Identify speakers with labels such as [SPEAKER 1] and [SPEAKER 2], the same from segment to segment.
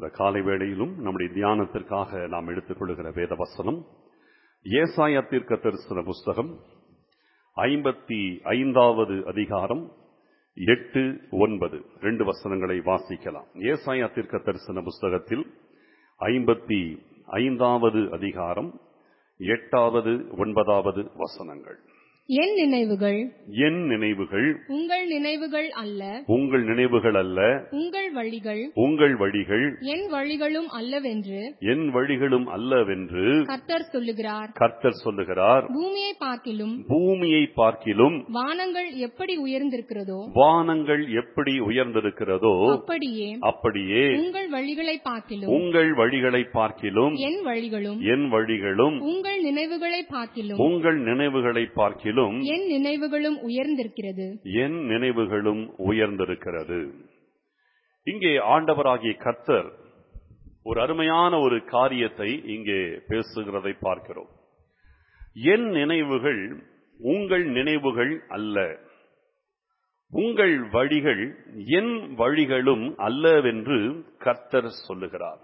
[SPEAKER 1] இந்த காலை வேளையிலும் நம்முடைய தியானத்திற்காக நாம் எடுத்துக்கொள்கிற வேத வசனம் ஏசாயா தீர்க்க தரிசன புஸ்தகம் ஐம்பத்தி ஐந்தாவது அதிகாரம் எட்டு ஒன்பது ரெண்டு வசனங்களை வாசிக்கலாம் ஏசாயா தீர்க்க தரிசன புஸ்தகத்தில் ஐம்பத்தி ஐந்தாவது அதிகாரம் எட்டாவது ஒன்பதாவது வசனங்கள்
[SPEAKER 2] என் நினைவுகள்
[SPEAKER 1] என் நினைவுகள்
[SPEAKER 2] உங்கள் நினைவுகள் அல்ல
[SPEAKER 1] உங்கள் நினைவுகள் அல்ல
[SPEAKER 2] உங்கள் வழிகள்
[SPEAKER 1] உங்கள் வழிகள்
[SPEAKER 2] என் வழிகளும் அல்லவென்று
[SPEAKER 1] என் வழிகளும் அல்லவென்று
[SPEAKER 2] கர்த்தர் சொல்லுகிறார்
[SPEAKER 1] கர்த்தர் சொல்லுகிறார்
[SPEAKER 2] பூமியை பார்க்கிலும்
[SPEAKER 1] பூமியை பார்க்கிலும்
[SPEAKER 2] வானங்கள் எப்படி உயர்ந்திருக்கிறதோ
[SPEAKER 1] வானங்கள் எப்படி உயர்ந்திருக்கிறதோ
[SPEAKER 2] அப்படியே
[SPEAKER 1] அப்படியே
[SPEAKER 2] உங்கள் வழிகளை பார்க்கிலும்
[SPEAKER 1] உங்கள் வழிகளை பார்க்கிலும்
[SPEAKER 2] என் வழிகளும்
[SPEAKER 1] என் வழிகளும்
[SPEAKER 2] உங்கள் நினைவுகளை பார்க்கிலும்
[SPEAKER 1] உங்கள் நினைவுகளை பார்க்கிலும்
[SPEAKER 2] என் நினைவுகளும் உயர்ந்திருக்கிறது
[SPEAKER 1] என் நினைவுகளும் உயர்ந்திருக்கிறது இங்கே ஆண்டவராகிய கர்த்தர் ஒரு அருமையான ஒரு காரியத்தை இங்கே பேசுகிறதை பார்க்கிறோம் என் நினைவுகள் உங்கள் நினைவுகள் அல்ல உங்கள் வழிகள் என் வழிகளும் அல்லவென்று கர்த்தர் சொல்லுகிறார்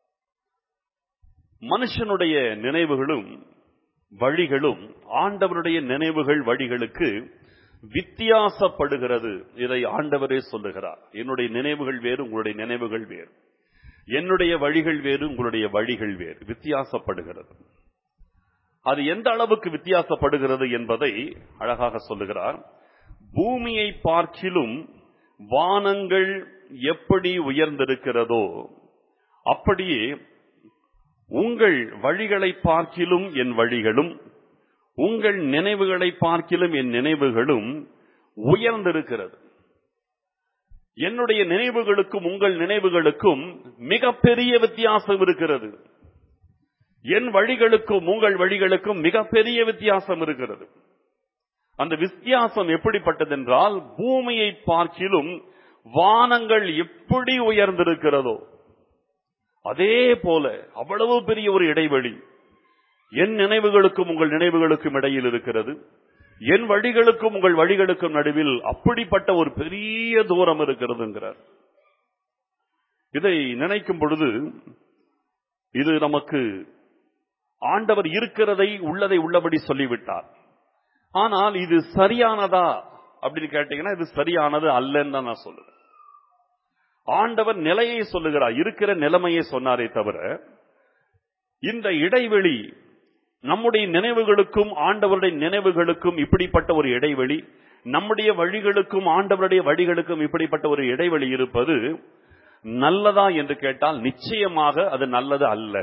[SPEAKER 1] மனுஷனுடைய நினைவுகளும் வழிகளும் ஆண்டவருடைய நினைவுகள் வழிகளுக்கு வித்தியாசப்படுகிறது இதை ஆண்டவரே சொல்லுகிறார் என்னுடைய நினைவுகள் வேறு உங்களுடைய நினைவுகள் வேறு என்னுடைய வழிகள் வேறு உங்களுடைய வழிகள் வேறு வித்தியாசப்படுகிறது அது எந்த அளவுக்கு வித்தியாசப்படுகிறது என்பதை அழகாக சொல்லுகிறார் பூமியை பார்க்கிலும் வானங்கள் எப்படி உயர்ந்திருக்கிறதோ அப்படியே உங்கள் வழிகளை பார்க்கிலும் என் வழிகளும் உங்கள் நினைவுகளை பார்க்கிலும் என் நினைவுகளும் உயர்ந்திருக்கிறது என்னுடைய நினைவுகளுக்கும் உங்கள் நினைவுகளுக்கும் மிகப்பெரிய வித்தியாசம் இருக்கிறது என் வழிகளுக்கும் உங்கள் வழிகளுக்கும் மிகப்பெரிய வித்தியாசம் இருக்கிறது அந்த வித்தியாசம் எப்படிப்பட்டதென்றால் பூமியை பார்க்கிலும் வானங்கள் எப்படி உயர்ந்திருக்கிறதோ அதே போல அவ்வளவு பெரிய ஒரு இடைவெளி என் நினைவுகளுக்கும் உங்கள் நினைவுகளுக்கும் இடையில் இருக்கிறது என் வழிகளுக்கும் உங்கள் வழிகளுக்கும் நடுவில் அப்படிப்பட்ட ஒரு பெரிய தூரம் இருக்கிறதுங்கிறார் இதை நினைக்கும் பொழுது இது நமக்கு ஆண்டவர் இருக்கிறதை உள்ளதை உள்ளபடி சொல்லிவிட்டார் ஆனால் இது சரியானதா அப்படின்னு கேட்டீங்கன்னா இது சரியானது அல்லன்னு தான் நான் சொல்லுவேன் ஆண்டவர் நிலையை சொல்லுகிறார் இருக்கிற நிலைமையை சொன்னாரே தவிர இந்த இடைவெளி நம்முடைய நினைவுகளுக்கும் ஆண்டவருடைய நினைவுகளுக்கும் இப்படிப்பட்ட ஒரு இடைவெளி நம்முடைய வழிகளுக்கும் ஆண்டவருடைய வழிகளுக்கும் இப்படிப்பட்ட ஒரு இடைவெளி இருப்பது நல்லதா என்று கேட்டால் நிச்சயமாக அது நல்லது அல்ல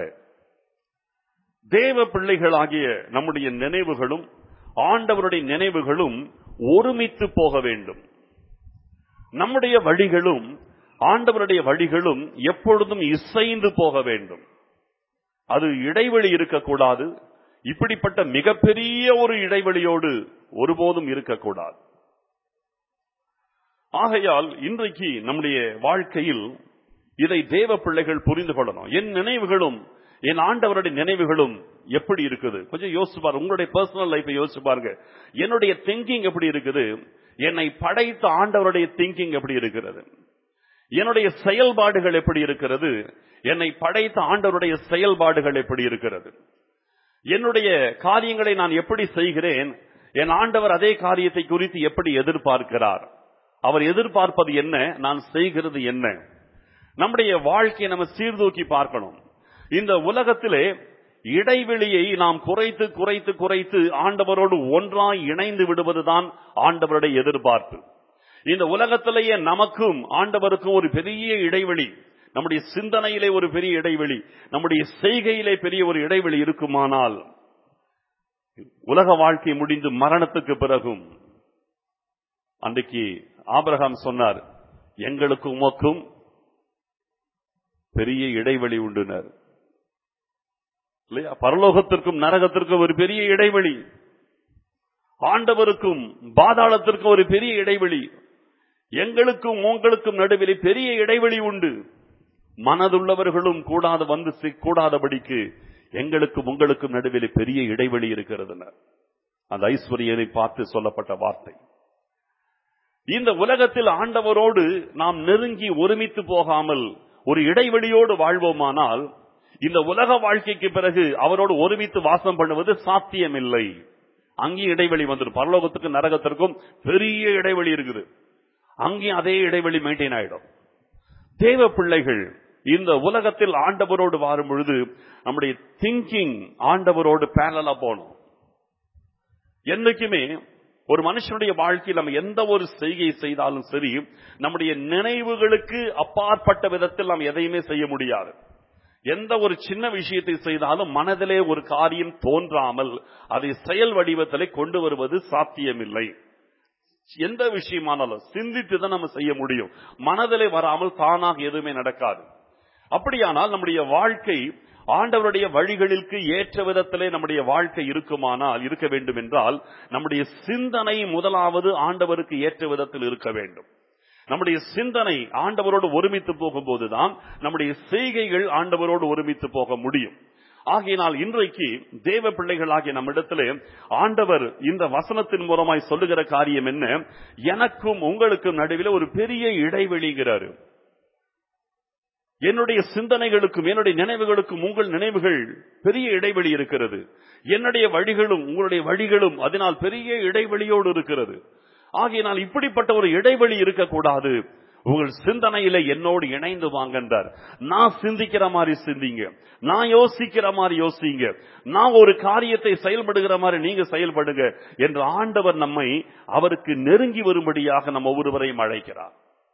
[SPEAKER 1] தேவ பிள்ளைகளாகிய நம்முடைய நினைவுகளும் ஆண்டவருடைய நினைவுகளும் ஒருமித்து போக வேண்டும் நம்முடைய வழிகளும் ஆண்டவருடைய வழிகளும் எப்பொழுதும் இசைந்து போக வேண்டும் அது இடைவெளி இருக்கக்கூடாது இப்படிப்பட்ட மிகப்பெரிய ஒரு இடைவெளியோடு ஒருபோதும் இருக்கக்கூடாது ஆகையால் இன்றைக்கு நம்முடைய வாழ்க்கையில் இதை தேவ பிள்ளைகள் புரிந்து கொள்ளணும் என் நினைவுகளும் என் ஆண்டவருடைய நினைவுகளும் எப்படி இருக்குது கொஞ்சம் யோசிச்சு பாருங்க உங்களுடைய பர்சனல் லைஃபை யோசிச்சு பாருங்க என்னுடைய திங்கிங் எப்படி இருக்குது என்னை படைத்த ஆண்டவருடைய திங்கிங் எப்படி இருக்கிறது என்னுடைய செயல்பாடுகள் எப்படி இருக்கிறது என்னை படைத்த ஆண்டவருடைய செயல்பாடுகள் எப்படி இருக்கிறது என்னுடைய காரியங்களை நான் எப்படி செய்கிறேன் என் ஆண்டவர் அதே காரியத்தை குறித்து எப்படி எதிர்பார்க்கிறார் அவர் எதிர்பார்ப்பது என்ன நான் செய்கிறது என்ன நம்முடைய வாழ்க்கையை நம்ம சீர்தூக்கி பார்க்கணும் இந்த உலகத்திலே இடைவெளியை நாம் குறைத்து குறைத்து குறைத்து ஆண்டவரோடு ஒன்றாய் இணைந்து விடுவதுதான் ஆண்டவருடைய எதிர்பார்ப்பு இந்த உலகத்திலேயே நமக்கும் ஆண்டவருக்கும் ஒரு பெரிய இடைவெளி நம்முடைய சிந்தனையிலே ஒரு பெரிய இடைவெளி நம்முடைய செய்கையிலே பெரிய ஒரு இடைவெளி இருக்குமானால் உலக வாழ்க்கை முடிந்து மரணத்துக்கு பிறகும் அன்றைக்கு ஆபிரகாம் சொன்னார் எங்களுக்கும் உமக்கும் பெரிய இடைவெளி உண்டுனர் இல்லையா பரலோகத்திற்கும் நரகத்திற்கும் ஒரு பெரிய இடைவெளி ஆண்டவருக்கும் பாதாளத்திற்கும் ஒரு பெரிய இடைவெளி எங்களுக்கும் உங்களுக்கும் நடுவில் பெரிய இடைவெளி உண்டு மனதுள்ளவர்களும் கூடாத வந்து சி- கூடாதபடிக்கு எங்களுக்கும் உங்களுக்கும் நடுவில் பெரிய இடைவெளி இருக்கிறது அந்த ஐஸ்வர்யனை பார்த்து சொல்லப்பட்ட வார்த்தை இந்த உலகத்தில் ஆண்டவரோடு நாம் நெருங்கி ஒருமித்து போகாமல் ஒரு இடைவெளியோடு வாழ்வோமானால் இந்த உலக வாழ்க்கைக்கு பிறகு அவரோடு ஒருமித்து வாசம் பண்ணுவது சாத்தியமில்லை அங்கேயும் இடைவெளி வந்துடும் பரலோகத்துக்கும் நரகத்திற்கும் பெரிய இடைவெளி இருக்குது அங்கேயும் அதே இடைவெளி மெயின்டைன் ஆயிடும் தேவ பிள்ளைகள் இந்த உலகத்தில் ஆண்டவரோடு வாரும் பொழுது நம்முடைய திங்கிங் ஆண்டவரோடு பேரலா போகணும் என்னைக்குமே ஒரு மனுஷனுடைய வாழ்க்கையில் நம்ம எந்த ஒரு செய்கை செய்தாலும் சரி நம்முடைய நினைவுகளுக்கு அப்பாற்பட்ட விதத்தில் நாம் எதையுமே செய்ய முடியாது எந்த ஒரு சின்ன விஷயத்தை செய்தாலும் மனதிலே ஒரு காரியம் தோன்றாமல் அதை செயல் வடிவத்திலே கொண்டு வருவது சாத்தியமில்லை எந்த விஷயமானாலும் சிந்தித்து தான் நம்ம செய்ய முடியும் மனதிலே வராமல் தானாக எதுவுமே நடக்காது அப்படியானால் நம்முடைய வாழ்க்கை ஆண்டவருடைய வழிகளுக்கு ஏற்ற விதத்திலே நம்முடைய வாழ்க்கை இருக்குமானால் இருக்க வேண்டும் என்றால் நம்முடைய சிந்தனை முதலாவது ஆண்டவருக்கு ஏற்ற விதத்தில் இருக்க வேண்டும் நம்முடைய சிந்தனை ஆண்டவரோடு ஒருமித்து போகும்போதுதான் நம்முடைய செய்கைகள் ஆண்டவரோடு ஒருமித்து போக முடியும் ஆகையினால் இன்றைக்கு தேவ பிள்ளைகளாகிய நம்மிடத்திலே ஆண்டவர் இந்த வசனத்தின் மூலமாய் சொல்லுகிற காரியம் என்ன எனக்கும் உங்களுக்கும் நடுவில் ஒரு பெரிய இடைவெளிங்கிறாரு என்னுடைய சிந்தனைகளுக்கும் என்னுடைய நினைவுகளுக்கும் உங்கள் நினைவுகள் பெரிய இடைவெளி இருக்கிறது என்னுடைய வழிகளும் உங்களுடைய வழிகளும் அதனால் பெரிய இடைவெளியோடு இருக்கிறது ஆகையினால் இப்படிப்பட்ட ஒரு இடைவெளி இருக்கக்கூடாது உங்கள் சிந்தனையில என்னோடு இணைந்து வாங்கன்றார் நான் சிந்திக்கிற மாதிரி சிந்திங்க நான் யோசிக்கிற மாதிரி யோசிங்க நான் ஒரு காரியத்தை செயல்படுகிற மாதிரி நீங்க செயல்படுங்க என்று ஆண்டவர் நம்மை அவருக்கு நெருங்கி வரும்படியாக நம்ம ஒவ்வொருவரையும் அழைக்கிறார்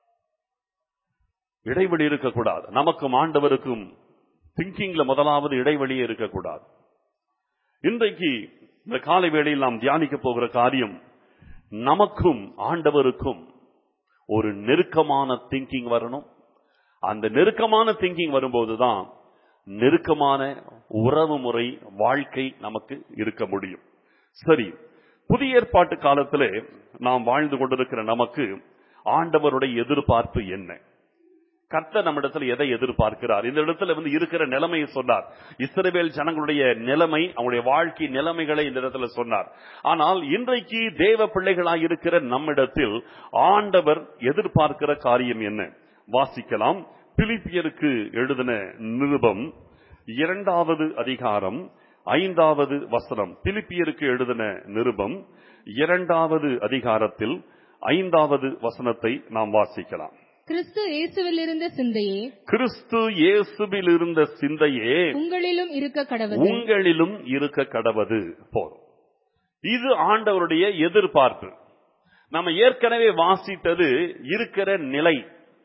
[SPEAKER 1] இடைவெளி இருக்கக்கூடாது நமக்கும் ஆண்டவருக்கும் திங்கிங்ல முதலாவது இடைவெளியே இருக்கக்கூடாது இன்றைக்கு இந்த காலை வேளையில் நாம் தியானிக்க போகிற காரியம் நமக்கும் ஆண்டவருக்கும் ஒரு நெருக்கமான திங்கிங் வரணும் அந்த நெருக்கமான திங்கிங் வரும்போதுதான் நெருக்கமான உறவு முறை வாழ்க்கை நமக்கு இருக்க முடியும் சரி புதிய ஏற்பாட்டு காலத்திலே நாம் வாழ்ந்து கொண்டிருக்கிற நமக்கு ஆண்டவருடைய எதிர்பார்ப்பு என்ன கர்த்தர் நம்மிடத்தில் எதை எதிர்பார்க்கிறார் இந்த இடத்துல வந்து இருக்கிற நிலைமையை சொன்னார் இஸ்ரவேல் ஜனங்களுடைய நிலைமை அவங்களுடைய வாழ்க்கை நிலைமைகளை இந்த இடத்துல சொன்னார் ஆனால் இன்றைக்கு தேவ பிள்ளைகளாய் இருக்கிற நம்மிடத்தில் ஆண்டவர் எதிர்பார்க்கிற காரியம் என்ன வாசிக்கலாம் பிலிப்பியருக்கு எழுதின நிருபம் இரண்டாவது அதிகாரம் ஐந்தாவது வசனம் பிலிப்பியருக்கு எழுதின நிருபம் இரண்டாவது அதிகாரத்தில் ஐந்தாவது வசனத்தை நாம் வாசிக்கலாம்
[SPEAKER 2] கிறிஸ்து இயேசுவில் இருந்த சிந்தையே
[SPEAKER 1] கிறிஸ்து இயேசுவில் இருந்த சிந்தையே
[SPEAKER 2] உங்களிலும் இருக்க கடவுது
[SPEAKER 1] உங்களிலும் இருக்க கடவது போதும் இது ஆண்டவருடைய எதிர்பார்ப்பு நம்ம ஏற்கனவே வாசித்தது இருக்கிற நிலை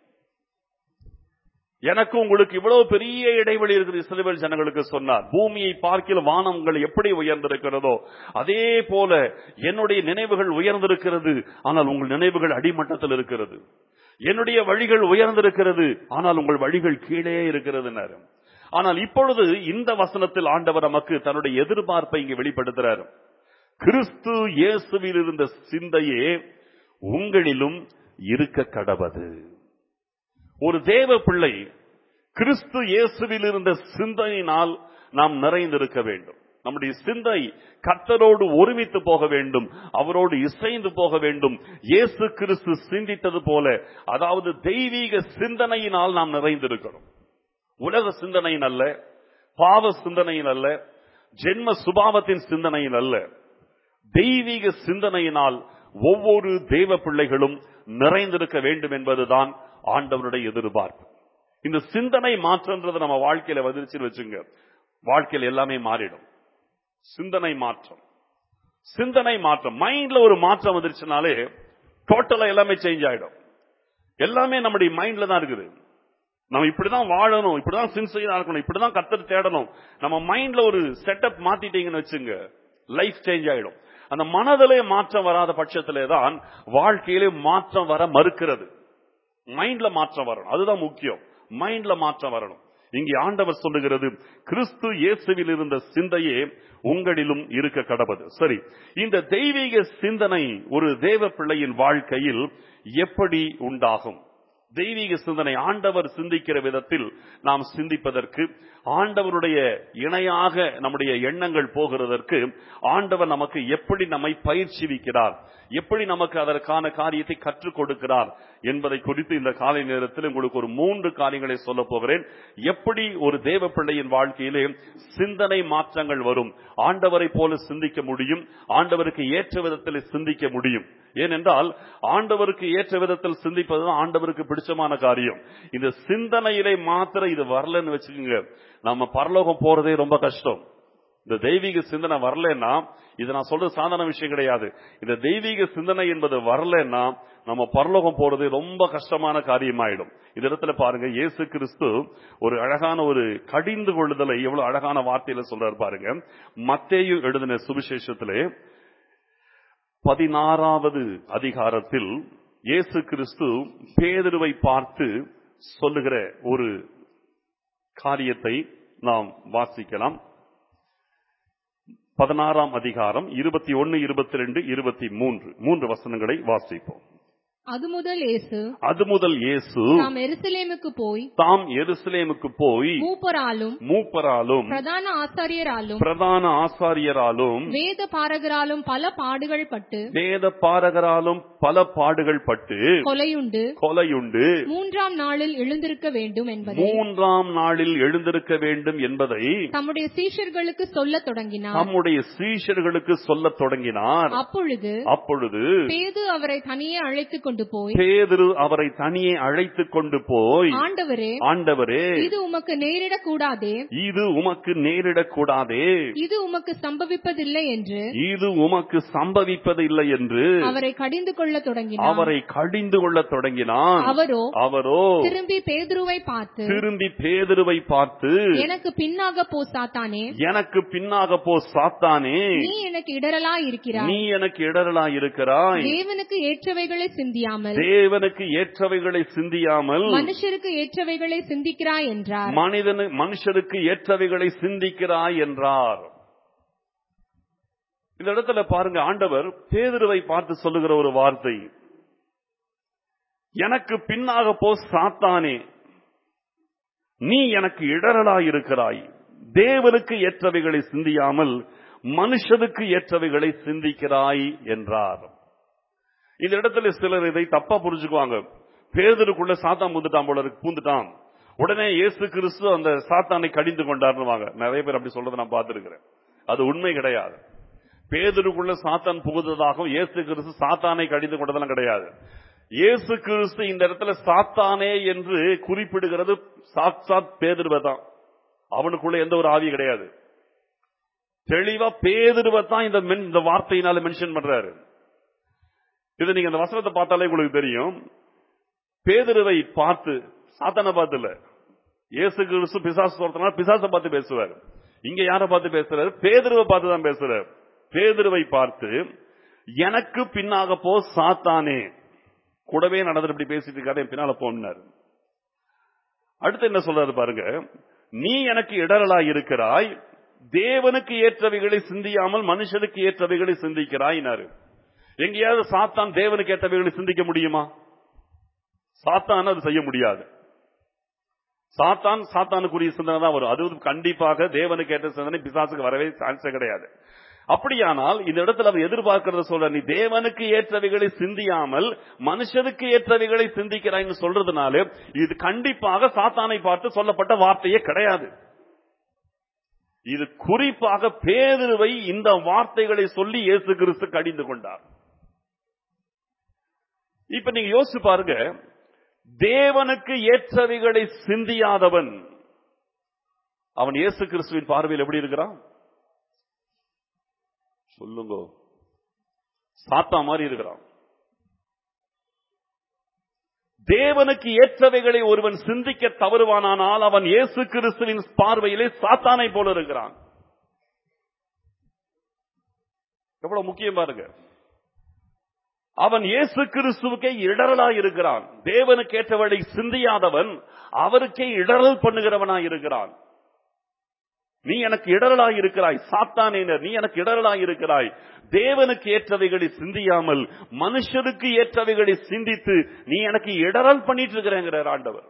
[SPEAKER 1] எனக்கு உங்களுக்கு இவ்வளவு பெரிய இடைவெளி இருக்குது இஸ்ரவேல் ஜனங்களுக்கு சொன்னார் பூமியை பார்க்கில் வானங்கள் எப்படி உயர்ந்திருக்கிறதோ அதே போல என்னுடைய நினைவுகள் உயர்ந்திருக்கிறது ஆனால் உங்கள் நினைவுகள் அடிமட்டத்தில் இருக்கிறது என்னுடைய வழிகள் உயர்ந்திருக்கிறது ஆனால் உங்கள் வழிகள் கீழே இருக்கிறது ஆனால் இப்பொழுது இந்த வசனத்தில் ஆண்டவர் நமக்கு தன்னுடைய எதிர்பார்ப்பை இங்கே வெளிப்படுத்துறார் கிறிஸ்து இயேசுவில் இருந்த சிந்தையே உங்களிலும் இருக்க கடவது ஒரு தேவ பிள்ளை கிறிஸ்து இயேசுவில் இருந்த சிந்தையினால் நாம் நிறைந்திருக்க வேண்டும் நம்முடைய சிந்தை கர்த்தரோடு ஒருமித்து போக வேண்டும் அவரோடு இசைந்து போக வேண்டும் இயேசு கிறிஸ்து சிந்தித்தது போல அதாவது தெய்வீக சிந்தனையினால் நாம் நிறைந்திருக்கிறோம் உலக சிந்தனையின் அல்ல பாவ சிந்தனையின் அல்ல ஜென்ம சுபாவத்தின் சிந்தனையின் அல்ல தெய்வீக சிந்தனையினால் ஒவ்வொரு தேவ பிள்ளைகளும் நிறைந்திருக்க வேண்டும் என்பதுதான் ஆண்டவருடைய எதிர்பார்ப்பு இந்த சிந்தனை மாற்றம்ன்றது நம்ம வாழ்க்கையில வந்துருச்சுன்னு வச்சுங்க வாழ்க்கையில் எல்லாமே மாறிடும் சிந்தனை மாற்றம் சிந்தனை மாற்றம் மைண்ட்ல ஒரு மாற்றம் வந்துருச்சுனாலே டோட்டலா எல்லாமே சேஞ்ச் ஆயிடும் எல்லாமே நம்முடைய மைண்ட்ல தான் இருக்குது நம்ம இப்படிதான் வாழணும் இப்படிதான் சின்சியரா இருக்கணும் இப்படிதான் கத்தர் தேடணும் நம்ம மைண்ட்ல ஒரு செட்டப் மாத்திட்டீங்கன்னு வச்சுங்க லைஃப் சேஞ்ச் ஆயிடும் அந்த மனதிலே மாற்றம் வராத பட்சத்திலே தான் வாழ்க்கையிலே மாற்றம் வர மறுக்கிறது மைண்ட்ல மாற்றம் வரணும் அதுதான் முக்கியம் மைண்ட்ல மாற்றம் வரணும் இங்கே ஆண்டவர் சொல்லுகிறது கிறிஸ்து இயேசுவில் இருந்த சிந்தையே உங்களிலும் இருக்க கடவது சரி இந்த தெய்வீக சிந்தனை ஒரு தேவ பிள்ளையின் வாழ்க்கையில் எப்படி உண்டாகும் தெய்வீக சிந்தனை ஆண்டவர் சிந்திக்கிற விதத்தில் நாம் சிந்திப்பதற்கு ஆண்டவருடைய இணையாக நம்முடைய எண்ணங்கள் போகிறதற்கு ஆண்டவர் நமக்கு எப்படி நம்மை பயிற்சிவிக்கிறார் எப்படி நமக்கு அதற்கான காரியத்தை கற்றுக் கொடுக்கிறார் என்பதை குறித்து இந்த காலை நேரத்தில் உங்களுக்கு ஒரு மூன்று காரியங்களை சொல்ல போகிறேன் எப்படி ஒரு தேவ பிள்ளையின் வாழ்க்கையிலே சிந்தனை மாற்றங்கள் வரும் ஆண்டவரை போல சிந்திக்க முடியும் ஆண்டவருக்கு ஏற்ற விதத்தில் சிந்திக்க முடியும் ஏனென்றால் ஆண்டவருக்கு ஏற்ற விதத்தில் சிந்திப்பதுதான் ஆண்டவருக்கு பிடிச்சமான காரியம் இந்த சிந்தனையிலே மாத்திரம் இது வரலன்னு வச்சுக்கோங்க நம்ம பரலோகம் போறதே ரொம்ப கஷ்டம் இந்த தெய்வீக சிந்தனை வரலன்னா இது நான் சொல்றது சாதாரண விஷயம் கிடையாது இந்த தெய்வீக சிந்தனை என்பது வரலன்னா நம்ம பரலோகம் போறது ரொம்ப கஷ்டமான காரியமாயிடும் இந்த இடத்துல பாருங்க இயேசு கிறிஸ்து ஒரு அழகான ஒரு கடிந்து கொள்ளுதலை எவ்வளவு அழகான வார்த்தையில சொல்றாரு பாருங்க மத்தேயு எழுதின சுவிசேஷத்திலே பதினாறாவது அதிகாரத்தில் இயேசு கிறிஸ்து பேதுருவை பார்த்து சொல்லுகிற ஒரு காரியத்தை நாம் வாசிக்கலாம் பதினாறாம் அதிகாரம் இருபத்தி ஒன்னு இருபத்தி ரெண்டு இருபத்தி மூன்று மூன்று வசனங்களை வாசிப்போம்
[SPEAKER 2] அது முதல் இயேசு
[SPEAKER 1] அது முதல் இயேசு
[SPEAKER 2] தாம் எருசலேமுக்கு போய்
[SPEAKER 1] தாம் எருசலேமுக்கு போய்
[SPEAKER 2] மூப்பராலும்
[SPEAKER 1] மூப்பராலும்
[SPEAKER 2] பிரதான ஆசாரியராலும்
[SPEAKER 1] பிரதான ஆசாரியராலும்
[SPEAKER 2] வேத பாரகராலும் பல பாடுகள் பட்டு
[SPEAKER 1] வேத பாரகராலும் பல பாடுகள் பட்டு
[SPEAKER 2] கொலையுண்டு
[SPEAKER 1] கொலையுண்டு
[SPEAKER 2] மூன்றாம் நாளில் எழுந்திருக்க வேண்டும் என்பதை
[SPEAKER 1] மூன்றாம் நாளில் எழுந்திருக்க வேண்டும் என்பதை
[SPEAKER 2] தம்முடைய சீஷர்களுக்கு சொல்லத் தொடங்கினார்
[SPEAKER 1] நம்முடைய சீஷர்களுக்கு சொல்லத் தொடங்கினார்
[SPEAKER 2] அப்பொழுது
[SPEAKER 1] அப்பொழுது
[SPEAKER 2] பேது அவரை தனியே அழைத்துக் கொண்டு போய்
[SPEAKER 1] பேதுரு அவரை தனியே அழைத்துக் கொண்டு போய்
[SPEAKER 2] ஆண்டவரே
[SPEAKER 1] ஆண்டவரே
[SPEAKER 2] இது உமக்கு நேரிடக் கூடாதே
[SPEAKER 1] இது உமக்கு நேரிடக்கூடாதே
[SPEAKER 2] இது உமக்கு சம்பவிப்பதில்லை என்று
[SPEAKER 1] இது உமக்கு சம்பவிப்பதில்லை என்று
[SPEAKER 2] அவரை கடிந்து கொள்ளத் தொடங்கினார்
[SPEAKER 1] அவரை கடிந்து கொள்ளத் தொடங்கினான்
[SPEAKER 2] அவரோ
[SPEAKER 1] அவரோ
[SPEAKER 2] திரும்பி பேதுருவை பார்த்து
[SPEAKER 1] திரும்பி பேதுருவை பார்த்து
[SPEAKER 2] எனக்கு பின்னாக போ சாத்தானே
[SPEAKER 1] எனக்கு பின்னாக போ சாத்தானே
[SPEAKER 2] நீ எனக்கு இடரலா இருக்கிறாய்
[SPEAKER 1] நீ எனக்கு இடரலா இருக்கிறாய்
[SPEAKER 2] தேவனுக்கு ஏற்றவைகளை சிந்தியாமல்
[SPEAKER 1] தேவனுக்கு ஏற்றவைகளை சிந்தியாமல்
[SPEAKER 2] மனுஷருக்கு ஏற்றவைகளை சிந்திக்கிறாய் என்றார்
[SPEAKER 1] மனிதனு மனுஷருக்கு ஏற்றவைகளை சிந்திக்கிறாய் என்றார் இந்த இடத்துல பாருங்க ஆண்டவர் பேதுருவை பார்த்து சொல்லுகிற ஒரு வார்த்தை எனக்கு பின்னாக போ சாத்தானே நீ எனக்கு இடரலாய் இருக்கிறாய் தேவனுக்கு ஏற்றவைகளை சிந்தியாமல் மனுஷனுக்கு ஏற்றவைகளை சிந்திக்கிறாய் என்றார் இந்த இடத்துல சிலர் இதை தப்பா புரிஞ்சுக்குவாங்க பேதருக்குள்ள சாத்தான் பூந்துட்டான் போல இருக்கு பூந்துட்டான் உடனே இயேசு கிறிஸ்து அந்த சாத்தானை கடிந்து கொண்டாருவாங்க நிறைய பேர் அப்படி சொல்றதை நான் பார்த்திருக்கிறேன் அது உண்மை கிடையாது பேதருக்குள்ள சாத்தான் புகுந்ததாகவும் இயேசு கிறிஸ்து சாத்தானை கடிந்து கொண்டதெல்லாம் கிடையாது இயேசு கிறிஸ்து இந்த இடத்துல சாத்தானே என்று குறிப்பிடுகிறது சாத் பேதுருவை தான் அவனுக்குள்ள எந்த ஒரு ஆவி கிடையாது தெளிவா பேதுருவை தான் இந்த men- இந்த வார்த்தையினால மென்ஷன் பண்றாரு இது நீங்க அந்த வசனத்தை பார்த்தாலே உங்களுக்கு தெரியும் பேதுருவை பார்த்து சாத்தானை பார்த்து இல்ல இயேசு கிறிஸ்து பிசாசு ஒருத்தனால பிசாசை பார்த்து பேசுவார் இங்க யாரை பார்த்து பேசுறாரு பேதுருவை பார்த்து தான் பேசுறாரு பேதுருவை பார்த்து எனக்கு பின்னாக போ சாத்தானே கூடவே நடந்து இப்படி பேசிட்டு இருக்காரு என் பின்னால போனாரு அடுத்து என்ன சொல்றாரு பாருங்க நீ எனக்கு இடரலா இருக்கிறாய் தேவனுக்கு ஏற்றவைகளை சிந்தியாமல் மனுஷனுக்கு ஏற்றவைகளை சிந்திக்கிறாய்னாரு எங்கேயாவது சாத்தான் தேவனுக்கு ஏற்றவைகளை சிந்திக்க முடியுமா சாத்தான் அது செய்ய முடியாது சாத்தான் சாத்தானுக்குரிய சிந்தனை தான் வரும் அது கண்டிப்பாக தேவனுக்கு ஏற்ற சிந்தனை பிசாசுக்கு வரவே சான்ஸே கிடையாது அப்படியானால் இந்த இடத்துல அவர் எதிர்பார்க்கிறத சொல்ற நீ தேவனுக்கு ஏற்றவைகளை சிந்தியாமல் மனுஷனுக்கு ஏற்றவைகளை சிந்திக்கிறாய்னு சொல்றதுனால இது கண்டிப்பாக சாத்தானை பார்த்து சொல்லப்பட்ட வார்த்தையே கிடையாது இது குறிப்பாக பேதுருவை இந்த வார்த்தைகளை சொல்லி இயேசு கிறிஸ்து கடிந்து கொண்டார் இப்ப நீங்க யோசிச்சு பாருங்க தேவனுக்கு ஏற்றவைகளை சிந்தியாதவன் அவன் இயேசு கிறிஸ்துவின் பார்வையில் எப்படி இருக்கிறான் சொல்லுங்க சாத்தா மாதிரி இருக்கிறான் தேவனுக்கு ஏற்றவைகளை ஒருவன் சிந்திக்க தவறுவானானால் அவன் இயேசு கிறிஸ்துவின் பார்வையிலே சாத்தானை போல இருக்கிறான் எவ்வளவு முக்கியம் பாருங்க அவன் இயேசு கிறிஸ்துவுக்கே இடரலாய் இருக்கிறான் தேவனுக்கு ஏற்றவளை சிந்தியாதவன் அவருக்கே இடரல் பண்ணுகிறவனாய் இருக்கிறான் நீ எனக்கு இடரலாய் இருக்கிறாய் சாத்தானேனர் நீ எனக்கு இடரலாய் இருக்கிறாய் தேவனுக்கு ஏற்றவைகளை சிந்தியாமல் மனுஷருக்கு ஏற்றவைகளை சிந்தித்து நீ எனக்கு இடரல் பண்ணிட்டு இருக்கிறேங்கிறார் ஆண்டவர்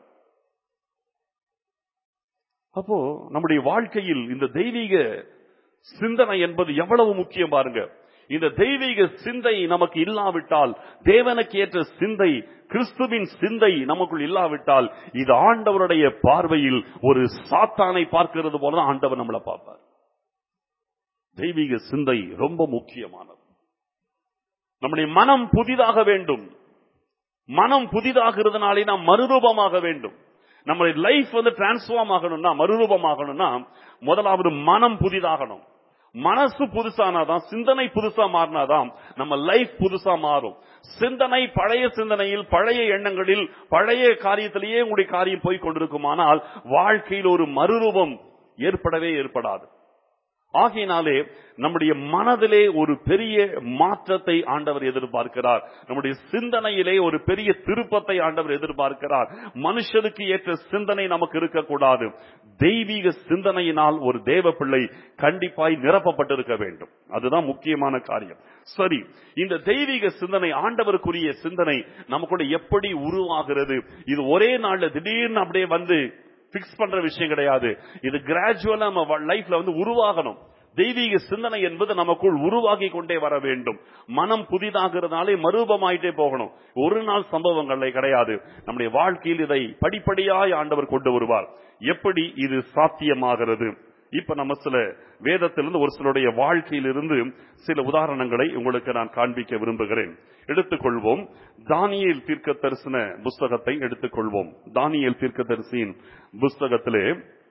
[SPEAKER 1] அப்போ நம்முடைய வாழ்க்கையில் இந்த தெய்வீக சிந்தனை என்பது எவ்வளவு முக்கியம் பாருங்க இந்த தெய்வீக சிந்தை நமக்கு இல்லாவிட்டால் தேவனுக்கு ஏற்ற சிந்தை கிறிஸ்துவின் சிந்தை நமக்குள் இல்லாவிட்டால் இது ஆண்டவருடைய பார்வையில் ஒரு சாத்தானை பார்க்கிறது போல ஆண்டவர் நம்மளை பார்ப்பார் தெய்வீக சிந்தை ரொம்ப முக்கியமானது நம்முடைய மனம் புதிதாக வேண்டும் மனம் புதிதாகிறதுனாலே நாம் மறுரூபமாக வேண்டும் நம்முடைய லைஃப் வந்து டிரான்ஸ்ஃபார்ம் ஆகணும்னா மறுரூபமாகணும்னா முதலாவது மனம் புதிதாகணும் மனசு புதுசானாதான் சிந்தனை புதுசா மாறினாதான் நம்ம லைஃப் புதுசா மாறும் சிந்தனை பழைய சிந்தனையில் பழைய எண்ணங்களில் பழைய காரியத்திலேயே உங்களுடைய காரியம் போய் கொண்டிருக்குமானால் வாழ்க்கையில் ஒரு மறுரூபம் ஏற்படவே ஏற்படாது ஆகையினாலே நம்முடைய மனதிலே ஒரு பெரிய மாற்றத்தை ஆண்டவர் எதிர்பார்க்கிறார் நம்முடைய சிந்தனையிலே ஒரு பெரிய திருப்பத்தை ஆண்டவர் எதிர்பார்க்கிறார் மனுஷனுக்கு ஏற்ற சிந்தனை நமக்கு இருக்கக்கூடாது தெய்வீக சிந்தனையினால் ஒரு தேவ பிள்ளை கண்டிப்பாய் நிரப்பப்பட்டிருக்க வேண்டும் அதுதான் முக்கியமான காரியம் சரி இந்த தெய்வீக சிந்தனை ஆண்டவருக்குரிய சிந்தனை நமக்குள்ள எப்படி உருவாகிறது இது ஒரே நாள்ல திடீர்னு அப்படியே வந்து பிக்ஸ் பண்ற விஷயம் கிடையாது இது கிராஜுவலா நம்ம லைஃப்ல வந்து உருவாகணும் தெய்வீக சிந்தனை என்பது நமக்குள் உருவாகி கொண்டே வர வேண்டும் மனம் புதிதாகிறதுனாலே மறுபமாயிட்டே போகணும் ஒரு நாள் சம்பவங்களை கிடையாது நம்முடைய வாழ்க்கையில் இதை படிப்படியாய் ஆண்டவர் கொண்டு வருவார் எப்படி இது சாத்தியமாகிறது இப்ப நம்ம சில வேதத்திலிருந்து ஒரு சிலருடைய வாழ்க்கையிலிருந்து சில உதாரணங்களை உங்களுக்கு நான் காண்பிக்க விரும்புகிறேன் எடுத்துக்கொள்வோம் தானியல் தீர்க்க தரிசன புஸ்தகத்தை எடுத்துக்கொள்வோம் தானியல் தீர்க்க தரிசியின் புஸ்தகத்திலே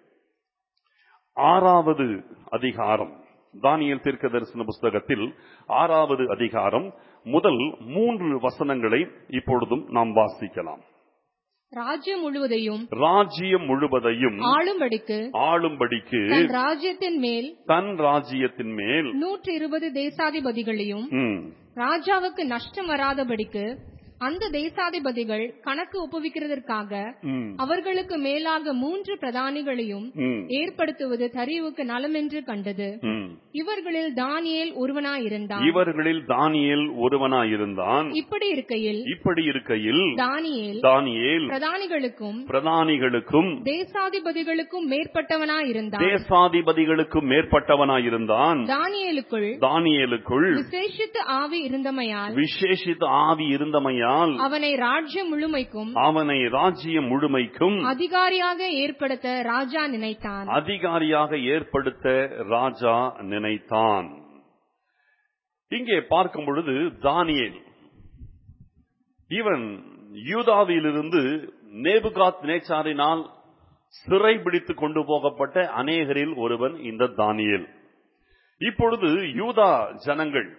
[SPEAKER 1] ஆறாவது அதிகாரம் தானியல் தீர்க்க தரிசன புஸ்தகத்தில் ஆறாவது அதிகாரம் முதல் மூன்று வசனங்களை இப்பொழுதும் நாம் வாசிக்கலாம்
[SPEAKER 2] ராஜ்யம் முழுவதையும்
[SPEAKER 1] ராஜ்யம் முழுவதையும்
[SPEAKER 2] ஆளும்படிக்கு
[SPEAKER 1] ஆளும்படிக்கு
[SPEAKER 2] தன் ராஜ்யத்தின் மேல்
[SPEAKER 1] தன் ராஜ்யத்தின் மேல்
[SPEAKER 2] நூற்றி இருபது தேசாதிபதிகளையும்
[SPEAKER 1] ம்,
[SPEAKER 2] ராஜாவுக்கு நஷ்டம் வராதபடிக்கு அந்த தேசாதிபதிகள் கணக்கு ஒப்புவிக்கிறதற்காக
[SPEAKER 1] ம்,
[SPEAKER 2] அவர்களுக்கு மேலாக மூன்று பிரதானிகளையும்
[SPEAKER 1] ம்,
[SPEAKER 2] ஏற்படுத்துவது தரிவுக்கு நலமென்று கண்டது
[SPEAKER 1] ம்.
[SPEAKER 2] இவர்களில் தானியேல் ஒருவனாயிருந்தான்
[SPEAKER 1] இவர்களில் தானியேல் ஒருவனாயிருந்தான்
[SPEAKER 2] இப்படி இருக்கையில்
[SPEAKER 1] இப்படி இருக்கையில்
[SPEAKER 2] தானியேல்
[SPEAKER 1] தானியேல்
[SPEAKER 2] பிரதானிகளுக்கும்
[SPEAKER 1] பிரதானிகளுக்கும்
[SPEAKER 2] தேசாதிபதிகளுக்கும் மேற்பட்டவனாயிருந்தான்
[SPEAKER 1] தேசாதிபதிகளுக்கும் மேற்பட்டவனாயிருந்தான்
[SPEAKER 2] தானியேலுக்குள்
[SPEAKER 1] தானியேலுக்குள்
[SPEAKER 2] விசேஷித்த ஆவி இருந்தமையால்
[SPEAKER 1] விசேஷித்த ஆவி இருந்தமையால்
[SPEAKER 2] அவனை ராஜ்யம் முழுமைக்கும்
[SPEAKER 1] அவனை ராஜ்யம் முழுமைக்கும்
[SPEAKER 2] அதிகாரியாக ஏற்படுத்த ராஜா நினைத்தான்
[SPEAKER 1] அதிகாரியாக ஏற்படுத்த ராஜா நினைத்தான் இங்கே பார்க்கும் பொழுது தானியேல் இவன் யூதாவிலிருந்து நேபுகாத் நேச்சாரினால் சிறை பிடித்து கொண்டு போகப்பட்ட அநேகரில் ஒருவன் இந்த தானியேல் இப்பொழுது யூதா ஜனங்கள்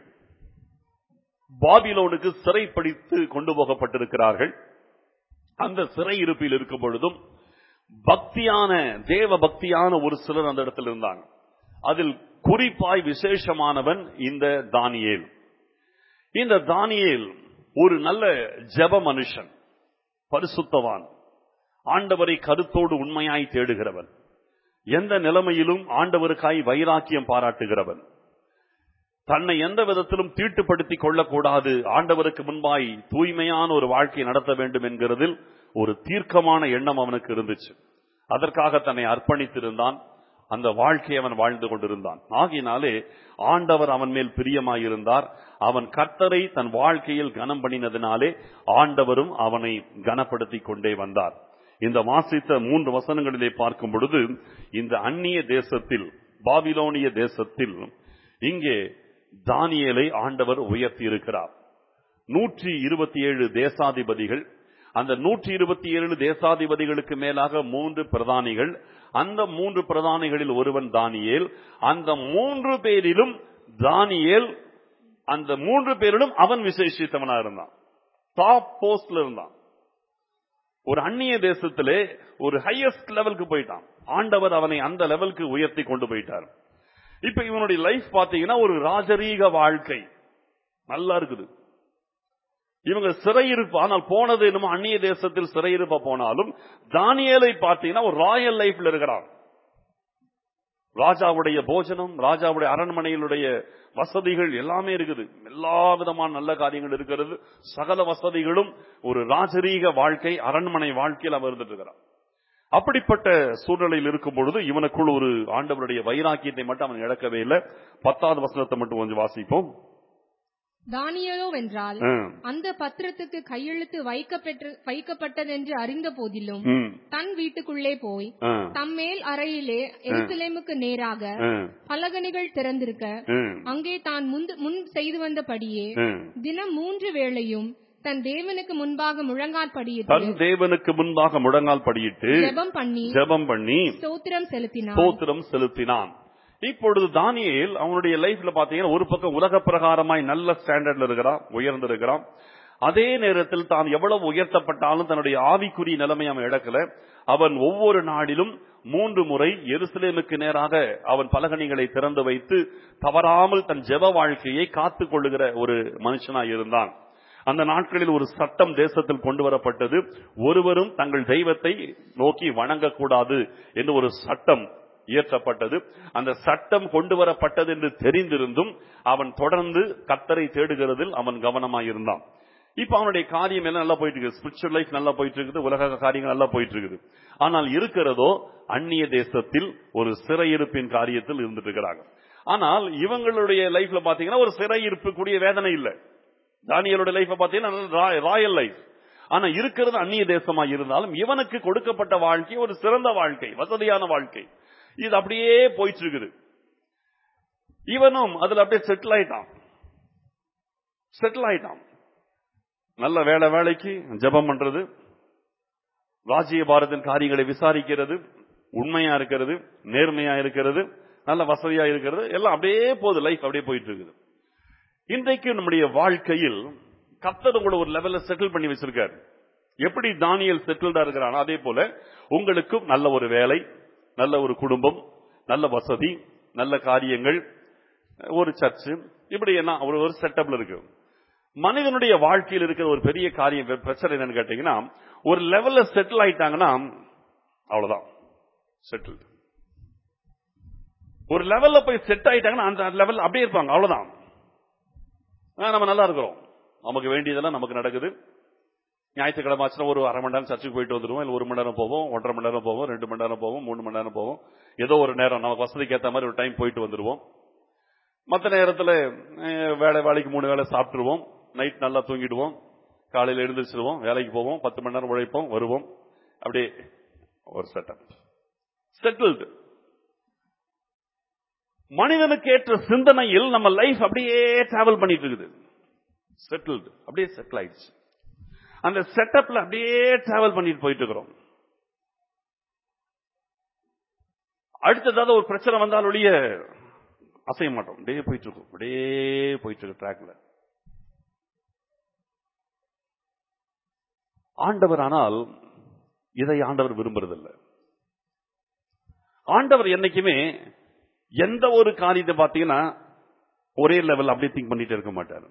[SPEAKER 1] பாபிலோனுக்கு சிறைப்பிடித்து கொண்டு போகப்பட்டிருக்கிறார்கள் அந்த சிறை இருப்பில் இருக்கும் பொழுதும் பக்தியான தேவ பக்தியான ஒரு சிலர் அந்த இடத்தில் இருந்தாங்க அதில் குறிப்பாய் விசேஷமானவன் இந்த தானியேல் இந்த தானியேல் ஒரு நல்ல ஜெப மனுஷன் பரிசுத்தவான் ஆண்டவரை கருத்தோடு உண்மையாய் தேடுகிறவன் எந்த நிலைமையிலும் ஆண்டவருக்காய் வைராக்கியம் பாராட்டுகிறவன் தன்னை எந்த விதத்திலும் தீட்டுப்படுத்திக் கொள்ளக்கூடாது ஆண்டவருக்கு முன்பாய் தூய்மையான ஒரு வாழ்க்கை நடத்த வேண்டும் என்கிறதில் ஒரு தீர்க்கமான எண்ணம் அவனுக்கு இருந்துச்சு அதற்காக தன்னை அர்ப்பணித்திருந்தான் அந்த வாழ்க்கையை அவன் வாழ்ந்து கொண்டிருந்தான் ஆகினாலே ஆண்டவர் அவன் மேல் பிரியமாயிருந்தார் அவன் கர்த்தரை தன் வாழ்க்கையில் கனம் பண்ணினதினாலே ஆண்டவரும் அவனை கனப்படுத்திக் கொண்டே வந்தார் இந்த வாசித்த மூன்று வசனங்களிலே பார்க்கும் பொழுது இந்த அந்நிய தேசத்தில் பாபிலோனிய தேசத்தில் இங்கே தானியேலை ஆண்டவர் உயர்த்தி இருக்கிறார் நூற்றி இருபத்தி ஏழு தேசாதிபதிகள் அந்த நூற்றி இருபத்தி ஏழு தேசாதிபதிகளுக்கு மேலாக மூன்று பிரதானிகள் அந்த மூன்று பிரதானிகளில் ஒருவன் தானியேல் அந்த மூன்று பேரிலும் தானியேல் அந்த மூன்று பேரிலும் அவன் விசேஷித்தவனா இருந்தான் டாப் போஸ்ட்ல இருந்தான் ஒரு அந்நிய தேசத்திலே ஒரு ஹையஸ்ட் லெவலுக்கு போயிட்டான் ஆண்டவர் அவனை அந்த லெவலுக்கு உயர்த்தி கொண்டு போயிட்டார் இப்ப இவனுடைய லைஃப் பாத்தீங்கன்னா ஒரு ராஜரீக வாழ்க்கை நல்லா இருக்குது இவங்க சிறையிருப்பு ஆனால் போனது என்னமோ அந்நிய தேசத்தில் சிறையிருப்ப போனாலும் தானியேலை பார்த்தீங்கன்னா ஒரு ராயல் லைஃப்ல இருக்கிறான் ராஜாவுடைய போஜனம் ராஜாவுடைய அரண்மனையிலுடைய வசதிகள் எல்லாமே இருக்குது எல்லா விதமான நல்ல காரியங்கள் இருக்கிறது சகல வசதிகளும் ஒரு ராஜரீக வாழ்க்கை அரண்மனை வாழ்க்கையில் அவர் இருந்துட்டு இருக்கிறார் அப்படிப்பட்ட சூழ்நிலையில் இருக்கும் பொழுது இவனுக்குள் ஒரு ஆண்டவருடைய வைராக்கியத்தை மட்டும் அவன் இழக்கவே இல்லை பத்தாவது வசனத்தை மட்டும் கொஞ்சம் வாசிப்போம்
[SPEAKER 2] தானியேலோ வென்றால்
[SPEAKER 1] ம்,
[SPEAKER 2] அந்த பத்திரத்துக்கு கையெழுத்து வைக்கப்பெற்று வைக்கப்பட்டதென்று அறிந்த போதிலும்
[SPEAKER 1] ம்,
[SPEAKER 2] தன் வீட்டுக்குள்ளே போய்
[SPEAKER 1] ம்,
[SPEAKER 2] தம்மேல் அறையிலே எருசலேமுக்கு நேராக
[SPEAKER 1] ம்,
[SPEAKER 2] பலகணிகள் திறந்திருக்க
[SPEAKER 1] ம்,
[SPEAKER 2] அங்கே தான் முந்து- முன் செய்து வந்தபடியே
[SPEAKER 1] ம்.
[SPEAKER 2] தினம் மூன்று வேளையும் தன் தேவனுக்கு முன்பாக முழங்கால் படியிட்டு
[SPEAKER 1] தன் தேவனுக்கு முன்பாக முழங்கால் படியிட்டு
[SPEAKER 2] ஜெபம் பண்ணி
[SPEAKER 1] ஜெபம் பண்ணி
[SPEAKER 2] ஸ்தோத்திரம் செலுத்தினான்
[SPEAKER 1] ஸ்தோத்திரம் செலுத்தினான் இப்பொழுது தானியேல் அவனுடைய லைஃப்ல பாத்தீங்கன்னா ஒரு பக்கம் உலக பிரகாரமாய் நல்ல ஸ்டாண்டர்ட்ல இருக்கிறான் உயர்ந்திருக்கிறான் அதே நேரத்தில் தான் எவ்வளவு உயர்த்தப்பட்டாலும் தன்னுடைய ஆவிக்குரிய நிலைமை அவன் இழக்கல அவன் ஒவ்வொரு நாளிலும் மூன்று முறை எருசலேமுக்கு நேராக அவன் பலகணிகளை திறந்து வைத்து தவறாமல் தன் ஜெப வாழ்க்கையை காத்துக் கொள்ளுகிற ஒரு மனுஷனாய் இருந்தான் அந்த நாட்களில் ஒரு சட்டம் தேசத்தில் கொண்டு வரப்பட்டது ஒருவரும் தங்கள் தெய்வத்தை நோக்கி வணங்கக்கூடாது என்று ஒரு சட்டம் இயற்றப்பட்டது அந்த சட்டம் கொண்டு வரப்பட்டது என்று தெரிந்திருந்தும் அவன் தொடர்ந்து கத்தரை தேடுகிறதில் அவன் கவனமாயிருந்தான் இப்ப அவனுடைய காரியம் எல்லாம் நல்லா போயிட்டு இருக்கு ஸ்பிரிச்சுவல் லைஃப் நல்லா போயிட்டு இருக்குது உலக காரியங்கள் நல்லா போயிட்டு இருக்குது ஆனால் இருக்கிறதோ அந்நிய தேசத்தில் ஒரு சிறையிருப்பின் காரியத்தில் இருந்துட்டு இருக்கிறாங்க ஆனால் இவங்களுடைய லைஃப்ல பாத்தீங்கன்னா ஒரு சிறையிருப்பு கூடிய வேதனை இல்லை தானியலோட லைஃப் பாத்தீங்கன்னா ராயல் லைஃப் ஆனா இருக்கிறது அந்நிய தேசமா இருந்தாலும் இவனுக்கு கொடுக்கப்பட்ட வாழ்க்கை ஒரு சிறந்த வாழ்க்கை வசதியான வாழ்க்கை இது அப்படியே போயிட்டு இருக்குது இவனும் அதுல அப்படியே செட்டில் ஆயிட்டான் செட்டில் ஆயிட்டான் நல்ல வேலை வேலைக்கு ஜெபம் பண்றது ராஜ்ய பாரதின் காரியங்களை விசாரிக்கிறது உண்மையா இருக்கிறது நேர்மையா இருக்கிறது நல்ல வசதியா இருக்கிறது எல்லாம் அப்படியே போகுது லைஃப் அப்படியே போயிட்டு இருக்குது இன்றைக்கு நம்முடைய வாழ்க்கையில் கர்த்தர் உங்களை ஒரு லெவல்ல செட்டில் பண்ணி வச்சிருக்காரு எப்படி தானியல் செட்டில்டா இருக்கிறானோ அதே போல உங்களுக்கும் நல்ல ஒரு வேலை நல்ல ஒரு குடும்பம் நல்ல வசதி நல்ல காரியங்கள் ஒரு சர்ச்சு இப்படி என்ன ஒரு ஒரு செட்டப்ல இருக்கு மனிதனுடைய வாழ்க்கையில் இருக்கிற ஒரு பெரிய காரியம் பெ- பிரச்சனை என்னன்னு கேட்டீங்கன்னா ஒரு லெவல்ல செட்டில் ஆயிட்டாங்கன்னா அவ்வளவுதான் செட்டில் ஒரு லெவல்ல போய் செட் ஆயிட்டாங்கன்னா அந்த லெவல் அப்படியே இருப்பாங்க அவ்வளவுதான் ஆ, நம்ம நல்லா இருக்கிறோம் நமக்கு வேண்டியதெல்லாம் நமக்கு நடக்குது ஞாயிற்றுக்கிழமை ஆச்சுன்னா ஒரு அரை மணி நேரம் சர்ச்சுக்கு போயிட்டு வந்துருவோம் இல்லை ஒரு மணி நேரம் போவோம் ஒன்றரை மணி நேரம் போவோம் ரெண்டு மணி நேரம் போவோம் மூணு மணி நேரம் போவோம் ஏதோ ஒரு நேரம் நமக்கு வசதிக்கு ஏற்ற மாதிரி ஒரு டைம் போயிட்டு வந்துருவோம் மற்ற நேரத்தில் வேலை வேலைக்கு மூணு வேலை சாப்பிட்டுருவோம் நைட் நல்லா தூங்கிடுவோம் காலையில் எழுந்திரிச்சிருவோம் வேலைக்கு போவோம் பத்து மணி நேரம் உழைப்போம் வருவோம் அப்படியே ஒரு செட்டப் செட்டில்டு மனிதனுக்கு ஏற்ற சிந்தனையில் நம்ம லைஃப் அப்படியே டிராவல் பண்ணிட்டு இருக்குது செட்டில்டு அப்படியே செட்டில் ஆயிடுச்சு அந்த செட்டப்ல அப்படியே டிராவல் பண்ணிட்டு போயிட்டு இருக்கிறோம் அடுத்ததாவது ஒரு பிரச்சனை வந்தால் ஒழிய அசைய மாட்டோம் அப்படியே போயிட்டு இருக்கும் அப்படியே போயிட்டு இருக்கு ட்ராக்ல ஆண்டவர் ஆனால் இதை ஆண்டவர் விரும்புறதில்லை ஆண்டவர் என்னைக்குமே எந்த ஒரு காரியத்தை பார்த்தீங்கன்னா ஒரே லெவல் அப்படியே திங்க் பண்ணிட்டு இருக்க மாட்டார்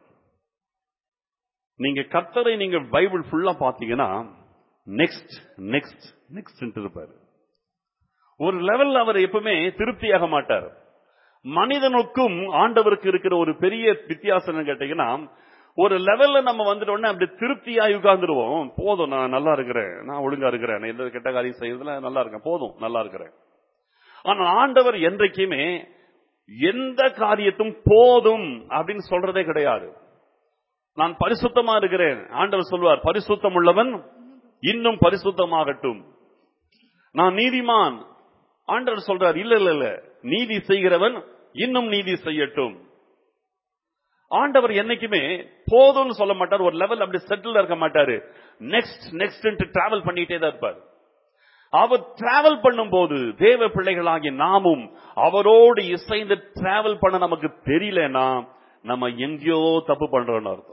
[SPEAKER 1] நீங்க கர்த்தரை நீங்க பைபிள் ஃபுல்லா பாத்தீங்கன்னா நெக்ஸ்ட் நெக்ஸ்ட் நெக்ஸ்ட் இருப்பாரு ஒரு லெவல்ல அவர் எப்பவுமே திருப்தியாக மாட்டார் மனிதனுக்கும் ஆண்டவருக்கு இருக்கிற ஒரு பெரிய வித்தியாசம் என்னன்னு கேட்டீங்கன்னா ஒரு லெவல்ல நம்ம வந்துட்ட உடனே அப்படி திருப்தியாகி உட்கார்ந்துருவோம் போதும் நான் நல்லா இருக்கிறேன் நான் ஒழுங்கா இருக்கிறேன் நான் எந்த கெட்ட காரியம் செய்யறதுல நல்லா இருக்கேன் போதும் நல்லா இருக்கிறேன் ஆனா ஆண்டவர் என்றைக்குமே எந்த காரியத்தும் போதும் அப்படின்னு சொல்றதே கிடையாது நான் பரிசுத்தமா இருக்கிறேன் ஆண்டவர் சொல்வார் பரிசுத்தம் உள்ளவன் இன்னும் பரிசுத்தமாகட்டும் நான் நீதிமான் ஆண்டவர் சொல்றார் இல்ல இல்ல இல்ல நீதி செய்கிறவன் இன்னும் நீதி செய்யட்டும் ஆண்டவர் என்னைக்குமே போதும்னு சொல்ல மாட்டார் ஒரு லெவல் அப்படி செட்டில் இருக்க மாட்டாரு நெக்ஸ்ட் நெக்ஸ்ட் டிராவல் பண்ணிட்டே தான் இருப்பார் அவர் டிராவல் பண்ணும்போது தேவ பிள்ளைகளாகிய நாமும் அவரோடு இசைந்து டிராவல் பண்ண நமக்கு தெரியலனா நம்ம எங்கேயோ தப்பு பண்றோம்னு அர்த்தம்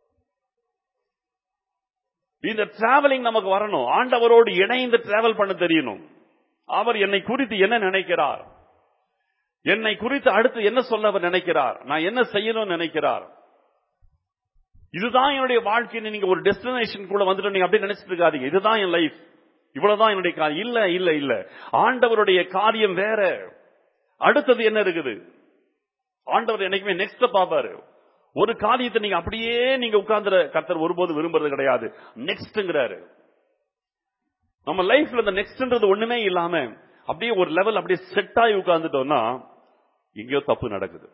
[SPEAKER 1] இந்த டிராவலிங் நமக்கு வரணும் ஆண்டவரோடு இணைந்து டிராவல் பண்ண தெரியணும் அவர் என்னை குறித்து என்ன நினைக்கிறார் என்னை குறித்து அடுத்து என்ன சொல்ல அவர் நினைக்கிறார் நான் என்ன செய்யணும்னு நினைக்கிறார் இதுதான் என்னுடைய வாழ்க்கைன்னு நீங்க ஒரு டெஸ்டினேஷன் கூட வந்துட்டு நீங்க அப்படியே நினைச்சிட்டு இருக்காதீங்க இதுதான் என் லைஃப் இவ்வளவுதான் என்னுடைய காரியம் இல்ல இல்ல இல்ல ஆண்டவருடைய காரியம் வேற அடுத்தது என்ன இருக்குது ஆண்டவர் என்னைக்குமே நெக்ஸ்ட் பாப்பாரு ஒரு காரியத்தை நீங்க அப்படியே நீங்க உட்கார்ந்துற கர்த்தர் ஒருபோது விரும்புறது கிடையாது நெக்ஸ்ட்ங்கிறாரு நம்ம லைஃப்ல இந்த நெக்ஸ்ட்ன்றது ஒண்ணுமே இல்லாம அப்படியே ஒரு லெவல் அப்படியே செட் ஆகி உட்கார்ந்துட்டோம்னா எங்கேயோ தப்பு நடக்குது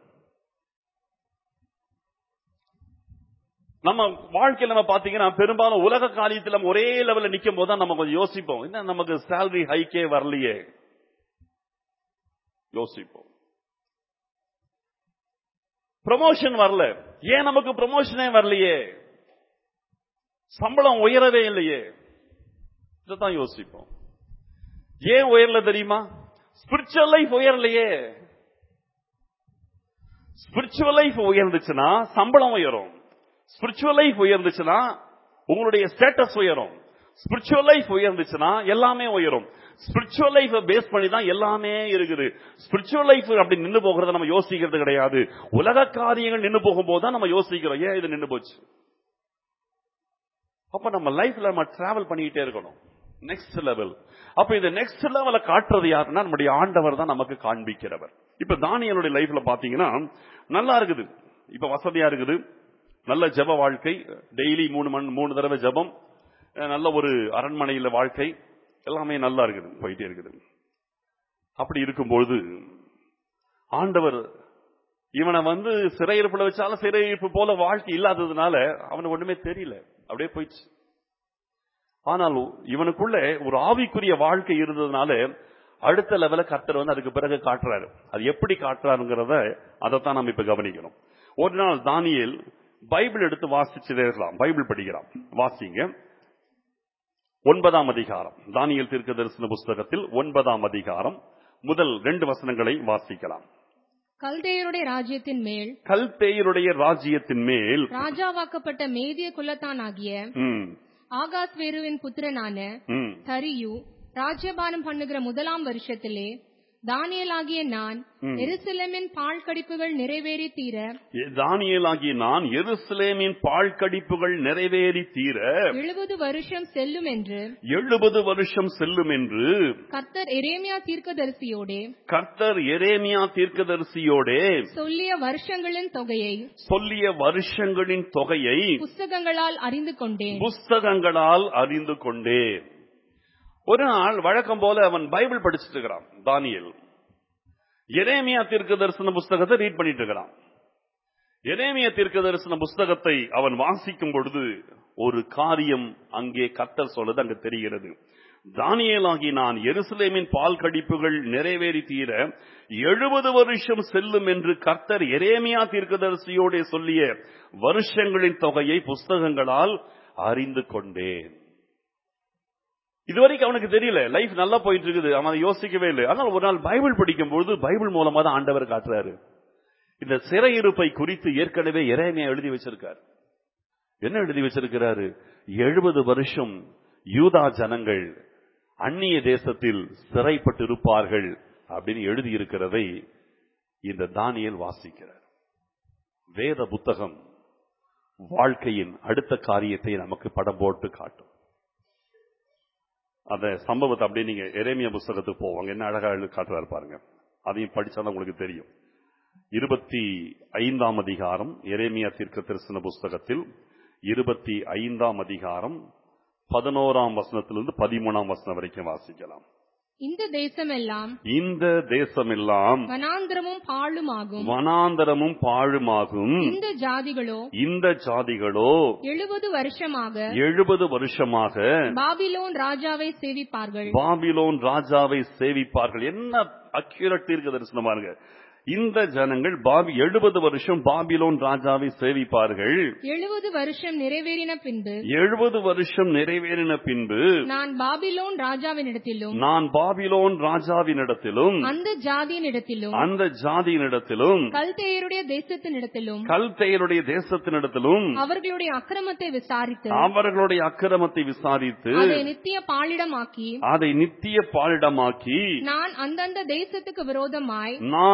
[SPEAKER 1] நம்ம வாழ்க்கையில நம்ம பாத்தீங்கன்னா பெரும்பாலும் உலக காரியத்துல நம்ம ஒரே லெவல்ல நிக்கும் போது தான் நம்ம கொஞ்சம் யோசிப்போம் என்ன நமக்கு சேலரி ஹைக்கே வரலையே யோசிப்போம் ப்ரமோஷன் வரல ஏன் நமக்கு ப்ரமோஷனே வரலையே சம்பளம் உயரவே இல்லையே இதான் யோசிப்போம் ஏன் உயரல தெரியுமா ஸ்பிரிச்சுவல் லைஃப் உயரலையே ஸ்பிரிச்சுவல் லைஃப் உயர்ந்துச்சுன்னா சம்பளம் உயரும் ஸ்பிரிச்சுவல் லைஃப் உயர்ந்துச்சுன்னா உங்களுடைய ஸ்டேட்டஸ் உயரும் ஸ்பிரிச்சுவல் லைஃப் உயர்ந்துச்சுன்னா எல்லாமே உயரும் ஸ்பிரிச்சுவல் லைஃப் பேஸ் பண்ணி தான் எல்லாமே இருக்குது ஸ்பிரிச்சுவல் லைஃப் அப்படி நின்னு போகிறத நம்ம யோசிக்கிறது கிடையாது உலக காரியங்கள் நின்னு போகும்போது தான் நம்ம யோசிக்கிறோம் ஏன் இது நின்னு போச்சு அப்ப நம்ம லைஃப்ல நம்ம டிராவல் பண்ணிக்கிட்டே இருக்கணும் நெக்ஸ்ட் லெவல் அப்ப இந்த நெக்ஸ்ட் லெவல காட்டுறது யாருன்னா நம்முடைய ஆண்டவர் தான் நமக்கு காண்பிக்கிறவர் இப்ப தானியலுடைய லைஃப்ல பாத்தீங்கன்னா நல்லா இருக்குது இப்ப வசதியா இருக்குது நல்ல ஜெப வாழ்க்கை டெய்லி மூணு மணி மூணு தடவை ஜெபம் அஹ் நல்ல ஒரு அரண்மனையில வாழ்க்கை எல்லாமே நல்லா இருக்குது போயிட்டே இருக்குது அப்படி இருக்கும்பொழுது ஆண்டவர் இவனை வந்து சிறையிருப்புல வச்சாலும் சிறையிருப்பு போல வாழ்க்கை இல்லாததுனால அவனுக்கு ஒண்ணுமே தெரியல அப்படியே போயிடுச்சு ஆனால் இவனுக்குள்ள ஒரு ஆவிக்குரிய வாழ்க்கை இருந்ததுனால அடுத்த லெவல கர்த்தர் வந்து அதுக்கு பிறகு காட்டுறாரு அது எப்படி காட்டுறாருங்கிறத அதைத்தான் நம்ம இப்ப கவனிக்கணும் ஒரு நாள் தானியேல் பைபிள் எடுத்து வாசிச்சுட்டே இருக்கலாம் பைபிள் படிக்கலாம் வாசிங்க ஒன்பதாம் அதிகாரம் தானியல் தீர்க்க தரிசன புஸ்தகத்தில் ஒன்பதாம் அதிகாரம் முதல் ரெண்டு வசனங்களை வாசிக்கலாம்
[SPEAKER 2] கல்தேயருடைய ராஜ்யத்தின் மேல்
[SPEAKER 1] கல்தேயருடைய ராஜ்யத்தின் மேல்
[SPEAKER 2] ராஜாவாக்கப்பட்ட மேதிய குலத்தானாகிய
[SPEAKER 1] ம்,
[SPEAKER 2] ஆகாஸ்வேருவின் புத்திரனான
[SPEAKER 1] ம்,
[SPEAKER 2] தரியு ராஜ்யபாரம் பண்ணுகிற முதலாம் வருஷத்திலே தானியலாகிய நான் எருசலேமின் பால் கடிப்புகள் நிறைவேறி தீர
[SPEAKER 1] தானியேலாகிய நான் எருசலேமின் பால் கடிப்புகள் நிறைவேறி தீர
[SPEAKER 2] எழுபது வருஷம் செல்லும் என்று
[SPEAKER 1] எழுபது வருஷம் செல்லும் என்று
[SPEAKER 2] கர்த்தர் எரேமியா தீர்க்கதரிசியோடே
[SPEAKER 1] கர்த்தர் எரேமியா தீர்க்கதரிசியோடே
[SPEAKER 2] சொல்லிய வருஷங்களின் தொகையை
[SPEAKER 1] சொல்லிய வருஷங்களின் தொகையை
[SPEAKER 2] புஸ்தகங்களால் அறிந்து கொண்டேன்
[SPEAKER 1] புஸ்தகங்களால் அறிந்து கொண்டேன் ஒரு நாள் வழக்கம் போல அவன் பைபிள் படிச்சுட்டு இருக்கிறான் தானியல் எரேமியா தீர்க்க தரிசன புஸ்தகத்தை ரீட் பண்ணிட்டு இருக்கிறான் எரேமியா தீர்க்க தரிசன புஸ்தகத்தை அவன் வாசிக்கும் பொழுது ஒரு காரியம் அங்கே கத்தர் சொல்லுது அங்க தெரிகிறது தானியேலாகி நான் எருசலேமின் பால் கடிப்புகள் நிறைவேறி தீர எழுபது வருஷம் செல்லும் என்று கர்த்தர் எரேமியா தீர்க்கதரிசியோட சொல்லிய வருஷங்களின் தொகையை புஸ்தகங்களால் அறிந்து கொண்டேன் இதுவரைக்கும் அவனுக்கு தெரியல லைஃப் நல்லா போயிட்டு இருக்குது அவன் அதை யோசிக்கவே இல்லை ஆனால் ஒரு நாள் பைபிள் படிக்கும் பொழுது பைபிள் மூலமா தான் ஆண்டவர் காட்டுறாரு இந்த சிறையிருப்பை குறித்து ஏற்கனவே இறைமையா எழுதி வச்சிருக்கார் என்ன எழுதி வச்சிருக்கிறாரு எழுபது வருஷம் யூதா ஜனங்கள் அந்நிய தேசத்தில் சிறைப்பட்டு இருப்பார்கள் அப்படின்னு எழுதி இருக்கிறதை இந்த தானியல் வாசிக்கிறார் வேத புத்தகம் வாழ்க்கையின் அடுத்த காரியத்தை நமக்கு படம் போட்டு காட்டும் அந்த சம்பவத்தை அப்படியே நீங்க எரேமியா புஸ்தகத்துக்கு போவாங்க என்ன அழகா எழுதி காட்டுறாரு பாருங்க அதையும் படிச்சாதான் உங்களுக்கு தெரியும் இருபத்தி ஐந்தாம் அதிகாரம் எரேமியா தீர்க்க தரிசன புஸ்தகத்தில் இருபத்தி ஐந்தாம் அதிகாரம் பதினோராம் வசனத்திலிருந்து பதிமூணாம் வசனம் வரைக்கும் வாசிக்கலாம்
[SPEAKER 2] இந்த தேசமெல்லாம்
[SPEAKER 1] இந்த தேசமெல்லாம்
[SPEAKER 2] வனாந்திரமும் பாழுமாகும்
[SPEAKER 1] வனாந்தரமும் பாழுமாகும்
[SPEAKER 2] இந்த ஜாதிகளோ
[SPEAKER 1] இந்த ஜாதிகளோ
[SPEAKER 2] எழுபது வருஷமாக
[SPEAKER 1] எழுபது வருஷமாக
[SPEAKER 2] பாபிலோன் ராஜாவை சேவிப்பார்கள்
[SPEAKER 1] பாபிலோன் ராஜாவை சேவிப்பார்கள் என்ன அக்யூரட் தீர்க்க தரிசனம் பாருங்க இந்த ஜனங்கள் பாபி எழுபது வருஷம் பாபிலோன் ராஜாவை சேவிப்பார்கள்
[SPEAKER 2] எழுபது வருஷம் நிறைவேறின பின்பு
[SPEAKER 1] எழுபது வருஷம் நிறைவேறின பின்பு
[SPEAKER 2] நான் பாபிலோன் ராஜாவினிடத்திலும்
[SPEAKER 1] நான் பாபிலோன் ராஜாவினிடத்திலும்
[SPEAKER 2] அந்த ஜாதியினிடத்திலும்
[SPEAKER 1] அந்த ஜாதியினிடத்திலும்
[SPEAKER 2] கல்தேயருடைய தேசத்தினிடத்திலும்
[SPEAKER 1] கல்தையருடைய தேசத்தினிடத்திலும்
[SPEAKER 2] அவர்களுடைய அக்கிரமத்தை விசாரித்து
[SPEAKER 1] அவர்களுடைய அக்கிரமத்தை விசாரித்து
[SPEAKER 2] அதை நித்திய பாலிடமாக்கி
[SPEAKER 1] அதை நித்திய பாலிடமாக்கி
[SPEAKER 2] நான் அந்தந்த தேசத்துக்கு விரோதமாய்
[SPEAKER 1] நான் அந்த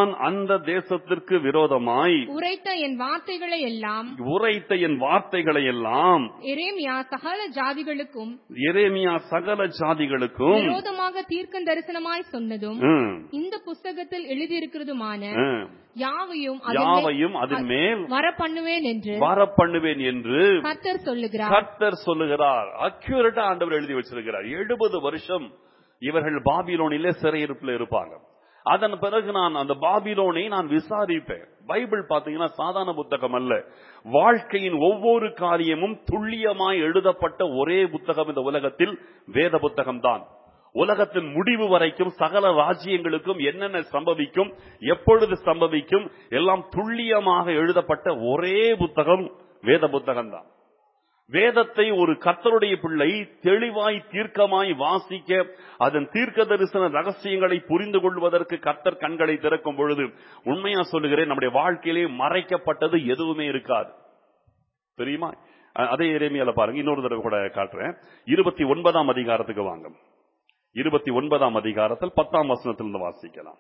[SPEAKER 1] அந்த தேசத்திற்கு விரோதமாய்
[SPEAKER 2] உரைத்த என் வார்த்தைகளை எல்லாம்
[SPEAKER 1] உரைத்த என் வார்த்தைகளை எல்லாம்
[SPEAKER 2] எரேமியா சகல ஜாதிகளுக்கும்
[SPEAKER 1] எரேமியா சகல ஜாதிகளுக்கும்
[SPEAKER 2] விரோதமாக தீர்க்க தரிசனமாய் சொன்னதும்
[SPEAKER 1] ம்,
[SPEAKER 2] இந்த புஸ்தகத்தில் எழுதியிருக்கிறதுமான
[SPEAKER 1] ம்,
[SPEAKER 2] யாவையும் அதின் மேல்
[SPEAKER 1] யாவையும் அதன் மேல்
[SPEAKER 2] வர பண்ணுவேன் என்று
[SPEAKER 1] வர பண்ணுவேன் என்று
[SPEAKER 2] கர்த்தர் சொல்லுகிறார்
[SPEAKER 1] கர்த்தர் சொல்லுகிறார் அக்யூரேட்டா ஆண்டவர் எழுதி வச்சிருக்கிறார் எழுபது வருஷம் இவர்கள் பாபிலோனிலே சிறையிருப்பில் இருப்பாங்க அதன் பிறகு நான் அந்த பாபிலோனை நான் விசாரிப்பேன் பைபிள் பாத்தீங்கன்னா சாதாரண புத்தகம் அல்ல வாழ்க்கையின் ஒவ்வொரு காரியமும் துல்லியமாய் எழுதப்பட்ட ஒரே புத்தகம் இந்த உலகத்தில் வேத புத்தகம் தான் உலகத்தின் முடிவு வரைக்கும் சகல ராஜ்யங்களுக்கும் என்னென்ன சம்பவிக்கும் எப்பொழுது சம்பவிக்கும் எல்லாம் துல்லியமாக எழுதப்பட்ட ஒரே புத்தகம் வேத புத்தகம் தான் வேதத்தை ஒரு கர்த்தருடைய பிள்ளை தெளிவாய் தீர்க்கமாய் வாசிக்க அதன் தீர்க்க தரிசன ரகசியங்களை புரிந்து கொள்வதற்கு கர்த்தர் கண்களை திறக்கும் பொழுது உண்மையா சொல்லுகிறேன் நம்முடைய வாழ்க்கையிலே மறைக்கப்பட்டது எதுவுமே இருக்காது தெரியுமா அ- அதே எரேமியால பாருங்க இன்னொரு தடவை கூட காட்டுறேன் இருபத்தி ஒன்பதாம் அதிகாரத்துக்கு வாங்க இருபத்தி ஒன்பதாம் அதிகாரத்தில் பத்தாம் வசனத்திலிருந்து வாசிக்கலாம்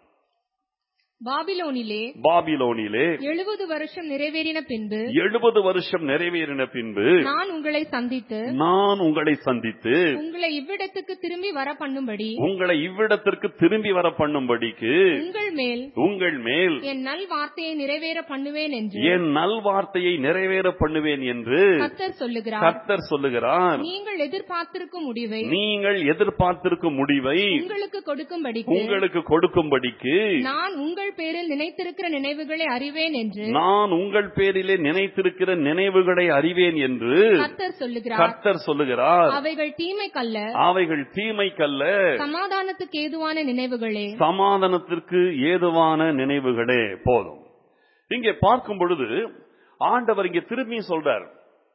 [SPEAKER 2] பாபிலோனிலே
[SPEAKER 1] பாபிலோனிலே
[SPEAKER 2] எழுபது வருஷம் நிறைவேறின பின்பு
[SPEAKER 1] எழுபது வருஷம் நிறைவேறின பின்பு
[SPEAKER 2] நான் உங்களை சந்தித்து
[SPEAKER 1] நான் உங்களை சந்தித்து
[SPEAKER 2] உங்களை இவ்விடத்துக்கு திரும்பி வர பண்ணும்படி
[SPEAKER 1] உங்களை இவ்விடத்திற்கு திரும்பி வர பண்ணும்படிக்கு
[SPEAKER 2] உங்கள் மேல்
[SPEAKER 1] உங்கள் மேல்
[SPEAKER 2] என் நல் வார்த்தையை நிறைவேற பண்ணுவேன் என்று
[SPEAKER 1] என் நல்வார்த்தையை நிறைவேற பண்ணுவேன் என்று
[SPEAKER 2] கர்த்தர் சொல்லுகிறார்
[SPEAKER 1] கர்த்தர் சொல்லுகிறார்
[SPEAKER 2] நீங்கள் எதிர்பார்த்திருக்கும் முடிவை
[SPEAKER 1] நீங்கள் எதிர்பார்த்திருக்கும் முடிவை
[SPEAKER 2] உங்களுக்கு கொடுக்கும்படிக்கு
[SPEAKER 1] உங்களுக்கு கொடுக்கும்படிக்கு
[SPEAKER 2] நான் உங்கள் பேரில் நினைத்திருக்கிற நினைவுகளை அறிவேன் என்று
[SPEAKER 1] நான் உங்கள் பேரிலே நினைத்திருக்கிற நினைவுகளை அறிவேன் என்று
[SPEAKER 2] கர்த்தர் சொல்லுகிறார்
[SPEAKER 1] கர்த்தர் சொல்லுகிறார்
[SPEAKER 2] அவைகள் தீமைக்கல்ல
[SPEAKER 1] அவைகள் தீமைக்கல்ல
[SPEAKER 2] சமாதானத்துக்கு ஏதுவான நினைவுகளே
[SPEAKER 1] சமாதானத்திற்கு ஏதுவான நினைவுகளே போதும் இங்கே பார்க்கும் பொழுது ஆண்டவர் இங்கே திரும்பி சொல்றார்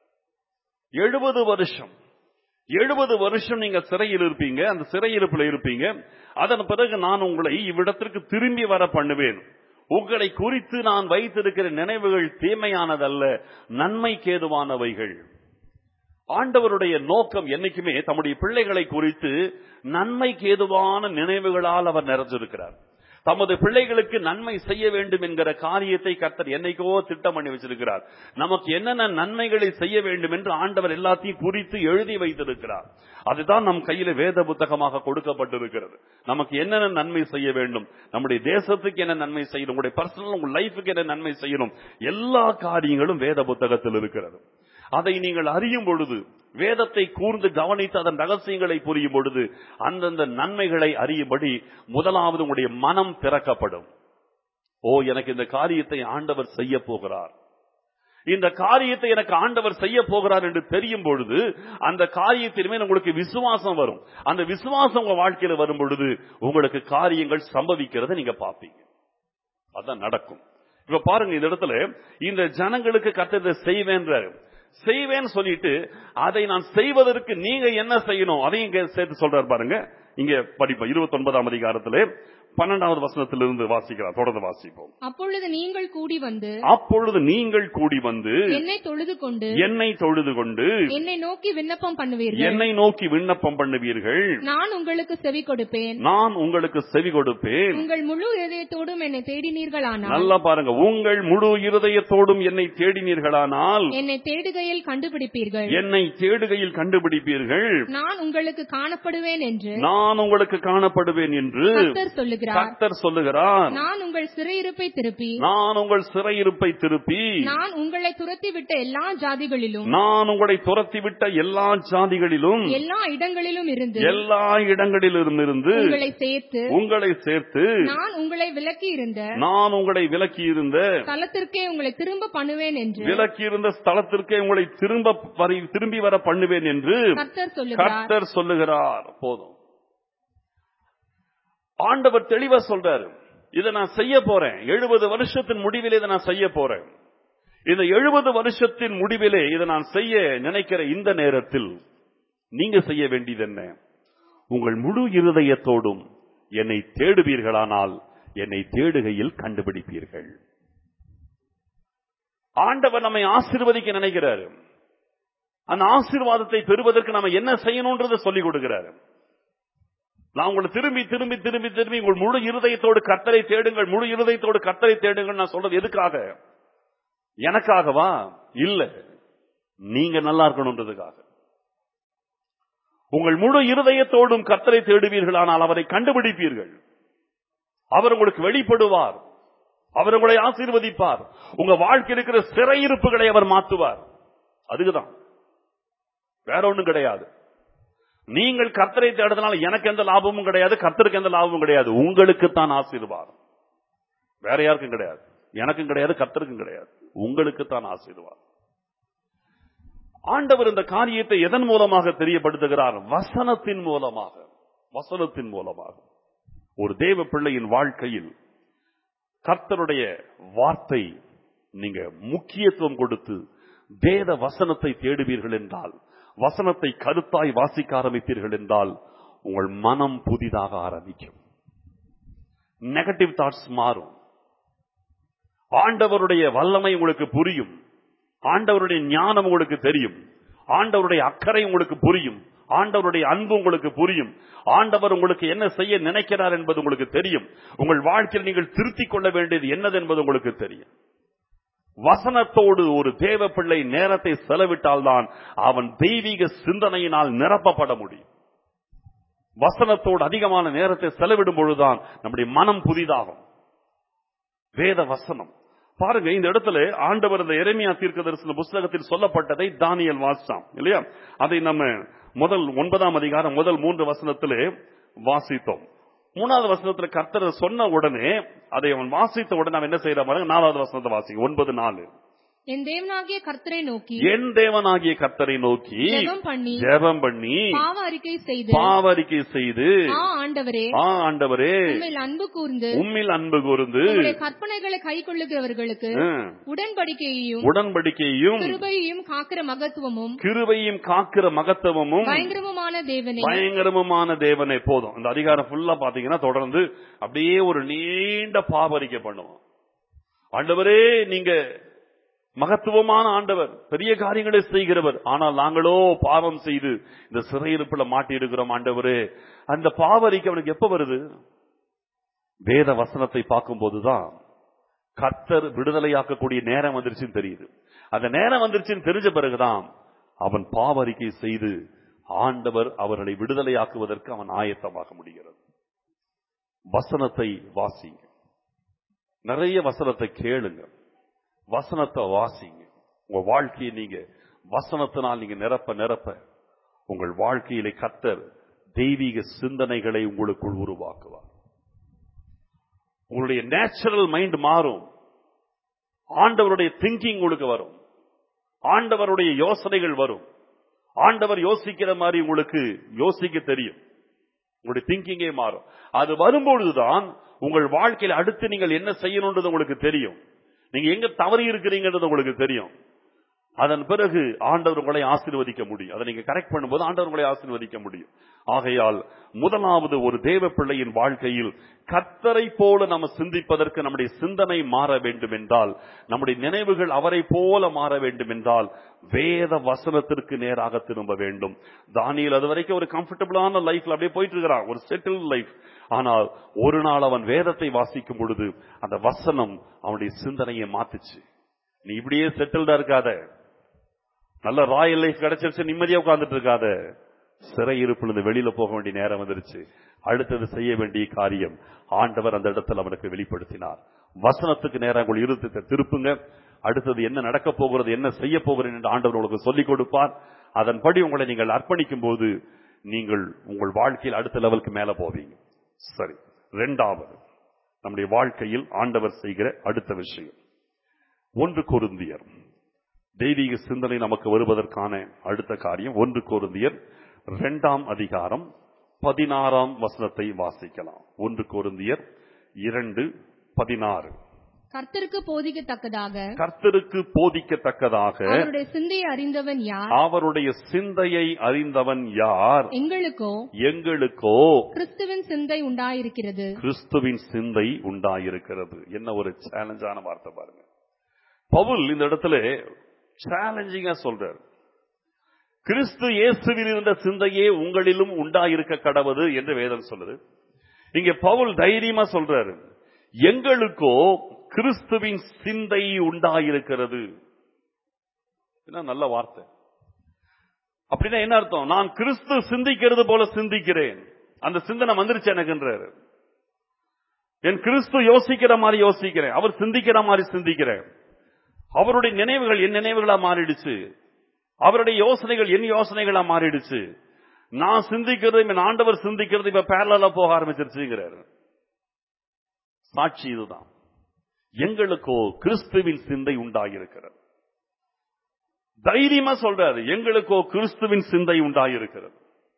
[SPEAKER 1] எழுபது வருஷம் எழுபது வருஷம் நீங்க சிறையில் இருப்பீங்க அந்த சிறையிருப்பில் இருப்பீங்க அதன் பிறகு நான் உங்களை இவ்விடத்திற்கு திரும்பி வர பண்ணுவேன் உங்களை குறித்து நான் வைத்திருக்கிற நினைவுகள் தீமையானதல்ல நன்மைக்கேதுவானவைகள் ஆண்டவருடைய நோக்கம் என்னைக்குமே தம்முடைய பிள்ளைகளை குறித்து நன்மைக்கு ஏதுவான நினைவுகளால் அவர் நிறைஞ்சிருக்கிறார் தமது பிள்ளைகளுக்கு நன்மை செய்ய வேண்டும் என்கிற காரியத்தை கர்த்தர் என்னைக்கோ திட்டம் பண்ணி வச்சிருக்கிறார் நமக்கு என்னென்ன நன்மைகளை செய்ய வேண்டும் என்று ஆண்டவர் எல்லாத்தையும் குறித்து எழுதி வைத்திருக்கிறார் அதுதான் நம் கையில வேத புத்தகமாக கொடுக்கப்பட்டிருக்கிறது நமக்கு என்னென்ன நன்மை செய்ய வேண்டும் நம்முடைய தேசத்துக்கு என்ன நன்மை செய்யணும் உங்களுடைய பர்சனல் உங்க லைஃபுக்கு என்ன நன்மை செய்யணும் எல்லா காரியங்களும் வேத புத்தகத்தில் இருக்கிறது அதை நீங்கள் அறியும் பொழுது வேதத்தை கூர்ந்து கவனித்து அதன் ரகசியங்களை புரியும் பொழுது அந்தந்த நன்மைகளை அறியும்படி முதலாவது உங்களுடைய மனம் திறக்கப்படும் ஓ எனக்கு இந்த காரியத்தை ஆண்டவர் செய்ய போகிறார் இந்த காரியத்தை எனக்கு ஆண்டவர் செய்ய போகிறார் என்று தெரியும் பொழுது அந்த காரியத்தின் மேல் உங்களுக்கு விசுவாசம் வரும் அந்த விசுவாசம் உங்க வாழ்க்கையில வரும் பொழுது உங்களுக்கு காரியங்கள் சம்பவிக்கிறதை நீங்க பார்ப்பீங்க அதான் நடக்கும் இப்ப பாருங்க இந்த இடத்துல இந்த ஜனங்களுக்கு கத்ததை செய்வேன்றாரு செய்வேன்னு சொல்லிட்டு அதை நான் செய்வதற்கு நீங்க என்ன செய்யணும் அதையும் இங்க சேர்த்து சொல்றாரு பாருங்க இங்க படிப்போம் இருபத்தி ஒன்பதாம் அதிகாரத்திலே பன்னெண்டாவது வசனத்திலிருந்து வாசிக்கலாம் தொடர்ந்து வாசிப்போம்
[SPEAKER 2] அப்பொழுது நீங்கள் கூடி வந்து
[SPEAKER 1] அப்பொழுது நீங்கள் கூடி வந்து
[SPEAKER 2] என்னை தொழுது கொண்டு
[SPEAKER 1] என்னை தொழுது கொண்டு
[SPEAKER 2] என்னை நோக்கி விண்ணப்பம் பண்ணுவீர்கள்
[SPEAKER 1] என்னை நோக்கி விண்ணப்பம் பண்ணுவீர்கள்
[SPEAKER 2] நான் உங்களுக்கு செவி கொடுப்பேன்
[SPEAKER 1] நான் உங்களுக்கு செவி கொடுப்பேன்
[SPEAKER 2] உங்கள் முழு இதயத்தோடும் என்னை தேடினீர்களானால்
[SPEAKER 1] நல்லா பாருங்க உங்கள் முழு இருதயத்தோடும் என்னை தேடினீர்களானால்
[SPEAKER 2] என்னை தேடுகையில் கண்டுபிடிப்பீர்கள்
[SPEAKER 1] என்னை தேடுகையில் கண்டுபிடிப்பீர்கள்
[SPEAKER 2] நான் உங்களுக்கு காணப்படுவேன் என்று
[SPEAKER 1] நான் உங்களுக்கு காணப்படுவேன் என்று
[SPEAKER 2] கர்த்தர் சொல்லுகிறார்
[SPEAKER 1] கர்த்தர் சொல்லுகிறார்
[SPEAKER 2] நான் உங்கள் சிறையிருப்பை திருப்பி
[SPEAKER 1] நான் உங்கள் சிறையிருப்பை திருப்பி
[SPEAKER 2] நான் உங்களை துரத்தி விட்ட எல்லா ஜாதிகளிலும்
[SPEAKER 1] நான் உங்களை துரத்திவிட்ட எல்லா ஜாதிகளிலும்
[SPEAKER 2] எல்லா இடங்களிலும் இருந்து
[SPEAKER 1] எல்லா இடங்களிலும் இருந்து
[SPEAKER 2] உங்களை சேர்த்து
[SPEAKER 1] உங்களை சேர்த்து
[SPEAKER 2] நான் உங்களை விலக்கி இருந்த
[SPEAKER 1] நான் உங்களை விலக்கி இருந்த
[SPEAKER 2] தலத்திற்கே உங்களை திரும்ப பண்ணுவேன் என்று
[SPEAKER 1] விலக்கி இருந்த ஸ்தலத்திற்கே உங்களை திரும்ப வரி- திரும்பி வர பண்ணுவேன் என்று
[SPEAKER 2] கர்த்தர் சொல்லுகிறார்
[SPEAKER 1] கர்த்தர் சொல்லுகிறார் போதும் ஆண்டவர் தெளிவா சொல்றாரு இதை நான் செய்ய போறேன் எழுபது வருஷத்தின் முடிவிலே இதை நான் செய்ய போறேன் இந்த எழுபது வருஷத்தின் முடிவிலே இதை நான் செய்ய நினைக்கிற இந்த நேரத்தில் நீங்க செய்ய வேண்டியது என்ன உங்கள் முழு இருதயத்தோடும் என்னை தேடுவீர்களானால் என்னை தேடுகையில் கண்டுபிடிப்பீர்கள் ஆண்டவர் நம்மை ஆசீர்வதிக்க நினைக்கிறாரு அந்த ஆசீர்வாதத்தை பெறுவதற்கு நாம என்ன செய்யணும்ன்றதை சொல்லிக் கொடுக்கிறாரு நான் உங்களை திரும்பி திரும்பி திரும்பி திரும்பி உங்கள் முழு இருதயத்தோடு கர்த்தரை தேடுங்கள் முழு இருதயத்தோடு கர்த்தரை தேடுங்கள் நான் சொல்றது எதுக்காக எனக்காகவா இல்ல நீங்க நல்லா இருக்கணும்ன்றதுக்காக உங்கள் முழு இருதயத்தோடும் கர்த்தரை தேடுவீர்கள் ஆனால் அவரை கண்டுபிடிப்பீர்கள் அவர் உங்களுக்கு வெளிப்படுவார் அவர் உங்களை ஆசீர்வதிப்பார் உங்க வாழ்க்கை இருக்கிற சிறையிருப்புகளை அவர் மாற்றுவார் அதுக்குதான் வேற ஒண்ணும் கிடையாது நீங்கள் கர்த்தரை தேடுறதுனால எனக்கு எந்த லாபமும் கிடையாது கர்த்தருக்கு எந்த லாபமும் கிடையாது உங்களுக்கு தான் ஆசீர்வாதம் வேற யாருக்கும் கிடையாது எனக்கும் கிடையாது கர்த்தருக்கும் கிடையாது உங்களுக்கு தான் ஆசீர்வாதம் ஆண்டவர் இந்த காரியத்தை எதன் மூலமாக தெரியப்படுத்துகிறார் வசனத்தின் மூலமாக வசனத்தின் மூலமாக ஒரு தேவ பிள்ளையின் வாழ்க்கையில் கர்த்தருடைய வார்த்தை நீங்க முக்கியத்துவம் கொடுத்து வேத வசனத்தை தேடுவீர்கள் என்றால் வசனத்தை கருத்தாய் வாசிக்க ஆரம்பித்தீர்கள் என்றால் உங்கள் மனம் புதிதாக ஆரம்பிக்கும் நெகட்டிவ் தாட்ஸ் மாறும் ஆண்டவருடைய வல்லமை உங்களுக்கு புரியும் ஆண்டவருடைய ஞானம் உங்களுக்கு தெரியும் ஆண்டவருடைய அக்கறை உங்களுக்கு புரியும் ஆண்டவருடைய அன்பு உங்களுக்கு புரியும் ஆண்டவர் உங்களுக்கு என்ன செய்ய நினைக்கிறார் என்பது உங்களுக்கு தெரியும் உங்கள் வாழ்க்கையில் நீங்கள் திருத்திக் கொள்ள வேண்டியது என்னது என்பது உங்களுக்கு தெரியும் வசனத்தோடு ஒரு தேவ பிள்ளை நேரத்தை செலவிட்டால்தான் அவன் தெய்வீக சிந்தனையினால் நிரப்பப்பட முடியும் வசனத்தோடு அதிகமான நேரத்தை செலவிடும் பொழுதுதான் நம்முடைய மனம் புதிதாகும் வேத வசனம் பாருங்க இந்த இடத்துல ஆண்டவர் இந்த எரேமியா தீர்க்க தரிசன புஸ்தகத்தில் சொல்லப்பட்டதை தானியல் வாசிச்சான் இல்லையா அதை நம்ம முதல் ஒன்பதாம் அதிகாரம் முதல் மூன்று வசனத்திலே வாசித்தோம் மூணாவது வசனத்துல கர்த்தர் சொன்ன உடனே அதை அவன் வாசித்த உடனே அவன் என்ன செய்யற பாருங்க நாலாவது வசனத்தை வாசிங்க ஒன்பது நாலு
[SPEAKER 2] என் தேவனாகிய கர்த்தரை நோக்கி
[SPEAKER 1] என் தேவனாகிய கர்த்தரை நோக்கி
[SPEAKER 2] ஜெபம் பண்ணி
[SPEAKER 1] ஜெபம் பண்ணி
[SPEAKER 2] பாவ அறிக்கை செய்து
[SPEAKER 1] பாவரிக்கை செய்து
[SPEAKER 2] ஆ ஆண்டவரே
[SPEAKER 1] ஆ ஆண்டவரே
[SPEAKER 2] உண்மையில் அன்பு கூர்ந்து
[SPEAKER 1] உம்மில் அன்பு கூர்ந்து
[SPEAKER 2] உங்களுடைய கற்பனைகளை கை கொள்ளுகிறவர்களுக்கு
[SPEAKER 1] ம்,
[SPEAKER 2] உடன்படிக்கையையும்
[SPEAKER 1] உடன்படிக்கையும்
[SPEAKER 2] கிருபையையும் காக்கிற மகத்துவமும்
[SPEAKER 1] கிருபையும் காக்கிற மகத்துவமும்
[SPEAKER 2] பயங்கரமுமான தேவனே
[SPEAKER 1] பயங்கரமான தேவனே போதும் இந்த அதிகாரம் ஃபுல்லா பாத்தீங்கன்னா தொடர்ந்து அப்படியே ஒரு நீண்ட பாவரிக்கை பண்ணுவோம் ஆண்டவரே நீங்க மகத்துவமான ஆண்டவர் பெரிய காரியங்களை செய்கிறவர் ஆனால் நாங்களோ பாவம் செய்து இந்த சிறையிருப்புல மாட்டி இருக்கிறோம் ஆண்டவரே அந்த பாவரிக்கை அவனுக்கு எப்ப வருது வேத வசனத்தை பார்க்கும் போதுதான் கர்த்தர் விடுதலையாக்கக்கூடிய நேரம் வந்துருச்சுன்னு தெரியுது அந்த நேரம் வந்துருச்சுன்னு தெரிஞ்ச பிறகுதான் அவன் பாவரிக்கை செய்து ஆண்டவர் அவர்களை விடுதலையாக்குவதற்கு அவன் ஆயத்தமாக முடிகிறது வசனத்தை வாசிங்க நிறைய வசனத்தை கேளுங்க வசனத்தை வாசிங்க உங்க வாழ்க்கையை நீங்க வசனத்தினால் நீங்க நிரப்ப நிரப்ப உங்கள் வாழ்க்கையிலே கர்த்தர் தெய்வீக சிந்தனைகளை உங்களுக்குள் உருவாக்குவார் உங்களுடைய நேச்சுரல் மைண்ட் மாறும் ஆண்டவருடைய திங்கிங் உங்களுக்கு வரும் ஆண்டவருடைய யோசனைகள் வரும் ஆண்டவர் யோசிக்கிற மாதிரி உங்களுக்கு யோசிக்க தெரியும் உங்களுடைய திங்கிங்கே மாறும் அது வரும்பொழுதுதான் உங்கள் வாழ்க்கையில் அடுத்து நீங்கள் என்ன செய்யணும்ன்றது உங்களுக்கு தெரியும் நீங்க எங்க தவறி இருக்கிறீங்கன்றது உங்களுக்கு தெரியும் அதன் பிறகு ஆண்டவர் உங்களை ஆசீர்வதிக்க முடியும் அதை நீங்க கரெக்ட் பண்ணும்போது ஆண்டவர் உங்களை ஆசீர்வதிக்க முடியும் ஆகையால் முதலாவது ஒரு தேவ பிள்ளையின் வாழ்க்கையில் கர்த்தரை போல நம்ம சிந்திப்பதற்கு நம்முடைய சிந்தனை மாற வேண்டும் என்றால் நம்முடைய நினைவுகள் அவரை போல மாற வேண்டும் என்றால் வேத வசனத்திற்கு நேராக திரும்ப வேண்டும் தானியல் அது வரைக்கும் ஒரு கம்ஃபர்டபுளான லைஃப்ல அப்படியே போயிட்டு இருக்கிறான் ஒரு செட்டில் லைஃப் ஆனால் ஒரு நாள் அவன் வேதத்தை வாசிக்கும் பொழுது அந்த வசனம் அவனுடைய சிந்தனையை மாத்துச்சு நீ இப்படியே செட்டில்டா இருக்காத நல்ல ராயல் லைஃப் கிடைச்சிருச்சு நிம்மதியா உட்கார்ந்துட்டு இருக்காத சிறை இருப்பிலிருந்து வெளியில போக வேண்டிய நேரம் வந்துருச்சு அடுத்தது செய்ய வேண்டிய காரியம் ஆண்டவர் அந்த இடத்துல அவனுக்கு வெளிப்படுத்தினார் வசனத்துக்கு நேரம் உங்கள் இருதயத்தை திருப்புங்க அடுத்தது என்ன நடக்க போகிறது என்ன செய்ய போகிறேன் என்று ஆண்டவர் உங்களுக்கு சொல்லிக் கொடுப்பார் அதன்படி உங்களை நீங்கள் அர்ப்பணிக்கும் போது நீங்கள் உங்கள் வாழ்க்கையில் அடுத்த லெவலுக்கு மேல போவீங்க சரி ரெண்டாவது நம்முடைய வாழ்க்கையில் ஆண்டவர் செய்கிற அடுத்த விஷயம் ஒன்று கொருந்தியர் தெய்வீக சிந்தனை நமக்கு வருவதற்கான அடுத்த காரியம் ஒன்று கொருந்தியர் இரண்டாம் அதிகாரம் பதினாறாம் வசனத்தை வாசிக்கலாம் ஒன்று கொருந்தியர் இரண்டு பதினாறு
[SPEAKER 2] கர்த்தருக்கு போதிக்கத்தக்கதாக
[SPEAKER 1] கர்த்தருக்கு போதிக்கத்தக்கதாக
[SPEAKER 2] அவருடைய சிந்தையை அறிந்தவன் யார்
[SPEAKER 1] அவருடைய சிந்தையை அறிந்தவன் யார்
[SPEAKER 2] எங்களுக்கோ
[SPEAKER 1] எங்களுக்கோ
[SPEAKER 2] கிறிஸ்துவின் சிந்தை உண்டாயிருக்கிறது
[SPEAKER 1] கிறிஸ்துவின் சிந்தை உண்டாயிருக்கிறது என்ன ஒரு சேலஞ்சான வார்த்தை பாருங்க பவுல் இந்த இடத்துல சேலஞ்சிங்கா சொல்றார் கிறிஸ்து இயேசுவில் இருந்த சிந்தையே உங்களிலும் உண்டாயிருக்க கடவது என்று வேதம் சொல்லுது இங்க பவுல் தைரியமா சொல்றாரு எங்களுக்கோ கிறிஸ்துவின் சிந்தை உண்டாயிருக்கிறது என்ன நல்ல வார்த்தை அப்படின்னா என்ன அர்த்தம் நான் கிறிஸ்து சிந்திக்கிறது போல சிந்திக்கிறேன் அந்த சிந்தனை வந்துருச்சு எனக்குன்றாரு என் கிறிஸ்து யோசிக்கிற மாதிரி யோசிக்கிறேன் அவர் சிந்திக்கிற மாதிரி சிந்திக்கிறேன் அவருடைய நினைவுகள் என் நினைவுகளா மாறிடுச்சு அவருடைய யோசனைகள் என் யோசனைகளா மாறிடுச்சு நான் சிந்திக்கிறது என் ஆண்டவர் சிந்திக்கிறது இப்ப பேரலா போக ஆரம்பிச்சிருச்சுங்கிறாரு சாட்சி இதுதான் எங்களுக்கோ கிறிஸ்துவின் சிந்தை உண்டாகியிருக்கிறது தைரியமா சொல்றாரு எங்களுக்கோ கிறிஸ்துவின் சிந்தை உண்டாகியிருக்கிறது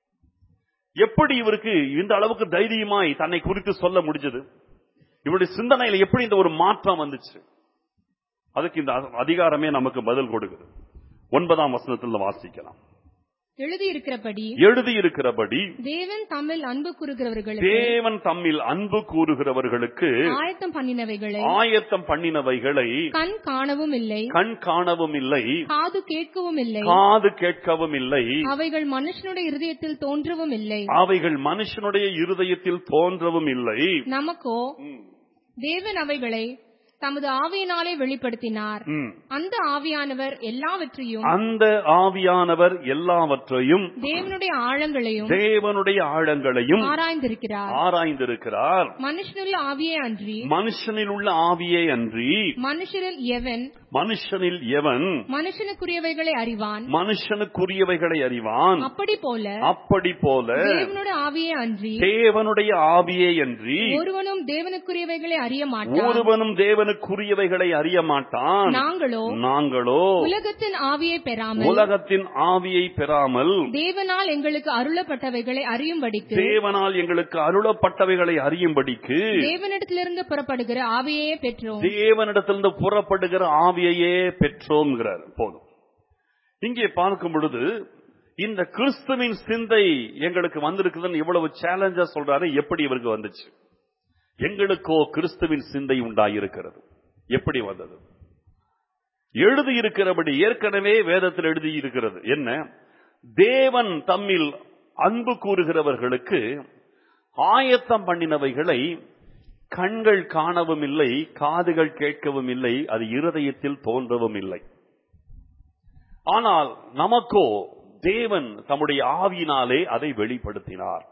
[SPEAKER 1] எப்படி இவருக்கு இந்த அளவுக்கு தைரியமாய் தன்னை குறித்து சொல்ல முடிஞ்சது இவருடைய சிந்தனையில எப்படி இந்த ஒரு மாற்றம் வந்துச்சு அதுக்கு இந்த அதிகாரமே நமக்கு பதில் கொடுக்குது ஒன்பதாம் வசனத்தில் வாசிக்கலாம்
[SPEAKER 2] எழுதியிருக்கிறபடி
[SPEAKER 1] எழுதியிருக்கிறபடி
[SPEAKER 2] தேவன் தம்மில் அன்பு கூறுகிறவர்களுக்கு
[SPEAKER 1] தேவன் தம்மில் அன்பு கூறுகிறவர்களுக்கு
[SPEAKER 2] ஆயத்தம் பண்ணினவைகளை
[SPEAKER 1] ஆயத்தம் பண்ணினவைகளை
[SPEAKER 2] கண் காணவும் இல்லை
[SPEAKER 1] கண் காணவும் இல்லை
[SPEAKER 2] காது கேட்கவும் இல்லை
[SPEAKER 1] காது கேட்கவும் இல்லை
[SPEAKER 2] அவைகள் மனுஷனுடைய இருதயத்தில் தோன்றவும் இல்லை
[SPEAKER 1] அவைகள் மனுஷனுடைய இருதயத்தில் தோன்றவும் இல்லை
[SPEAKER 2] நமக்கோ
[SPEAKER 1] ம்,
[SPEAKER 2] தேவன் அவைகளை தமது ஆவியினாலே வெளிப்படுத்தினார்
[SPEAKER 1] ம்.
[SPEAKER 2] அந்த ஆவியானவர் எல்லாவற்றையும்
[SPEAKER 1] அந்த ஆவியானவர் எல்லாவற்றையும்
[SPEAKER 2] தேவனுடைய ஆழங்களையும்
[SPEAKER 1] தேவனுடைய ஆழங்களையும்
[SPEAKER 2] ஆராய்ந்திருக்கிறார்
[SPEAKER 1] ஆராய்ந்திருக்கிறார்
[SPEAKER 2] மனுஷனுள்ள ஆவியே அன்றி
[SPEAKER 1] மனுஷனில் உள்ள ஆவியே அன்றி
[SPEAKER 2] மனுஷரில் எவன்
[SPEAKER 1] மனுஷனில் எவன்
[SPEAKER 2] மனுஷனுக்குரியவைகளை அறிவான்
[SPEAKER 1] மனுஷனுக்குரியவைகளை அறிவான்
[SPEAKER 2] அப்படி போல
[SPEAKER 1] அப்படி போல
[SPEAKER 2] தேவனுடைய ஆவியே அன்றி
[SPEAKER 1] தேவனுடைய ஆவியே அன்றி
[SPEAKER 2] ஒருவனும் தேவனுக்குரியவைகளை அறிய மாட்டான்
[SPEAKER 1] ஒருவனும் தேவனுக்குரியவைகளை அறிய மாட்டான்
[SPEAKER 2] நாங்களோ
[SPEAKER 1] நாங்களோ
[SPEAKER 2] உலகத்தின் ஆவியை பெறாமல்
[SPEAKER 1] உலகத்தின் ஆவியை பெறாமல்
[SPEAKER 2] தேவனால் எங்களுக்கு அருளப்பட்டவைகளை அறியும்படிக்கு
[SPEAKER 1] தேவனால் எங்களுக்கு அருளப்பட்டவைகளை அறியும்படிக்கு
[SPEAKER 2] தேவனிடத்திலிருந்து புறப்படுகிற ஆவியையே பெற்றோம்
[SPEAKER 1] தேவனிடத்திலிருந்து புறப்படுகிற ஆவியையே பெற்றோம்ங்கிறார் போதும் இங்கே பார்க்கும் பொழுது இந்த கிறிஸ்துவின் சிந்தை எங்களுக்கு வந்திருக்குதுன்னு இவ்வளவு சேலஞ்சா சொல்றாரு எப்படி இவருக்கு வந்துச்சு எங்களுக்கோ கிறிஸ்துவின் சிந்தை உண்டாயிருக்கிறது எப்படி வந்தது எழுதியிருக்கிறபடி ஏற்கனவே வேதத்தில் எழுதியிருக்கிறது என்ன தேவன் தம்மில் அன்பு கூறுகிறவர்களுக்கு ஆயத்தம் பண்ணினவைகளை கண்கள் காணவும் இல்லை காதுகள் கேட்கவும் இல்லை அது இருதயத்தில் தோன்றவும் இல்லை ஆனால் நமக்கோ தேவன் தம்முடைய ஆவியினாலே அதை வெளிப்படுத்தினார்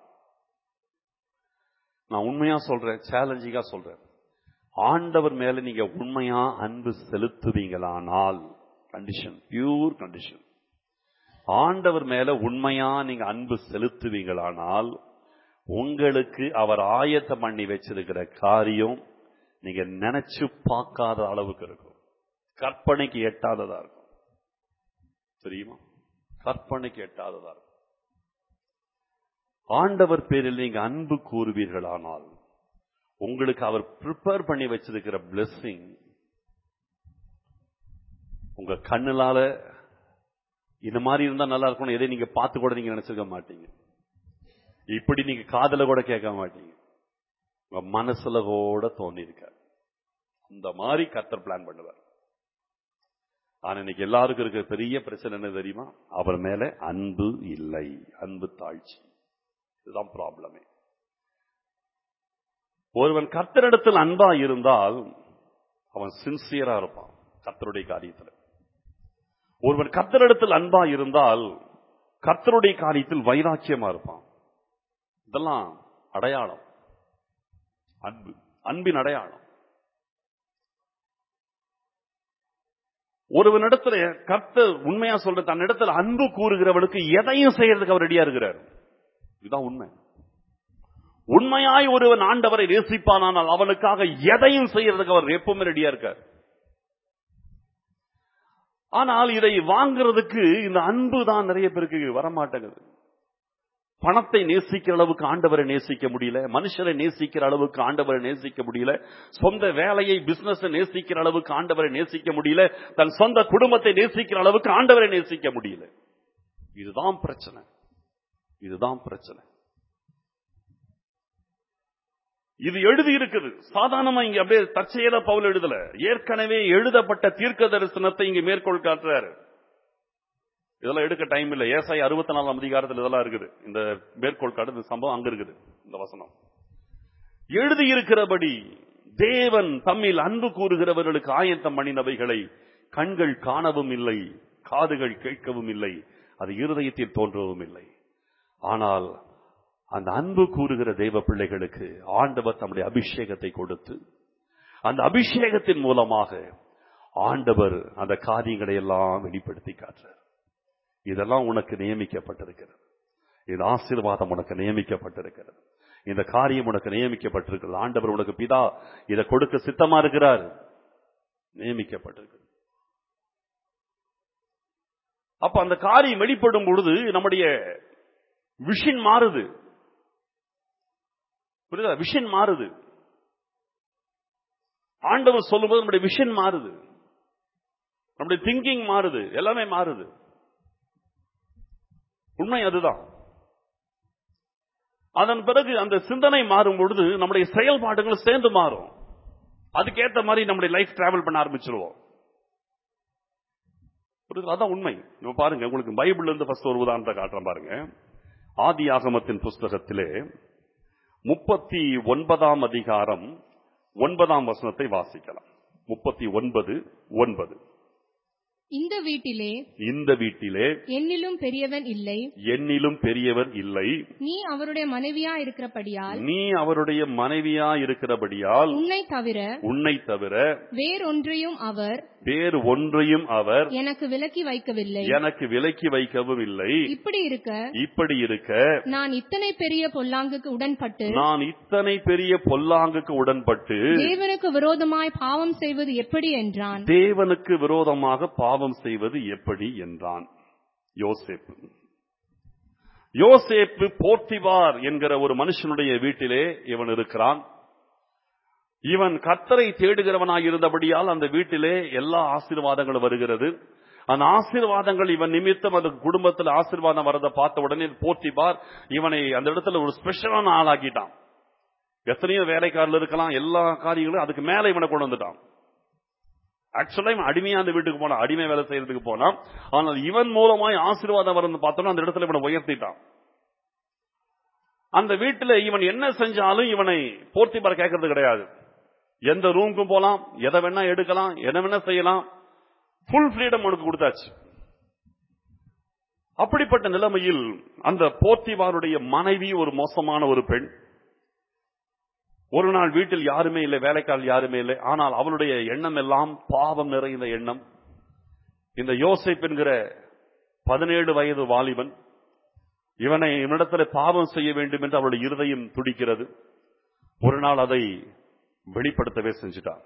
[SPEAKER 1] நான் உண்மையா சொல்றேன் சேலஞ்சிங்கா சொல்றேன் ஆண்டவர் மேல நீங்க உண்மையா அன்பு செலுத்துவீங்களானால் கண்டிஷன் பியூர் கண்டிஷன் ஆண்டவர் மேல உண்மையா நீங்க அன்பு செலுத்துவீங்களானால் உங்களுக்கு அவர் ஆயத்தம் பண்ணி வச்சிருக்கிற காரியம் நீங்க நினைச்சு பார்க்காத அளவுக்கு இருக்கும் கற்பனைக்கு எட்டாததா இருக்கும் தெரியுமா கற்பனைக்கு எட்டாததா இருக்கும் ஆண்டவர் பேரில் நீங்க அன்பு கூறுவீர்களானால் உங்களுக்கு அவர் ப்ரிப்பேர் பண்ணி வச்சிருக்கிற blessing உங்க கண்ணுலால இந்த மாதிரி இருந்தா நல்லா இருக்கணும் எதை நீங்க பார்த்து கூட நீங்க நினைச்சிருக்க மாட்டீங்க இப்படி நீங்க காதல கூட கேட்க மாட்டீங்க உங்க மனசுல கூட தோணி இருக்காரு அந்த மாதிரி கத்தர் பிளான் பண்ணுவார் ஆனா இன்னைக்கு எல்லாருக்கும் இருக்கிற பெரிய பிரச்சனை என்ன தெரியுமா அவர் மேல அன்பு இல்லை அன்பு தாழ்ச்சி இதுதான் ப்ராப்ளமே ஒருவன் கத்தரிடத்தில் அன்பா இருந்தால் அவன் சின்சியரா இருப்பான் கத்தருடைய காரியத்தில் ஒருவன் கத்தரிடத்தில் அன்பா இருந்தால் கத்தருடைய காரியத்தில் வைராக்கியமா இருப்பான் இதெல்லாம் அடையாளம் அன்பு அன்பின் அடையாளம் ஒருவனிடத்துல கர்த்தர் உண்மையா சொல்ற தன்னிடத்தில் அன்பு கூறுகிறவனுக்கு எதையும் செய்யறதுக்கு அவர் ரெடியா இருக்கிறார் இதுதான் உண்மை உண்மையாய் ஒருவன் ஆண்டவரை நேசிப்பானால் அவனுக்காக எதையும் செய்யறதுக்கு அவர் எப்பவுமே ரெடியா இருக்கார் ஆனால் இதை வாங்குறதுக்கு இந்த அன்பு தான் நிறைய பேருக்கு வரமாட்டேங்குது பணத்தை நேசிக்கிற அளவுக்கு ஆண்டவரை நேசிக்க முடியல மனுஷரை நேசிக்கிற அளவுக்கு ஆண்டவரை நேசிக்க முடியல சொந்த வேலையை பிசினஸ் நேசிக்கிற அளவுக்கு ஆண்டவரை நேசிக்க முடியல தன் சொந்த குடும்பத்தை நேசிக்கிற அளவுக்கு ஆண்டவரை நேசிக்க முடியல இதுதான் பிரச்சனை இதுதான் பிரச்சனை இது எழுதி இருக்குது சாதாரணமா இங்க அப்படியே தற்செயல பவுல் எழுதல ஏற்கனவே எழுதப்பட்ட தீர்க்க தரிசனத்தை இங்க மேற்கோள் காட்டுறாரு இதெல்லாம் எடுக்க டைம் இல்ல ஏசாய் அறுபத்தி நாலாம் அதிகாரத்தில் இதெல்லாம் இருக்குது இந்த மேற்கோள் காடு இந்த சம்பவம் அங்க இருக்குது இந்த வசனம் எழுதியிருக்கிறபடி தேவன் தம்மில் அன்பு கூறுகிறவர்களுக்கு ஆயத்தம் பண்ணினவைகளை கண்கள் காணவும் இல்லை காதுகள் கேட்கவும் இல்லை அது இருதயத்தில் தோன்றவும் இல்லை ஆனால் அந்த அன்பு கூறுகிற தெய்வ பிள்ளைகளுக்கு ஆண்டவர் தம்முடைய அபிஷேகத்தை கொடுத்து அந்த அபிஷேகத்தின் மூலமாக ஆண்டவர் அந்த காரியங்களை எல்லாம் வெளிப்படுத்தி காட்டுறார் இதெல்லாம் உனக்கு நியமிக்கப்பட்டிருக்கிறது இது ஆசீர்வாதம் உனக்கு நியமிக்கப்பட்டிருக்கிறது இந்த காரியம் உனக்கு நியமிக்கப்பட்டிருக்கிறது ஆண்டவர் உனக்கு பிதா இதை கொடுக்க சித்தமா இருக்கிறார் நியமிக்கப்பட்டிருக்கிறது அப்ப அந்த காரியம் வெளிப்படும் பொழுது நம்முடைய விஷன் மாறுது புரியுதா விஷன் மாறுது ஆண்டவர் சொல்லும்போது நம்முடைய விஷன் மாறுது நம்முடைய திங்கிங் மாறுது எல்லாமே மாறுது உண்மை அதுதான் அதன் பிறகு அந்த சிந்தனை மாறும் பொழுது நம்முடைய செயல்பாடுகள் சேர்ந்து மாறும் அதுக்கேத்த மாதிரி நம்முடைய லைஃப் டிராவல் பண்ண ஆரம்பிச்சிருவோம் புரியுதா? அதான் உண்மை நம்ம பாருங்க உங்களுக்கு பைபிள்ல இருந்து ஃபர்ஸ்ட் ஒரு உதாரணத்தை காட்டுறேன் பாருங்க ஆதி ஆகமத்தின் புஸ்தகத்திலே முப்பத்தி ஒன்பதாம் அதிகாரம் ஒன்பதாம் வசனத்தை வாசிக்கலாம் முப்பத்தி ஒன்பது ஒன்பது
[SPEAKER 2] இந்த வீட்டிலே
[SPEAKER 1] இந்த வீட்டிலே
[SPEAKER 2] என்னிலும் பெரியவன் இல்லை
[SPEAKER 1] என்னிலும் பெரியவர் இல்லை
[SPEAKER 2] நீ அவருடைய மனைவியா இருக்கிறபடியால்
[SPEAKER 1] நீ அவருடைய மனைவியா இருக்கிறபடியால்
[SPEAKER 2] உன்னை தவிர
[SPEAKER 1] உன்னை தவிர
[SPEAKER 2] வேறொன்றையும் அவர்
[SPEAKER 1] வேறு ஒன்றையும் அவர்
[SPEAKER 2] எனக்கு விலக்கி வைக்கவில்லை
[SPEAKER 1] எனக்கு விலக்கி வைக்கவும் இல்லை
[SPEAKER 2] இப்படி இருக்க
[SPEAKER 1] இப்படி இருக்க
[SPEAKER 2] நான் இத்தனை பெரிய பொல்லாங்குக்கு உடன்பட்டு
[SPEAKER 1] நான் இத்தனை பெரிய பொல்லாங்குக்கு உடன்பட்டு
[SPEAKER 2] தேவனுக்கு விரோதமாய் பாவம் செய்வது எப்படி என்றான்
[SPEAKER 1] தேவனுக்கு விரோதமாக பாவம் செய்வது எப்படி என்றான் யோசேப்பு யோசேப்பு போர்த்திவார் என்கிற ஒரு மனுஷனுடைய வீட்டிலே இவன் இருக்கிறான் இவன் கத்தரை தேடுகிறவனாய் இருந்தபடியால் அந்த வீட்டிலே எல்லா ஆசீர்வாதங்களும் வருகிறது அந்த ஆசீர்வாதங்கள் இவன் நிமித்தம் அந்த குடும்பத்தில் ஆசீர்வாதம் வரதை பார்த்த உடனே போர்த்திபார் இவனை அந்த இடத்துல ஒரு ஸ்பெஷலான ஆளாக்கிட்டான் எத்தனையோ வேலைக்காரில் இருக்கலாம் எல்லா காரியங்களும் அதுக்கு மேல இவனை கொண்டு வந்துட்டான் ஆக்சுவலா இவன் அடிமையா அந்த வீட்டுக்கு போனான் அடிமை வேலை செய்யறதுக்கு போனான் ஆனால் இவன் மூலமாய் ஆசீர்வாதம் வரந்து பார்த்தோம்னா அந்த இடத்துல இவனை உயர்த்திட்டான் அந்த வீட்டுல இவன் என்ன செஞ்சாலும் இவனை போர்த்திபார் கேட்கறது கிடையாது எந்த ரூமுக்கும் போலாம் எதை வேணா எடுக்கலாம் எதை வேணா செய்யலாம் ஃபுல் ஃப்ரீடம் அவனுக்கு கொடுத்தாச்சு அப்படிப்பட்ட நிலைமையில் அந்த போர்த்திவாருடைய மனைவி ஒரு மோசமான ஒரு பெண் ஒரு நாள் வீட்டில் யாருமே இல்லை வேலைக்கால் யாருமே இல்லை ஆனால் அவளுடைய எண்ணம் எல்லாம் பாவம் நிறைந்த எண்ணம் இந்த யோசேப் என்கிற பதினேழு வயது வாலிபன் இவனை இவனிடத்துல பாவம் செய்ய வேண்டும் என்று அவளுடைய இருதயம் துடிக்கிறது ஒரு நாள் அதை வெளிப்படுத்தவே செஞ்சுட்டான்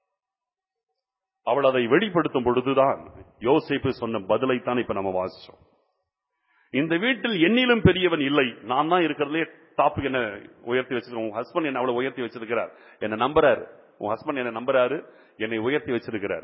[SPEAKER 1] அவள் அதை வெளிப்படுத்தும் பொழுதுதான் யோசேப்பு சொன்ன பதிலைத்தான் இப்ப நம்ம வாசிச்சோம் இந்த வீட்டில் என்னிலும் பெரியவன் இல்லை நான் தான் இருக்கிறதுலே டாப்புக்கு என்ன உயர்த்தி வச்சிருக்கேன் உன் ஹஸ்பண்ட் என்ன அவ்வளவு உயர்த்தி வச்சிருக்கிறார் என்ன நம்புறாரு உன் ஹஸ்பண்ட் என்ன நம்புறாரு என்னை உயர்த்தி வச்சிருக்கிறார்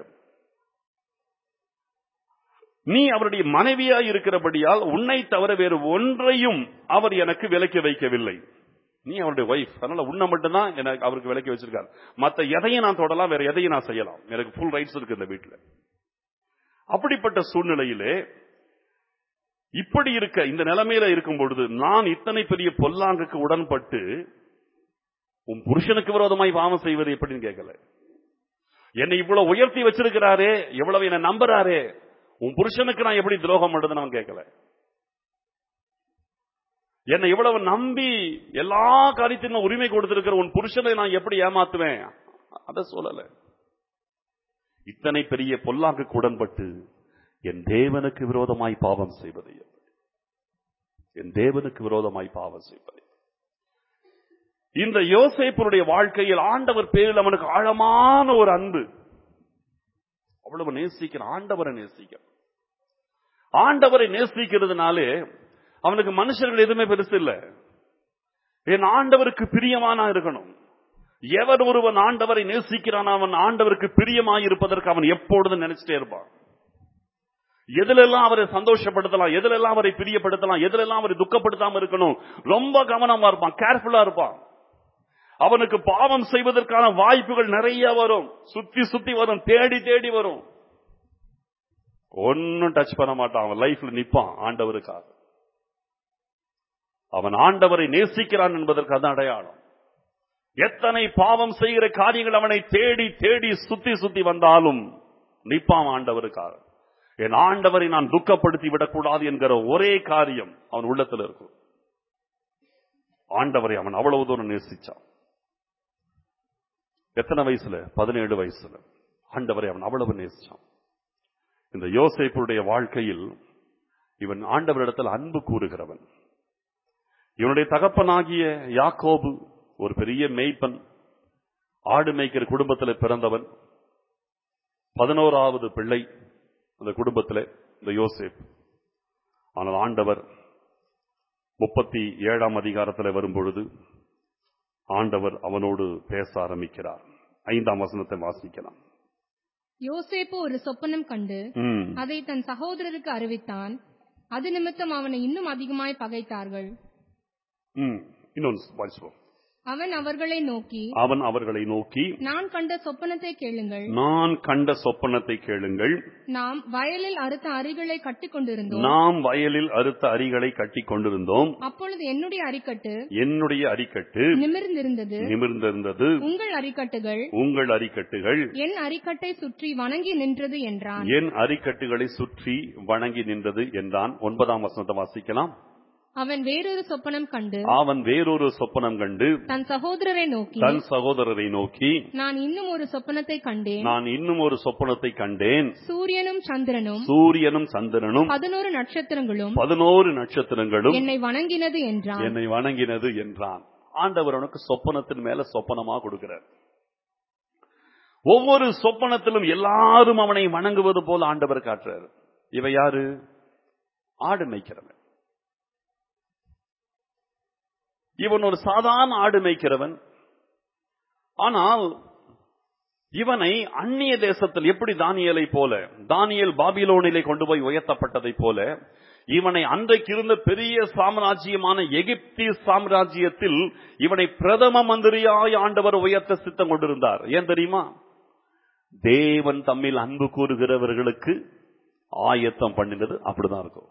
[SPEAKER 1] நீ அவருடைய மனைவியா இருக்கிறபடியால் உன்னை தவிர வேறு ஒன்றையும் அவர் எனக்கு விலக்கி வைக்கவில்லை நீ அவருடைய ஒய்ஃப் அதனால உன்னை மட்டும்தான் எனக்கு அவருக்கு விலக்கி வச்சிருக்காரு மத்த எதையும் நான் தொடலாம் வேற எதையும் நான் செய்யலாம் எனக்கு ஃபுல் ரைட்ஸ் இருக்கு இந்த வீட்டுல அப்படிப்பட்ட சூழ்நிலையிலே இப்படி இருக்க இந்த நிலைமையில இருக்கும் பொழுது நான் இத்தனை பெரிய பொல்லாங்குக்கு உடன்பட்டு உன் புருஷனுக்கு விரோதமாய் பாவம் செய்வது எப்படின்னு கேட்கல என்னை இவ்வளவு உயர்த்தி வச்சிருக்கிறாரே எவ்வளவு என்ன நம்புறாரே உன் புருஷனுக்கு நான் எப்படி துரோகம் பண்றதுன்னு அவன் கேட்கல என்னை இவ்வளவு நம்பி எல்லா காரியத்திலும் உரிமை கொடுத்திருக்கிற உன் புருஷனை நான் எப்படி ஏமாத்துவேன் அத சொல்லல இத்தனை பெரிய பொல்லாங்குக்கு உடன்பட்டு என் தேவனுக்கு விரோதமாய் பாவம் செய்வது எப்படி? என் தேவனுக்கு விரோதமாய் பாவம் செய்வது இந்த யோசேப்பனுடைய வாழ்க்கையில் ஆண்டவர் பேரில் அவனுக்கு ஆழமான ஒரு அன்பு அவ்வளவு நேசிக்கிறான் ஆண்டவரை நேசிக்கிறான் ஆண்டவரை நேசிக்கிறதுனாலே அவனுக்கு மனுஷர்கள் எதுவுமே பெருசு இல்ல என் ஆண்டவருக்கு பிரியமானா இருக்கணும் எவர் ஒருவன் ஆண்டவரை நேசிக்கிறான் அவன் ஆண்டவருக்கு பிரியமாய் இருப்பதற்கு அவன் எப்பொழுதும் நினைச்சிட்டே இருப்பான் எதிலெல்லாம் அவரை சந்தோஷப்படுத்தலாம் எதிலெல்லாம் அவரை பிரியப்படுத்தலாம் எதிலெல்லாம் அவரை துக்கப்படுத்தாம இருக்கணும் ரொம்ப கவனமா இருப்பான் கேர்ஃபுல்லா இருப்பான் அவனுக்கு பாவம் செய்வதற்கான வாய்ப்புகள் நிறைய வரும் சுத்தி சுத்தி வரும் தேடி தேடி வரும் ஒன்னும் டச் பண்ண மாட்டான் அவன் லைஃப்ல நிப்பான் ஆண்டவருக்காக அவன் ஆண்டவரை நேசிக்கிறான் என்பதற்கு அது அடையாளம் எத்தனை பாவம் செய்கிற காரியங்கள் அவனை தேடி தேடி சுத்தி சுத்தி வந்தாலும் நிப்பான் ஆண்டவருக்காக என் ஆண்டவரை நான் துக்கப்படுத்தி விடக்கூடாது என்கிற ஒரே காரியம் அவன் உள்ளத்தில் இருக்கும் ஆண்டவரை அவன் அவ்வளவு தூரம் நேசிச்சான் எத்தனை வயசுல பதினேழு வயசுல ஆண்டவரை அவன் அவ்வளவு நேசிச்சான் இந்த யோசேப்புடைய வாழ்க்கையில் இவன் ஆண்டவரிடத்தில் அன்பு கூறுகிறவன் இவனுடைய தகப்பனாகிய யாக்கோபு ஒரு பெரிய மேய்ப்பன் ஆடு மேய்க்கிற குடும்பத்தில் பிறந்தவன் பதினோராவது பிள்ளை அந்த குடும்பத்தில் இந்த யோசேப் ஆனால் ஆண்டவர் முப்பத்தி ஏழாம் அதிகாரத்தில் வரும்பொழுது ஆண்டவர் அவனோடு பேச ஆரம்பிக்கிறார் ஐந்தாம் வசனத்தை வாசிக்கலாம்
[SPEAKER 2] யோசேப்பு ஒரு சொப்பனம் கண்டு
[SPEAKER 1] ம்.
[SPEAKER 2] அதை தன் சகோதரருக்கு அறிவித்தான் அது நிமித்தம் அவனை இன்னும் அதிகமாய் பகைத்தார்கள்
[SPEAKER 1] ம். இன்னொன்னு வாசிப்போம்
[SPEAKER 2] அவன் அவர்களை நோக்கி
[SPEAKER 1] அவன் அவர்களை நோக்கி
[SPEAKER 2] நான் கண்ட சொப்பனத்தை கேளுங்கள்
[SPEAKER 1] நான் கண்ட சொப்பனத்தை கேளுங்கள்
[SPEAKER 2] நாம் வயலில் அறுத்த அரிகளை கட்டிக் கொண்டிருந்தோம்
[SPEAKER 1] நாம் வயலில் அறுத்த அரிகளை கட்டி கொண்டிருந்தோம்
[SPEAKER 2] அப்பொழுது என்னுடைய அரிக்கட்டு
[SPEAKER 1] என்னுடைய அரிக்கட்டு
[SPEAKER 2] நிமிர்ந்திருந்தது
[SPEAKER 1] நிமிர்ந்திருந்தது
[SPEAKER 2] உங்கள் அரிக்கட்டுகள்
[SPEAKER 1] உங்கள் அரிக்கட்டுகள்
[SPEAKER 2] என் அரிக்கட்டை சுற்றி வணங்கி நின்றது என்றான்
[SPEAKER 1] என் அரிக்கட்டுகளை சுற்றி வணங்கி நின்றது என்றான் ஒன்பதாம் வசனத்தை வாசிக்கலாம்
[SPEAKER 2] அவன் வேறொரு சொப்பனம் கண்டு
[SPEAKER 1] அவன் வேறொரு சொப்பனம் கண்டு
[SPEAKER 2] தன் சகோதரரை நோக்கி
[SPEAKER 1] தன் சகோதரரை நோக்கி
[SPEAKER 2] நான் இன்னும் ஒரு சொப்பனத்தை கண்டேன்
[SPEAKER 1] நான் இன்னும் ஒரு சொப்பனத்தை கண்டேன்
[SPEAKER 2] சூரியனும் சந்திரனும்
[SPEAKER 1] சூரியனும் சந்திரனும்
[SPEAKER 2] பதினோரு நட்சத்திரங்களும்
[SPEAKER 1] பதினோரு நட்சத்திரங்களும்
[SPEAKER 2] என்னை வணங்கினது என்றான்
[SPEAKER 1] என்னை வணங்கினது என்றான் ஆண்டவர் உனக்கு சொப்பனத்தின் மேல சொப்பனமா கொடுக்கிறார் ஒவ்வொரு சொப்பனத்திலும் எல்லாரும் அவனை வணங்குவது போல ஆண்டவர் காட்டுறார் இவ யாரு ஆடு மேய்க்கிறவன் இவன் ஒரு சாதாரண ஆடு மேய்க்கிறவன் ஆனால் இவனை அந்நிய தேசத்தில் எப்படி தானியலை போல தானியல் பாபிலோனிலே கொண்டு போய் உயர்த்தப்பட்டதை போல இவனை அன்றைக்கு இருந்த பெரிய சாம்ராஜ்யமான எகிப்திய சாம்ராஜ்யத்தில் இவனை பிரதம மந்திரியாய் ஆண்டவர் உயர்த்த சித்தம் கொண்டிருந்தார் ஏன் தெரியுமா தேவன் தம்மில் அன்பு கூறுகிறவர்களுக்கு ஆயத்தம் பண்ணினது அப்படிதான் இருக்கும்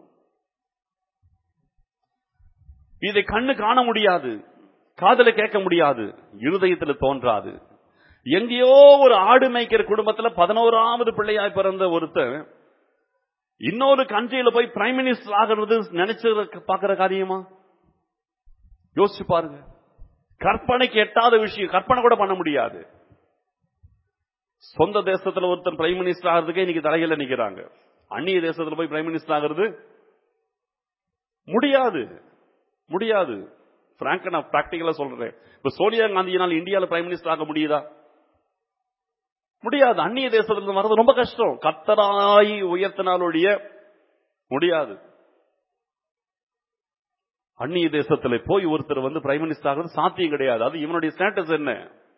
[SPEAKER 1] இதை கண்ணு காண முடியாது காதல கேட்க முடியாது இருதயத்துல தோன்றாது எங்கேயோ ஒரு ஆடு மேய்க்கிற குடும்பத்துல பதினோராவது பிள்ளையாய் பிறந்த ஒருத்தர் இன்னொரு கண்ட்ரியில போய் பிரைம் மினிஸ்டர் ஆகிறது நினைச்சு பாக்குற காரியமா யோசிச்சு பாருங்க கற்பனைக்கு எட்டாத விஷயம் கற்பனை கூட பண்ண முடியாது சொந்த தேசத்துல ஒருத்தன் பிரைம் மினிஸ்டர் ஆகிறதுக்கே இன்னைக்கு தலையில நிக்கிறாங்க அந்நிய தேசத்துல போய் பிரைம் மினிஸ்டர் ஆகிறது முடியாது முடியாது பிராங்க நான் பிராக்டிகலா சொல்றேன் இப்ப சோனியா காந்தியினால் இந்தியால பிரைம் மினிஸ்டர் ஆக முடியுதா முடியாது அந்நிய தேசத்துல வர்றது ரொம்ப கஷ்டம் கத்தராய் உயர்த்தினாலொழிய முடியாது அந்நிய தேசத்துல போய் ஒருத்தர் வந்து பிரைம் மினிஸ்டர் ஆகிறது சாத்தியம் கிடையாது அது இவனுடைய ஸ்டேட்டஸ் என்ன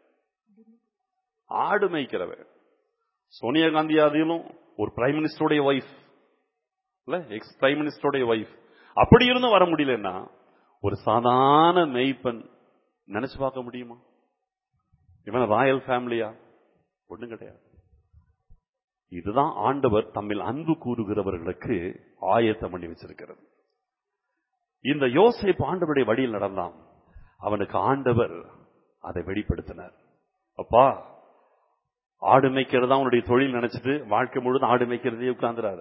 [SPEAKER 1] ஆடு மேய்க்கிறவன் சோனியா காந்தி அதிலும் ஒரு பிரைம் மினிஸ்டருடைய ஒய்ஃப் இல்ல எக்ஸ் பிரைம் மினிஸ்டருடைய ஒய்ஃப் அப்படி இருந்தும் வர முடியலன்னா ஒரு சாதாரண மெய்ப்பன் நினைச்சு பார்க்க முடியுமா இவன் ராயல் ஃபேமிலியா ஒண்ணும் கிடையாது இதுதான் ஆண்டவர் தம்மில் அன்பு கூறுகிறவர்களுக்கு ஆயத்தம் பண்ணி வச்சிருக்கிறது இந்த யோசேப்பு ஆண்டவருடைய வழியில் நடந்தான் அவனுக்கு ஆண்டவர் அதை வெளிப்படுத்தினார் அப்பா ஆடு மேய்க்கிறது தான் உன்னுடைய தொழில் நினைச்சிட்டு வாழ்க்கை முழுதும் ஆடு மேய்க்கிறதே உட்கார்ந்துறாரு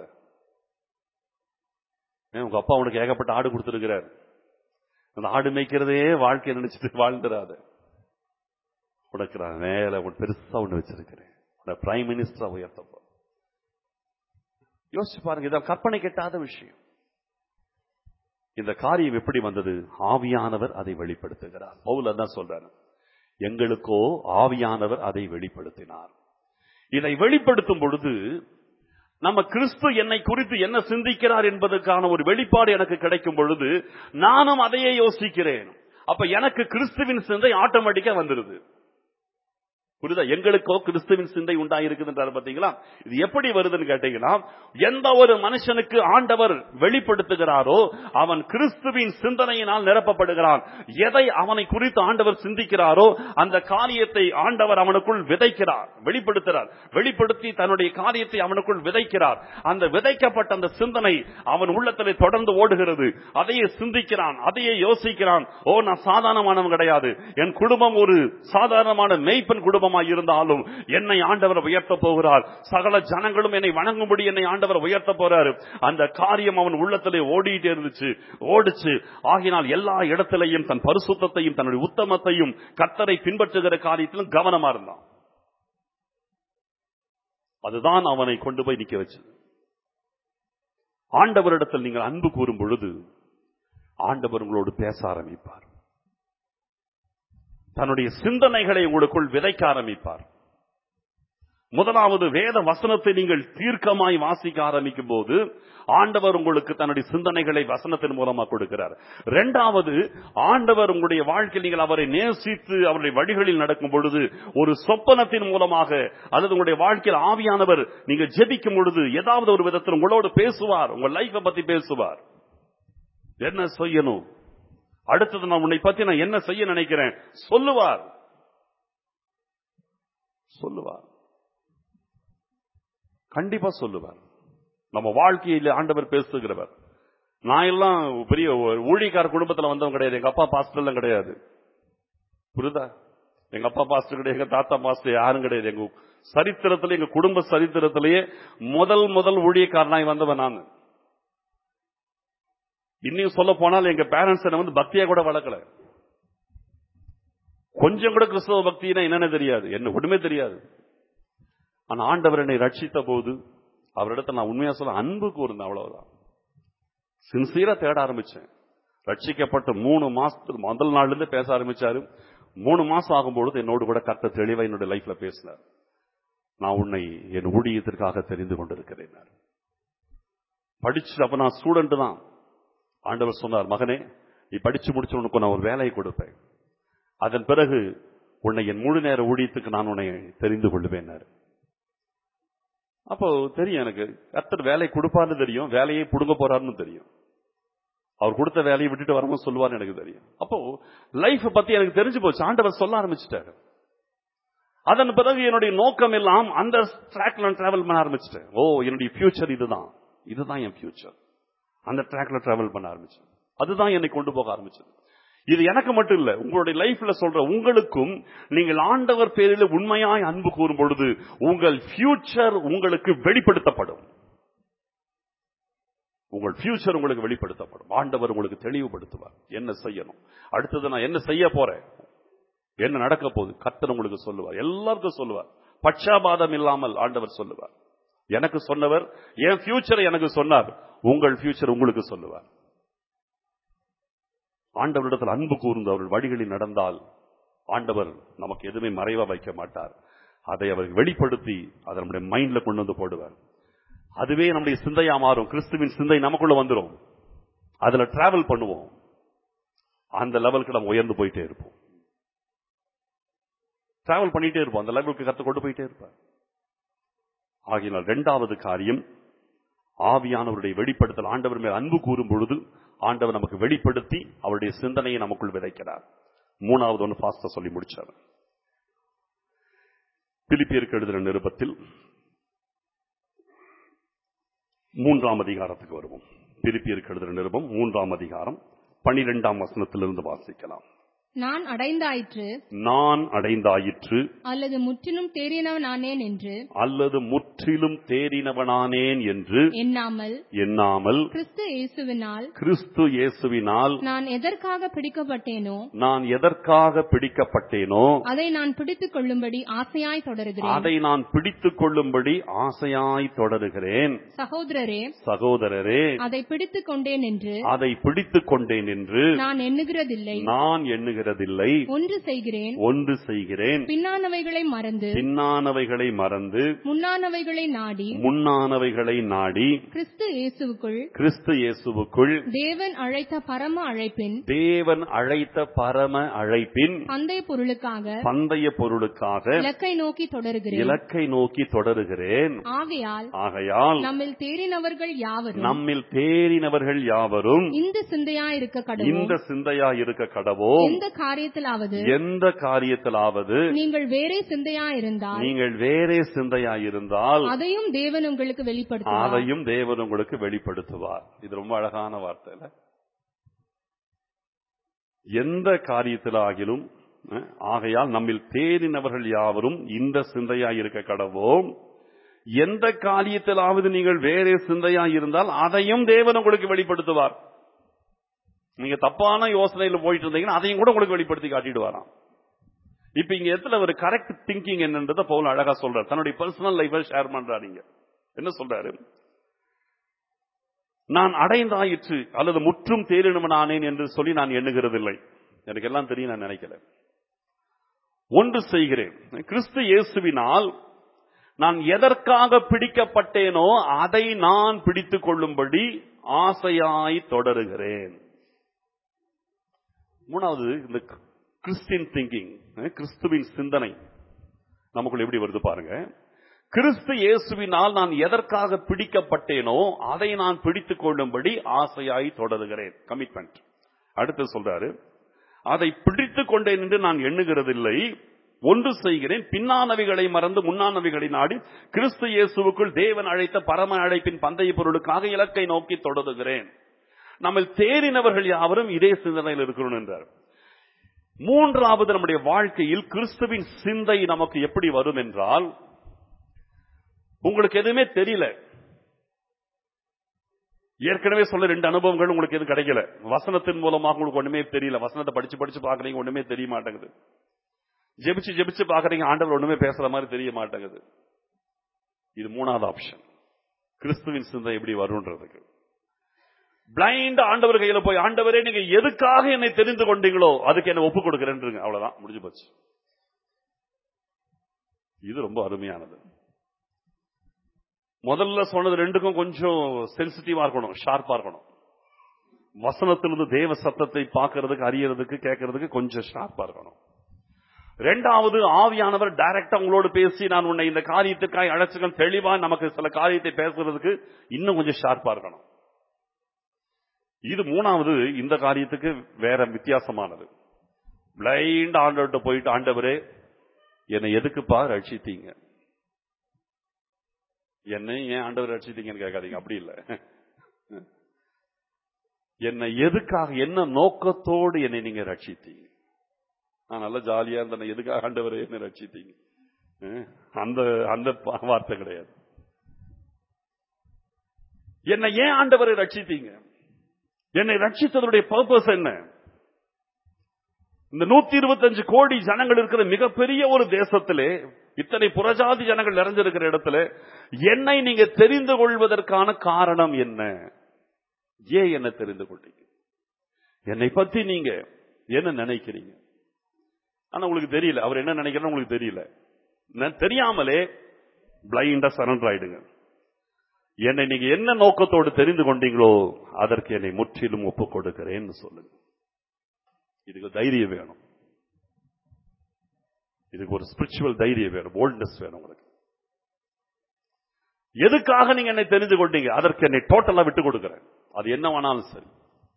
[SPEAKER 1] ஏன் உங்க அப்பா உனக்கு ஏகப்பட்ட ஆடு கொடுத்திருக்கிறார் அந்த ஆடு மேய்க்கிறதே வாழ்க்கை நினைச்சிட்டு வாழ்ந்துடாத உனக்கு நான் மேல உன் பெருசா ஒண்ணு வச்சிருக்கிறேன் உன்னை பிரைம் மினிஸ்டரா உயர்த்தப்போ யோசிச்சு பாருங்க இதான் கற்பனை கெட்டாத விஷயம் இந்த காரியம் எப்படி வந்தது ஆவியானவர் அதை வெளிப்படுத்துகிறார் பவுல் அதான் சொல்றாரு எங்களுக்கோ ஆவியானவர் அதை வெளிப்படுத்தினார் இதை வெளிப்படுத்தும் பொழுது நம்ம கிறிஸ்து என்னை குறித்து என்ன சிந்திக்கிறார் என்பதற்கான ஒரு வெளிப்பாடு எனக்கு கிடைக்கும் பொழுது நானும் அதையே யோசிக்கிறேன் அப்ப எனக்கு கிறிஸ்துவின் சிந்தை ஆட்டோமேட்டிக்கா வந்துருது புரியுதா எங்களுக்கோ கிறிஸ்துவின் சிந்தை உண்டாயிருக்குதுன்றாரு பாத்தீங்களா இது எப்படி வருதுன்னு கேட்டீங்கன்னா எந்த ஒரு மனுஷனுக்கு ஆண்டவர் வெளிப்படுத்துகிறாரோ அவன் கிறிஸ்துவின் சிந்தனையினால் நிரப்பப்படுகிறான் எதை அவனை குறித்து ஆண்டவர் சிந்திக்கிறாரோ அந்த காரியத்தை ஆண்டவர் அவனுக்குள் விதைக்கிறார் வெளிப்படுத்துகிறார் வெளிப்படுத்தி தன்னுடைய காரியத்தை அவனுக்குள் விதைக்கிறார் அந்த விதைக்கப்பட்ட அந்த சிந்தனை அவன் உள்ளத்திலே தொடர்ந்து ஓடுகிறது அதையே சிந்திக்கிறான் அதையே யோசிக்கிறான் ஓ நான் சாதாரணமானவன் கிடையாது என் குடும்பம் ஒரு சாதாரணமான மெய்ப்பெண் குடும்பமாய் இருந்தாலும் என்னை ஆண்டவர் உயர்த்த போகிறார் சகல ஜனங்களும் என்னை வணங்கும்படி என்னை ஆண்டவர் உயர்த்த போறாரு அந்த காரியம் அவன் உள்ளத்திலே ஓடிட்டே இருந்துச்சு ஓடிச்சு ஆகினால் எல்லா இடத்திலையும் தன் பரிசுத்தத்தையும் தன்னுடைய உத்தமத்தையும் கர்த்தரை பின்பற்றுகிற காரியத்திலும் கவனமா இருந்தான் அதுதான் அவனை கொண்டு போய் நிக்க வச்சது ஆண்டவரிடத்தில் நீங்கள் அன்பு கூறும் பொழுது ஆண்டவர் உங்களோடு பேச ஆரம்பிப்பார் தன்னுடைய சிந்தனைகளை உங்களுக்குள் விதைக்க ஆரம்பிப்பார் முதலாவது வேத வசனத்தை நீங்கள் தீர்க்கமாய் வாசிக்க ஆரம்பிக்கும் போது ஆண்டவர் உங்களுக்கு தன்னுடைய சிந்தனைகளை வசனத்தின் மூலமா கொடுக்கிறார் இரண்டாவது ஆண்டவர் உங்களுடைய வாழ்க்கையில் நீங்கள் அவரை நேசித்து அவருடைய வழிகளில் நடக்கும் பொழுது ஒரு சொப்பனத்தின் மூலமாக அல்லது உங்களுடைய வாழ்க்கையில் ஆவியானவர் நீங்க ஜெபிக்கும் பொழுது ஏதாவது ஒரு விதத்தில் உங்களோடு பேசுவார் உங்க லைஃபை பத்தி பேசுவார் என்ன செய்யணும் அடுத்தது நான் உன்னை பத்தி நான் என்ன செய்ய நினைக்கிறேன் சொல்லுவார் சொல்லுவார் கண்டிப்பா சொல்லுவார் நம்ம வாழ்க்கையில ஆண்டவர் பேசுகிறவர் நான் எல்லாம் பெரிய ஒரு ஊழியக்கார குடும்பத்துல வந்தவன் கிடையாது எங்க அப்பா பாஸ்டர் எல்லாம் கிடையாது புரியுதா எங்க அப்பா பாஸ்டர் கிடையாது எங்க தாத்தா பாஸ்டர் யாரும் கிடையாது எங்க சரித்திரத்துல எங்க குடும்ப சரித்திரத்திலேயே முதல் முதல் ஊழியக்காரனாய் வந்தவன் நான் இன்னும் சொல்ல போனால் எங்க பேரண்ட்ஸ் என்ன வந்து பக்தியா கூட வளர்க்கல கொஞ்சம் கூட கிறிஸ்தவ பக்தினா என்னன்னு தெரியாது என்ன ஒண்ணுமே தெரியாது ஆனா ஆண்டவர் என்னை ரட்சித்த போது அவரிடத்துல நான் உண்மையா சொல்ல அன்பு கூர்ந்தேன் அவ்வளவுதான் சின்சியரா தேட ஆரம்பிச்சேன் ரட்சிக்கப்பட்ட மூணு மாசத்துக்கு முதல் நாள்ல இருந்து பேச ஆரம்பிச்சாரு மூணு மாசம் ஆகும்பொழுது என்னோடு கூட கத்த தெளிவா என்னுடைய லைஃப்ல பேசினார் நான் உன்னை என் ஊழியத்திற்காக தெரிந்து கொண்டிருக்கிறேன் படிச்சு அப்ப நான் ஸ்டூடெண்ட் தான் ஆண்டவர் சொன்னார் மகனே நீ படிச்சு முடிச்சு உனக்கு நான் ஒரு வேலையை கொடுப்பேன் அதன் பிறகு உன்னை என் முழு நேர ஊழியத்துக்கு நான் உன்னை தெரிந்து கொள்ளுவேன் அப்போ தெரியும் எனக்கு கர்த்தர் வேலை கொடுப்பார்னு தெரியும் வேலையை புடுங்க போறாருன்னு தெரியும் அவர் கொடுத்த வேலையை விட்டுட்டு வரவும் சொல்லுவார்னு எனக்கு தெரியும் அப்போ லைஃப் பத்தி எனக்கு தெரிஞ்சு போச்சு ஆண்டவர் சொல்ல ஆரம்பிச்சிட்டாரு அதன் பிறகு என்னுடைய நோக்கம் எல்லாம் அந்த ட்ராக்ல டிராவல் பண்ண ஆரம்பிச்சிட்டேன் ஓ என்னுடைய ஃபியூச்சர் இதுதான் இதுதான் என் ஃபியூச்சர் அந்த ட்ராக்ல டிராவல் பண்ண ஆரம்பிச்சேன் அதுதான் என்னை கொண்டு போக ஆரம்பிச்சது இது எனக்கு மட்டும் இல்ல உங்களுடைய லைஃப்ல சொல்ற உங்களுக்கும் நீங்கள் ஆண்டவர் பேரில் உண்மையாய் அன்பு கூறும் பொழுது உங்கள் ஃபியூச்சர் உங்களுக்கு வெளிப்படுத்தப்படும் உங்கள் ஃபியூச்சர் உங்களுக்கு வெளிப்படுத்தப்படும் ஆண்டவர் உங்களுக்கு தெளிவுபடுத்துவார் என்ன செய்யணும் அடுத்தது நான் என்ன செய்ய போறேன் என்ன நடக்க போகுது கர்த்தர் உங்களுக்கு சொல்லுவார் எல்லாருக்கும் சொல்லுவார் பட்சாபாதம் இல்லாமல் ஆண்டவர் சொல்லுவார் எனக்கு சொன்னவர் என் ஃபியூச்சரை எனக்கு சொன்னார் உங்கள் ஃபியூச்சர் உங்களுக்கு சொல்லுவார் ஆண்டவரிடத்தில் அன்பு கூர்ந்து அவர்கள் வழிகளில் நடந்தால் ஆண்டவர் நமக்கு எதுவுமே மறைவா வைக்க மாட்டார் அதை அவர் வெளிப்படுத்தி அதை நம்முடைய மைண்ட்ல கொண்டு வந்து போடுவார் அதுவே நம்முடைய சிந்தையா மாறும் கிறிஸ்துவின் சிந்தை நமக்குள்ள வந்துடும் அதுல டிராவல் பண்ணுவோம் அந்த லெவலுக்கு நம்ம உயர்ந்து போயிட்டே இருப்போம் டிராவல் பண்ணிட்டே இருப்போம் அந்த லெவலுக்கு கத்து கொண்டு போயிட்டே இருப்பார் ஆகினால் இரண்டாவது காரியம் ஆவியானவருடைய வெளிப்படுத்தல் ஆண்டவர் மேல் அன்பு கூறும் பொழுது ஆண்டவர் நமக்கு வெளிப்படுத்தி அவருடைய சிந்தனையை நமக்குள் விதைக்கிறார் மூணாவது ஒன்று பாஸ்டா சொல்லி முடிச்சார் பிலிப்பியருக்கு எழுதுகிற நிருபத்தில் மூன்றாம் அதிகாரத்துக்கு வருவோம் பிலிப்பியருக்கு எழுதுகிற நிருபம் மூன்றாம் அதிகாரம் பனிரெண்டாம் வசனத்திலிருந்து வாசிக்கலாம்
[SPEAKER 2] நான் அடைந்தாயிற்று
[SPEAKER 1] நான் அடைந்தாயிற்று
[SPEAKER 2] அல்லது முற்றிலும் தேறினவனானேன் என்று
[SPEAKER 1] அல்லது முற்றிலும் தேறினவனானேன் என்று
[SPEAKER 2] எண்ணாமல்
[SPEAKER 1] எண்ணாமல்
[SPEAKER 2] கிறிஸ்து இயேசுவினால்
[SPEAKER 1] கிறிஸ்து இயேசுவினால்
[SPEAKER 2] நான் எதற்காக பிடிக்கப்பட்டேனோ
[SPEAKER 1] நான் எதற்காக பிடிக்கப்பட்டேனோ
[SPEAKER 2] அதை நான் பிடித்துக் கொள்ளும்படி ஆசையாய் தொடருகிறேன்
[SPEAKER 1] அதை நான் பிடித்துக் கொள்ளும்படி ஆசையாய் தொடருகிறேன்
[SPEAKER 2] சகோதரரே
[SPEAKER 1] சகோதரரே
[SPEAKER 2] அதை பிடித்துக் கொண்டேன் என்று
[SPEAKER 1] அதை பிடித்துக் கொண்டேன் என்று
[SPEAKER 2] நான் எண்ணுகிறதில்லை
[SPEAKER 1] நான் எண்ணுகிறதில்லை எண்ணுகிறதில்லை
[SPEAKER 2] ஒன்று செய்கிறேன்
[SPEAKER 1] ஒன்று செய்கிறேன்
[SPEAKER 2] பின்னானவைகளை மறந்து
[SPEAKER 1] பின்னானவைகளை மறந்து
[SPEAKER 2] முன்னானவைகளை நாடி
[SPEAKER 1] முன்னானவைகளை நாடி
[SPEAKER 2] கிறிஸ்து இயேசுவுக்குள்
[SPEAKER 1] கிறிஸ்து இயேசுவுக்குள்
[SPEAKER 2] தேவன் அழைத்த பரம அழைப்பின்
[SPEAKER 1] தேவன் அழைத்த பரம அழைப்பின்
[SPEAKER 2] பந்தய பொருளுக்காக
[SPEAKER 1] பந்தய பொருளுக்காக
[SPEAKER 2] இலக்கை நோக்கி தொடருகிறேன்
[SPEAKER 1] இலக்கை நோக்கி தொடருகிறேன்
[SPEAKER 2] ஆகையால்
[SPEAKER 1] ஆகையால்
[SPEAKER 2] நம்மில் தேறினவர்கள் யாவரும்
[SPEAKER 1] நம்மில் தேறினவர்கள் யாவரும்
[SPEAKER 2] இந்த சிந்தையா இருக்க கடவுள்
[SPEAKER 1] இந்த சிந்தையா இருக்க கடவோம்
[SPEAKER 2] எந்த காரியத்திலாவது
[SPEAKER 1] எந்த காரியத்திலாவது
[SPEAKER 2] நீங்கள் வேறே சிந்தையா இருந்தால்
[SPEAKER 1] நீங்கள் வேறே சிந்தையா இருந்தால்
[SPEAKER 2] அதையும் தேவன் உங்களுக்கு வெளிப்படுத்துவார்
[SPEAKER 1] அதையும் தேவன் உங்களுக்கு வெளிப்படுத்துவார் இது ரொம்ப அழகான வார்த்தை இல்ல? எந்த காரியத்திலாகிலும் அஹ், ஆகையால் நம்மில் தேறினவர்கள் யாவரும் இந்த சிந்தையா இருக்க கடவோம் எந்த காரியத்திலாவது நீங்கள் வேறே சிந்தையா இருந்தால் அதையும் தேவன் உங்களுக்கு வெளிப்படுத்துவார் நீங்க தப்பான யோசனையில போயிட்டு இருந்தீங்கன்னா அதையும் கூட உங்களுக்கு வெளிப்படுத்தி காட்டிடுவாராம் இப்ப இங்க இடத்துல ஒரு கரெக்ட் திங்கிங் என்னன்றத பவுல் அழகா சொல்றாரு தன்னுடைய பர்சனல் லைஃபை ஷேர் பண்றாரு இங்க என்ன சொல்றாரு நான் அடைந்தாயிற்று அல்லது முற்றும் தேறினவனானேன் என்று சொல்லி நான் எண்ணுகிறதில்லை எனக்கு எல்லாம் தெரியும் நான் நினைக்கல ஒன்று செய்கிறேன் கிறிஸ்து இயேசுவினால் நான் எதற்காக பிடிக்கப்பட்டேனோ அதை நான் பிடித்துக் கொள்ளும்படி ஆசையாய் தொடருகிறேன் மூணாவது இந்த கிறிஸ்டின் திங்கிங் கிறிஸ்துவின் சிந்தனை நமக்குள்ள எப்படி வருது பாருங்க கிறிஸ்து இயேசுவினால் நான் எதற்காக பிடிக்கப்பட்டேனோ அதை நான் பிடித்துக் கொள்ளும்படி ஆசையாய் தொடருகிறேன் கமிட்மெண்ட் அடுத்து சொல்றாரு அதை பிடித்துக் கொண்டேன் என்று நான் எண்ணுகிறதில்லை ஒன்று செய்கிறேன் பின்னானவைகளை மறந்து முன்னானவைகளை நாடி கிறிஸ்து இயேசுவுக்குள் தேவன் அழைத்த பரம அழைப்பின் பந்தய பொருளுக்காக இலக்கை நோக்கி தொடருகிறேன் நம்ம தேறினவர்கள் யாவரும் இதே சிந்தனையில் இருக்கிறோம் என்றார் மூன்றாவது நம்முடைய வாழ்க்கையில் கிறிஸ்துவின் சிந்தை நமக்கு எப்படி வரும் என்றால் உங்களுக்கு எதுவுமே தெரியல ஏற்கனவே சொல்ல ரெண்டு அனுபவங்கள் உங்களுக்கு எதுவும் கிடைக்கல வசனத்தின் மூலமாக உங்களுக்கு ஒண்ணுமே தெரியல வசனத்தை படிச்சு படிச்சு பாக்குறீங்க ஒண்ணுமே தெரிய மாட்டேங்குது ஜெபிச்சு ஜெபிச்சு பாக்குறீங்க ஆண்டவர் ஒண்ணுமே பேசுற மாதிரி தெரிய மாட்டேங்குது இது மூணாவது ஆப்ஷன் கிறிஸ்துவின் சிந்தை எப்படி வரும்ன்றதுக்கு பிளைண்ட் ஆண்டவர் கையில போய் ஆண்டவரே நீங்க எதுக்காக என்னை தெரிந்து கொண்டீங்களோ அதுக்கு என்ன ஒப்பு கொடுக்கிறேன்றீங்க அவ்வளவுதான் முடிஞ்சு போச்சு இது ரொம்ப அருமையானது முதல்ல சொன்னது ரெண்டுக்கும் கொஞ்சம் சென்சிட்டிவா இருக்கணும் ஷார்ப்பா இருக்கணும் வசனத்திலிருந்து தேவ சத்தத்தை பார்க்கறதுக்கு அறியறதுக்கு கேட்கறதுக்கு கொஞ்சம் ஷார்ப்பா இருக்கணும் ரெண்டாவது ஆவியானவர் டைரக்டா உங்களோடு பேசி நான் உன்னை இந்த காரியத்துக்காய் அழைச்சுக்கன் தெளிவா நமக்கு சில காரியத்தை பேசுறதுக்கு இன்னும் கொஞ்சம் ஷார்ப்பா இருக்கணும் இது மூணாவது இந்த காரியத்துக்கு வேற வித்தியாசமானது பிளைண்ட் ஆண்டவர்கிட்ட போயிட்டு ஆண்டவரே என்னை எதுக்குப்பா ரட்சித்தீங்க என்னை ஏன் ஆண்டவர் ரட்சித்தீங்கன்னு கேட்காதீங்க அப்படி இல்ல என்னை எதுக்காக என்ன நோக்கத்தோடு என்னை நீங்க ரட்சித்தீங்க நான் நல்லா ஜாலியா இருந்தேன் எதுக்காக ஆண்டவரே என்னை ரட்சித்தீங்க அஹ், அந்த அந்த பா- வார்த்தை கிடையாது என்னை ஏன் ஆண்டவரை ரட்சித்தீங்க என்னை ரட்சித்ததுடைய பர்பஸ் என்ன இந்த நூத்தி இருபத்தஞ்சு கோடி ஜனங்கள் இருக்கிற மிகப்பெரிய ஒரு தேசத்திலே இத்தனை புறஜாதி ஜனங்கள் நிறைஞ்சிருக்கிற இடத்துல என்னை நீங்க தெரிந்து கொள்வதற்கான காரணம் என்ன ஏன் என்ன தெரிந்து கொண்டீங்க என்னை பத்தி நீங்க என்ன நினைக்கிறீங்க ஆனா உங்களுக்கு தெரியல அவர் என்ன நினைக்கிறன்னு உங்களுக்கு தெரியல ந- தெரியாமலே பிளைண்டா சரண்டர் ஆயிடுங்க என்னை நீங்க என்ன நோக்கத்தோடு தெரிந்து கொண்டீங்களோ அதற்கு என்னை முற்றிலும் ஒப்புக் கொடுக்கிறேன்னு சொல்லுங்க இதுக்கு தைரியம் வேணும் இதுக்கு ஒரு ஸ்பிரிச்சுவல் தைரியம் வேணும் போல்ட்னஸ் வேணும் உங்களுக்கு எதுக்காக நீங்க என்னை தெரிந்து கொண்டீங்க அதற்கு என்னை டோட்டலா விட்டு கொடுக்கிறேன் அது என்ன வேணாலும் சரி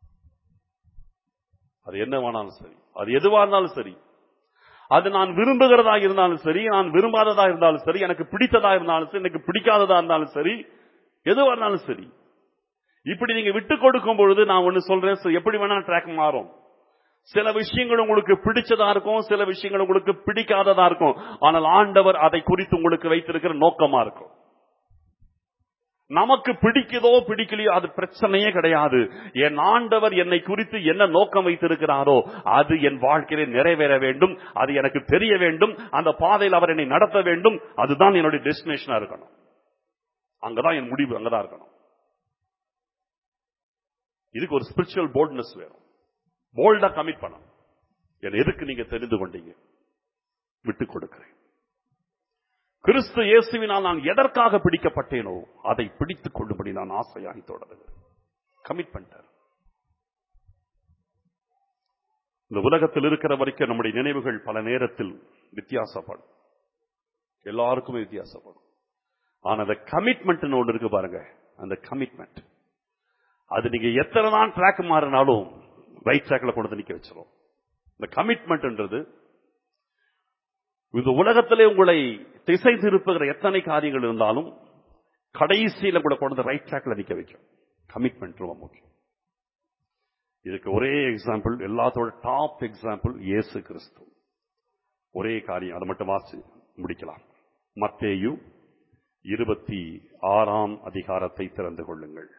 [SPEAKER 1] அது என்ன வேணாலும் சரி அது எதுவா இருந்தாலும் சரி அது நான் விரும்புகிறதா இருந்தாலும் சரி நான் விரும்பாததா இருந்தாலும் சரி எனக்கு பிடித்ததா இருந்தாலும் சரி எனக்கு பிடிக்காததா இருந்தாலும் சரி எதுவா இருந்தாலும் சரி இப்படி நீங்க விட்டு கொடுக்கும் பொழுது நான் ஒண்ணு சொல்றேன் சரி, எப்படி வேணா ட்ராக் மாறும் சில விஷயங்கள் உங்களுக்கு பிடிச்சதா இருக்கும் சில விஷயங்கள் உங்களுக்கு பிடிக்காததா இருக்கும் ஆனால் ஆண்டவர் அதை குறித்து உங்களுக்கு வைத்திருக்கிற நோக்கமா இருக்கும் நமக்கு பிடிக்குதோ பிடிக்கலையோ அது பிரச்சனையே கிடையாது என் ஆண்டவர் என்னை குறித்து என்ன நோக்கம் வைத்திருக்கிறாரோ அது என் வாழ்க்கையிலே நிறைவேற வேண்டும் அது எனக்கு தெரிய வேண்டும் அந்த பாதையில் அவர் என்னை நடத்த வேண்டும் அதுதான் என்னுடைய டெஸ்டினேஷனா இருக்கணும் அங்கதான் என் முடிவு அங்கதான் இருக்கணும் இதுக்கு ஒரு ஸ்பிரிச்சுவல் போல்ட்னஸ் வேணும் போல்டா கமிட் பண்ணணும் என்னை எதுக்கு நீங்க தெரிந்து கொண்டீங்க விட்டுக் கொடுக்கிறேன் கிறிஸ்து இயேசுவினால் நான் எதற்காக பிடிக்கப்பட்டேனோ அதை பிடித்துக் கொள்ளும்படி நான் ஆசையாகி தொடருகிறேன் கமிட் பண்ணிட்டார் இந்த உலகத்தில் இருக்கிற வரைக்கும் நம்முடைய நினைவுகள் பல நேரத்தில் வித்தியாசப்படும் எல்லாருக்குமே வித்தியாசப்படும் ஆனா அந்த கமிட்மெண்ட் ஒன்று இருக்கு பாருங்க அந்த கமிட்மெண்ட் அது நீங்க எத்தனை தான் ட்ராக் மாறினாலும் ரைட் ட்ராக்ல கொண்டு வந்து நிக்க வச்சிரும் இந்த கமிட்மெண்ட்ன்றது இந்த உலகத்திலே உங்களை திசை திருப்புகிற எத்தனை காரியங்கள் இருந்தாலும் கடைசியில கூட கொண்டு ரைட் ட்ராக்ல நிக்க வைக்கும் கமிட்மெண்ட் ரொம்ப முக்கியம் இதுக்கு ஒரே எக்ஸாம்பிள் எல்லாத்தோட டாப் எக்ஸாம்பிள் இயேசு கிறிஸ்து ஒரே காரியம் அதை மட்டும் வாசி முடிக்கலாம் மத்தேயு இருபத்தி ஆறாம் அதிகாரத்தை திறந்து கொள்ளுங்கள்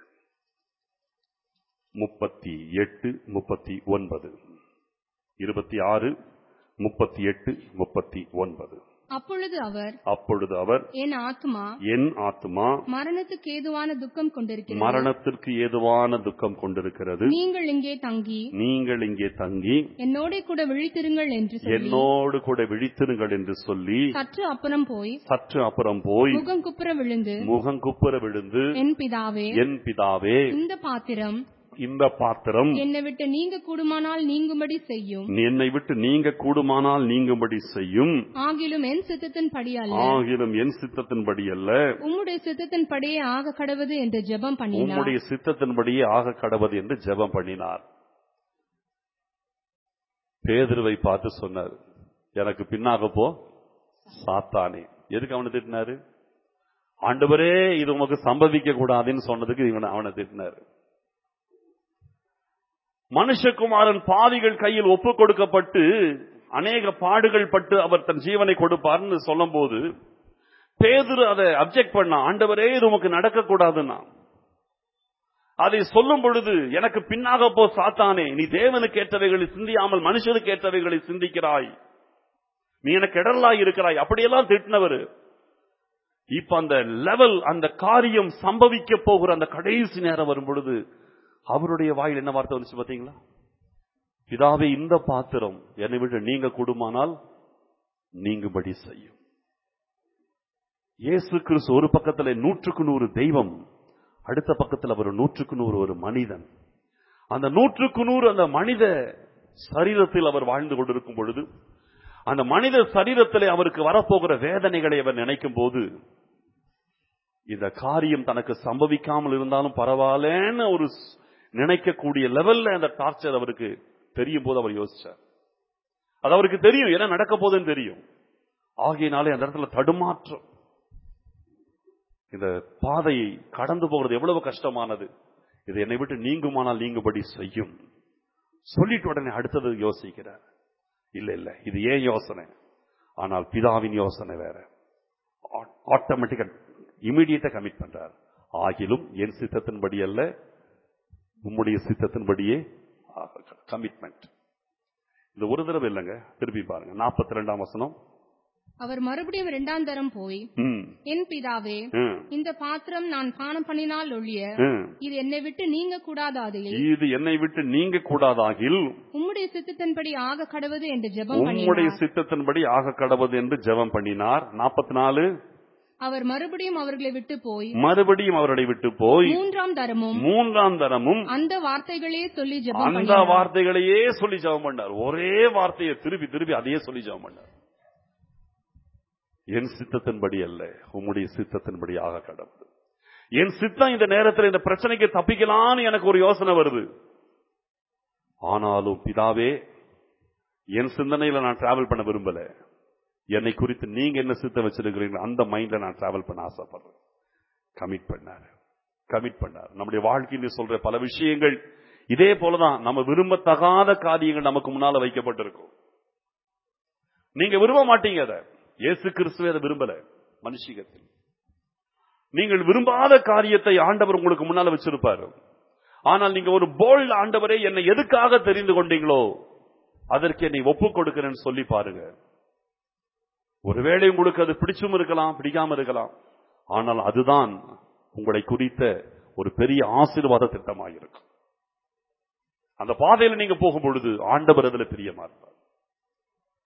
[SPEAKER 1] முப்பத்தி எட்டு முப்பத்தி ஒன்பது இருபத்தி ஆறு முப்பத்தி எட்டு முப்பத்தி ஒன்பது
[SPEAKER 2] அப்பொழுது அவர்
[SPEAKER 1] அப்பொழுது அவர்
[SPEAKER 2] என் ஆத்மா
[SPEAKER 1] என் ஆத்மா
[SPEAKER 2] மரணத்துக்கு ஏதுவான துக்கம் கொண்டிருக்கிறது
[SPEAKER 1] மரணத்திற்கு ஏதுவான துக்கம் கொண்டிருக்கிறது
[SPEAKER 2] நீங்கள் இங்கே தங்கி
[SPEAKER 1] நீங்கள் இங்கே தங்கி
[SPEAKER 2] என்னோட கூட விழித்திருங்கள் என்று சொல்லி
[SPEAKER 1] என்னோடு கூட விழித்திருங்கள் என்று சொல்லி
[SPEAKER 2] சற்று அப்புறம் போய்
[SPEAKER 1] சற்று அப்புறம் போய்
[SPEAKER 2] முகம் குப்புற விழுந்து
[SPEAKER 1] முகங்குப்புற விழுந்து
[SPEAKER 2] என் பிதாவே
[SPEAKER 1] என் பிதாவே
[SPEAKER 2] இந்த பாத்திரம்
[SPEAKER 1] இந்த பாத்திரம்
[SPEAKER 2] என்னை விட்டு நீங்க கூடுமானால் நீங்கும்படி செய்யும்
[SPEAKER 1] என்னை விட்டு நீங்க கூடுமானால் நீங்கும்படி செய்யும்
[SPEAKER 2] ஆகிலும் என் சித்தத்தின் படி அல்ல
[SPEAKER 1] ஆகிலும் என் சித்தத்தின்படி அல்ல
[SPEAKER 2] உம்முடைய சித்தத்தின் படியே ஆக கடவது என்று ஜெபம் பண்ணினார்
[SPEAKER 1] உம்முடைய சித்தத்தின்படியே ஆக கடவது என்று ஜெபம் பண்ணினார் பேதுருவை பார்த்து சொன்னார் எனக்கு பின்னாக போ சாத்தானே எதுக்கு அவனை திட்டினாரு ஆண்டவரே இது உமக்கு சம்பவிக்க கூடாதுன்னு சொன்னதுக்கு இவனை அவனை திட்டினாரு மனுஷகுமாரன் பாவிகள் கையில் ஒப்பு கொடுக்கப்பட்டு அநேக பாடுகள் பட்டு அவர் தன் ஜீவனை கொடுப்பார்னு சொல்லும் போது பேதுரு அதை அப்செக்ட் பண்ணா ஆண்டவரே இது உமக்கு நடக்க கூடாதுன்னா அதை சொல்லும் பொழுது எனக்கு பின்னாக போ சாத்தானே நீ தேவனுக்கு ஏற்றவைகளை சிந்தியாமல் மனுஷனுக்கு ஏற்றவைகளை சிந்திக்கிறாய் நீ எனக்கு இடரலாய் இருக்கிறாய் அப்படியெல்லாம் திட்டினவர் இப்ப அந்த லெவல் அந்த காரியம் சம்பவிக்க போகிற அந்த கடைசி நேரம் வரும் பொழுது அவருடைய வாயில் என்ன வார்த்தை வந்துச்சு பாத்தீங்களா பிதாவே இந்த பாத்திரம் என்னை விட்டு நீங்க கூடுமானால் நீங்கும்படி செய்யும் இயேசு கிறிஸ்து ஒரு பக்கத்துல நூற்றுக்கு நூறு தெய்வம் அடுத்த பக்கத்தில் அவர் நூற்றுக்கு நூறு ஒரு மனிதன் அந்த நூற்றுக்கு நூறு அந்த மனித சரீரத்தில் அவர் வாழ்ந்து கொண்டிருக்கும் பொழுது அந்த மனித சரீரத்திலே அவருக்கு வரப்போகிற வேதனைகளை அவர் நினைக்கும் போது இந்த காரியம் தனக்கு சம்பவிக்காமல் இருந்தாலும் பரவாயில்லன்னு ஒரு ஸ்- நினைக்கக்கூடிய லெவல்ல அந்த டார்ச்சர் அவருக்கு தெரியும் போது அவர் யோசிச்சார் அது அவருக்கு தெரியும் என்ன நடக்க போகுதுன்னு தெரியும் ஆகையினாலே அந்த இடத்துல தடுமாற்றம் இந்த பாதையை கடந்து போகிறது எவ்வளவு கஷ்டமானது இது என்னை விட்டு நீங்குமானால் நீங்கும்படி செய்யும் சொல்லிட்டு உடனே அடுத்தது யோசிக்கிறார் இல்ல இல்ல இது ஏன் யோசனை ஆனால் பிதாவின் யோசனை வேற ஆட்டோமேட்டிக்கா இமீடியட்டா கமிட் பண்றார் ஆகிலும் என் சித்தத்தின்படி அல்ல உம்முடைய சித்தத்தின்படியே கமிட்மெண்ட் இந்த ஒரு தடவை இல்லைங்க திருப்பி பாருங்க நாற்பத்தி ரெண்டாம் வசனம்
[SPEAKER 2] அவர் மறுபடியும் இரண்டாம் தரம் போய்
[SPEAKER 1] ம்,
[SPEAKER 2] என் பிதாவே
[SPEAKER 1] ம்,
[SPEAKER 2] இந்த பாத்திரம் நான் பானம் பண்ணினால் ஒழிய
[SPEAKER 1] ம்.
[SPEAKER 2] இது என்னை விட்டு நீங்க கூடாதாதையில்
[SPEAKER 1] இது என்னை விட்டு நீங்க கூடாதாகில்
[SPEAKER 2] உம்முடைய சித்தத்தின்படி ஆக கடவது என்று ஜெபம்
[SPEAKER 1] உம்முடைய
[SPEAKER 2] பண்ணினார்
[SPEAKER 1] சித்தத்தின்படி ஆக கடவது என்று ஜெபம் பண்ணினார் நாற்பத்தி நாலு
[SPEAKER 2] அவர் மறுபடியும் அவர்களை விட்டு போய்
[SPEAKER 1] மறுபடியும் அவர்களை விட்டு போய்
[SPEAKER 2] மூன்றாம் தரமும்
[SPEAKER 1] மூன்றாம் தரமும்
[SPEAKER 2] அந்த வார்த்தைகளே சொல்லி ஜெபம்
[SPEAKER 1] அந்த
[SPEAKER 2] பண்ணினார்
[SPEAKER 1] வார்த்தைகளையே சொல்லி ஜெபம் பண்ணார் ஒரே வார்த்தையை திருப்பி திருப்பி அதையே சொல்லி ஜெபம் பண்ணார் என் சித்தத்தின்படி அல்ல உம்முடைய சித்தத்தின்படி ஆக கடவுள் என் சித்தம் இந்த நேரத்தில் இந்த பிரச்சனைக்கு தப்பிக்கலாம்னு எனக்கு ஒரு யோசனை வருது ஆனாலும் பிதாவே என் சிந்தனையில நான் டிராவல் பண்ண விரும்பல என்னை குறித்து நீங்க என்ன சித்தம் வச்சிருக்கிறீங்க அந்த மைண்ட்ல நான் டிராவல் பண்ண ஆசைப்படுறேன் கமிட் பண்ணாரு கமிட் பண்ணார் நம்முடைய வாழ்க்கையில் சொல்ற பல விஷயங்கள் இதே போலதான் நம்ம விரும்பத்தகாத காரியங்கள் நமக்கு முன்னால வைக்கப்பட்டிருக்கும் நீங்க விரும்ப மாட்டீங்க அதை இயேசு கிறிஸ்துவே அதை விரும்பல மனுஷிகத்தில் நீங்கள் விரும்பாத காரியத்தை ஆண்டவர் உங்களுக்கு முன்னால வச்சிருப்பாரு ஆனால் நீங்க ஒரு போல்ட் ஆண்டவரே என்னை எதுக்காக தெரிந்து கொண்டீங்களோ அதற்கு என்னை ஒப்புக் கொடுக்கிறேன்னு சொல்லி பாருங்க ஒருவேளை உங்களுக்கு அது பிடிச்சும் இருக்கலாம் பிடிக்காம இருக்கலாம் ஆனால் அதுதான் உங்களை குறித்த ஒரு பெரிய ஆசீர்வாத திட்டமாக இருக்கும் அந்த பாதையில நீங்க போகும் பொழுது ஆண்டவர் அதுல பிரியமா இருப்பார்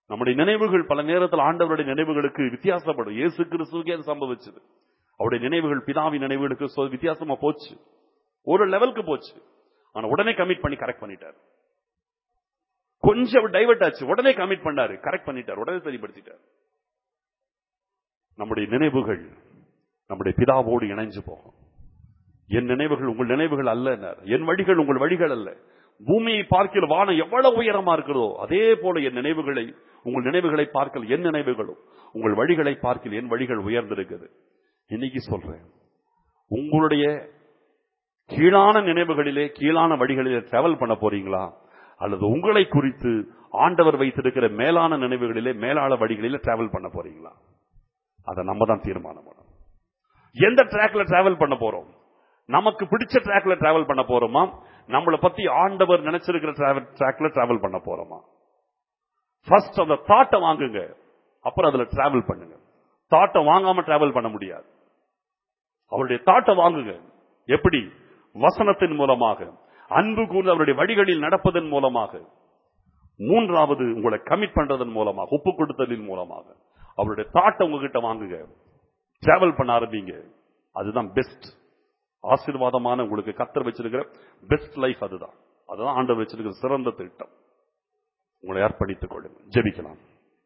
[SPEAKER 1] நம்முடைய நினைவுகள் பல நேரத்தில் ஆண்டவருடைய நினைவுகளுக்கு வித்தியாசப்படும் இயேசு கிறிஸ்துவுக்கே அது சம்பவிச்சது அவருடைய நினைவுகள் பிதாவின் நினைவுகளுக்கு சொ- வித்தியாசமா போச்சு ஒரு லெவலுக்கு போச்சு ஆனா உடனே கமிட் பண்ணி கரெக்ட் பண்ணிட்டார் கொஞ்சம் டைவர்ட் ஆச்சு உடனே கமிட் பண்ணாரு கரெக்ட் பண்ணிட்டார் உடனே சரிப்படுத்திட்டார் நம்முடைய நினைவுகள் நம்முடைய பிதாவோடு இணைஞ்சு போகும் என் நினைவுகள் உங்கள் நினைவுகள் அல்ல என் வழிகள் உங்கள் வழிகள் அல்ல பூமியை பார்க்கிற வானம் எவ்வளவு உயரமா இருக்கிறதோ அதே போல என் நினைவுகளை உங்கள் நினைவுகளை பார்க்கல் என் நினைவுகளும் உங்கள் வழிகளை பார்க்கல் என் வழிகள் உயர்ந்திருக்குது இன்னைக்கு சொல்றேன் உங்களுடைய கீழான நினைவுகளிலே கீழான வழிகளிலே டிராவல் பண்ண போறீங்களா அல்லது உங்களை குறித்து ஆண்டவர் வைத்திருக்கிற மேலான நினைவுகளிலே மேலான வழிகளிலே டிராவல் பண்ண போறீங்களா அதை நம்ம தான் தீர்மானம் பண்ணணும் எந்த ட்ராக்ல டிராவல் பண்ண போறோம் நமக்கு பிடிச்ச ட்ராக்ல டிராவல் பண்ண போறோமா நம்மளை பத்தி ஆண்டவர் நினைச்சிருக்கிற ட்ராக்ல டிராவல் பண்ண போறோமா ஃபர்ஸ்ட் அந்த தாட்டை வாங்குங்க அப்புறம் அதுல டிராவல் பண்ணுங்க தாட்டை வாங்காம டிராவல் பண்ண முடியாது அவருடைய தாட்டை வாங்குங்க எப்படி வசனத்தின் மூலமாக அன்பு கூர்ந்து அவருடைய வழிகளில் நடப்பதன் மூலமாக மூன்றாவது உங்களை கமிட் பண்றதன் மூலமாக ஒப்பு கொடுத்தலின் மூலமாக அவருடைய தாட்டை உங்ககிட்ட வாங்குங்க டிராவல் பண்ண ஆரம்பிங்க அதுதான் பெஸ்ட் ஆசீர்வாதமான உங்களுக்கு கத்தர் வச்சிருக்கிற பெஸ்ட் லைஃப் அதுதான் அதுதான் ஆண்டவர் வச்சிருக்கிற சிறந்த திட்டம் உங்களை அர்ப்பணித்துக் கொள்ளுங்க ஜெபிக்கலாம்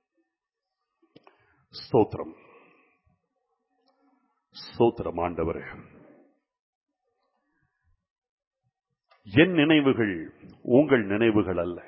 [SPEAKER 1] ஸ்தோத்திரம் ஸ்தோத்திரம் ஆண்டவரே என் நினைவுகள் உங்கள் நினைவுகள் அல்ல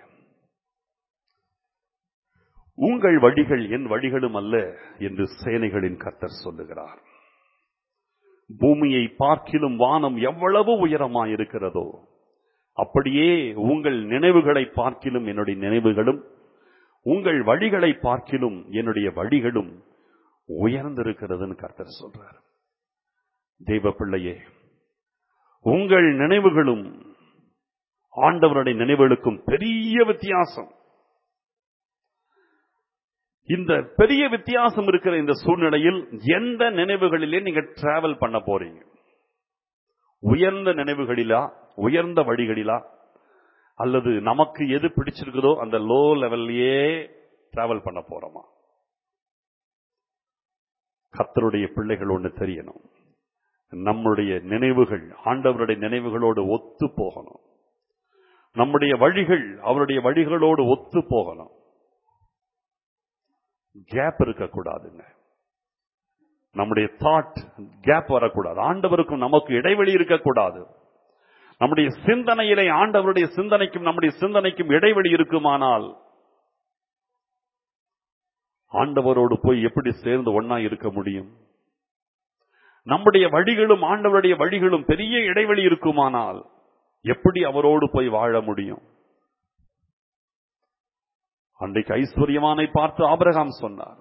[SPEAKER 1] உங்கள் வழிகள் என் வழிகளும் அல்ல என்று சேனைகளின் கர்த்தர் சொல்லுகிறார் பூமியை பார்க்கிலும் வானம் எவ்வளவு உயரமாயிருக்கிறதோ அப்படியே உங்கள் நினைவுகளை பார்க்கிலும் என்னுடைய நினைவுகளும் உங்கள் வழிகளை பார்க்கிலும் என்னுடைய வழிகளும் உயர்ந்திருக்கிறதுன்னு கர்த்தர் சொல்றார் தெய்வ பிள்ளையே உங்கள் நினைவுகளும் ஆண்டவருடைய நினைவுகளுக்கும் பெரிய வித்தியாசம் இந்த பெரிய வித்தியாசம் இருக்கிற இந்த சூழ்நிலையில் எந்த நினைவுகளிலே நீங்க டிராவல் பண்ண போறீங்க உயர்ந்த நினைவுகளிலா உயர்ந்த வழிகளிலா அல்லது நமக்கு எது பிடிச்சிருக்குதோ அந்த லோ லெவல்லையே டிராவல் பண்ண போறோமா கத்தருடைய பிள்ளைகள் ஒன்று தெரியணும் நம்முடைய நினைவுகள் ஆண்டவருடைய நினைவுகளோடு ஒத்து போகணும் நம்முடைய வழிகள் அவருடைய வழிகளோடு ஒத்து போகணும் கேப் இருக்கக்கூடாதுங்க நம்முடைய தாட் கேப் வரக்கூடாது ஆண்டவருக்கும் நமக்கு இடைவெளி இருக்கக்கூடாது நம்முடைய சிந்தனையிலே ஆண்டவருடைய சிந்தனைக்கும் நம்முடைய சிந்தனைக்கும் இடைவெளி இருக்குமானால் ஆண்டவரோடு போய் எப்படி சேர்ந்து ஒன்னா இருக்க முடியும் நம்முடைய வழிகளும் ஆண்டவருடைய வழிகளும் பெரிய இடைவெளி இருக்குமானால் எப்படி அவரோடு போய் வாழ முடியும் அன்றைக்கு ஐஸ்வர்யமானை பார்த்து ஆபிரகாம் சொன்னார்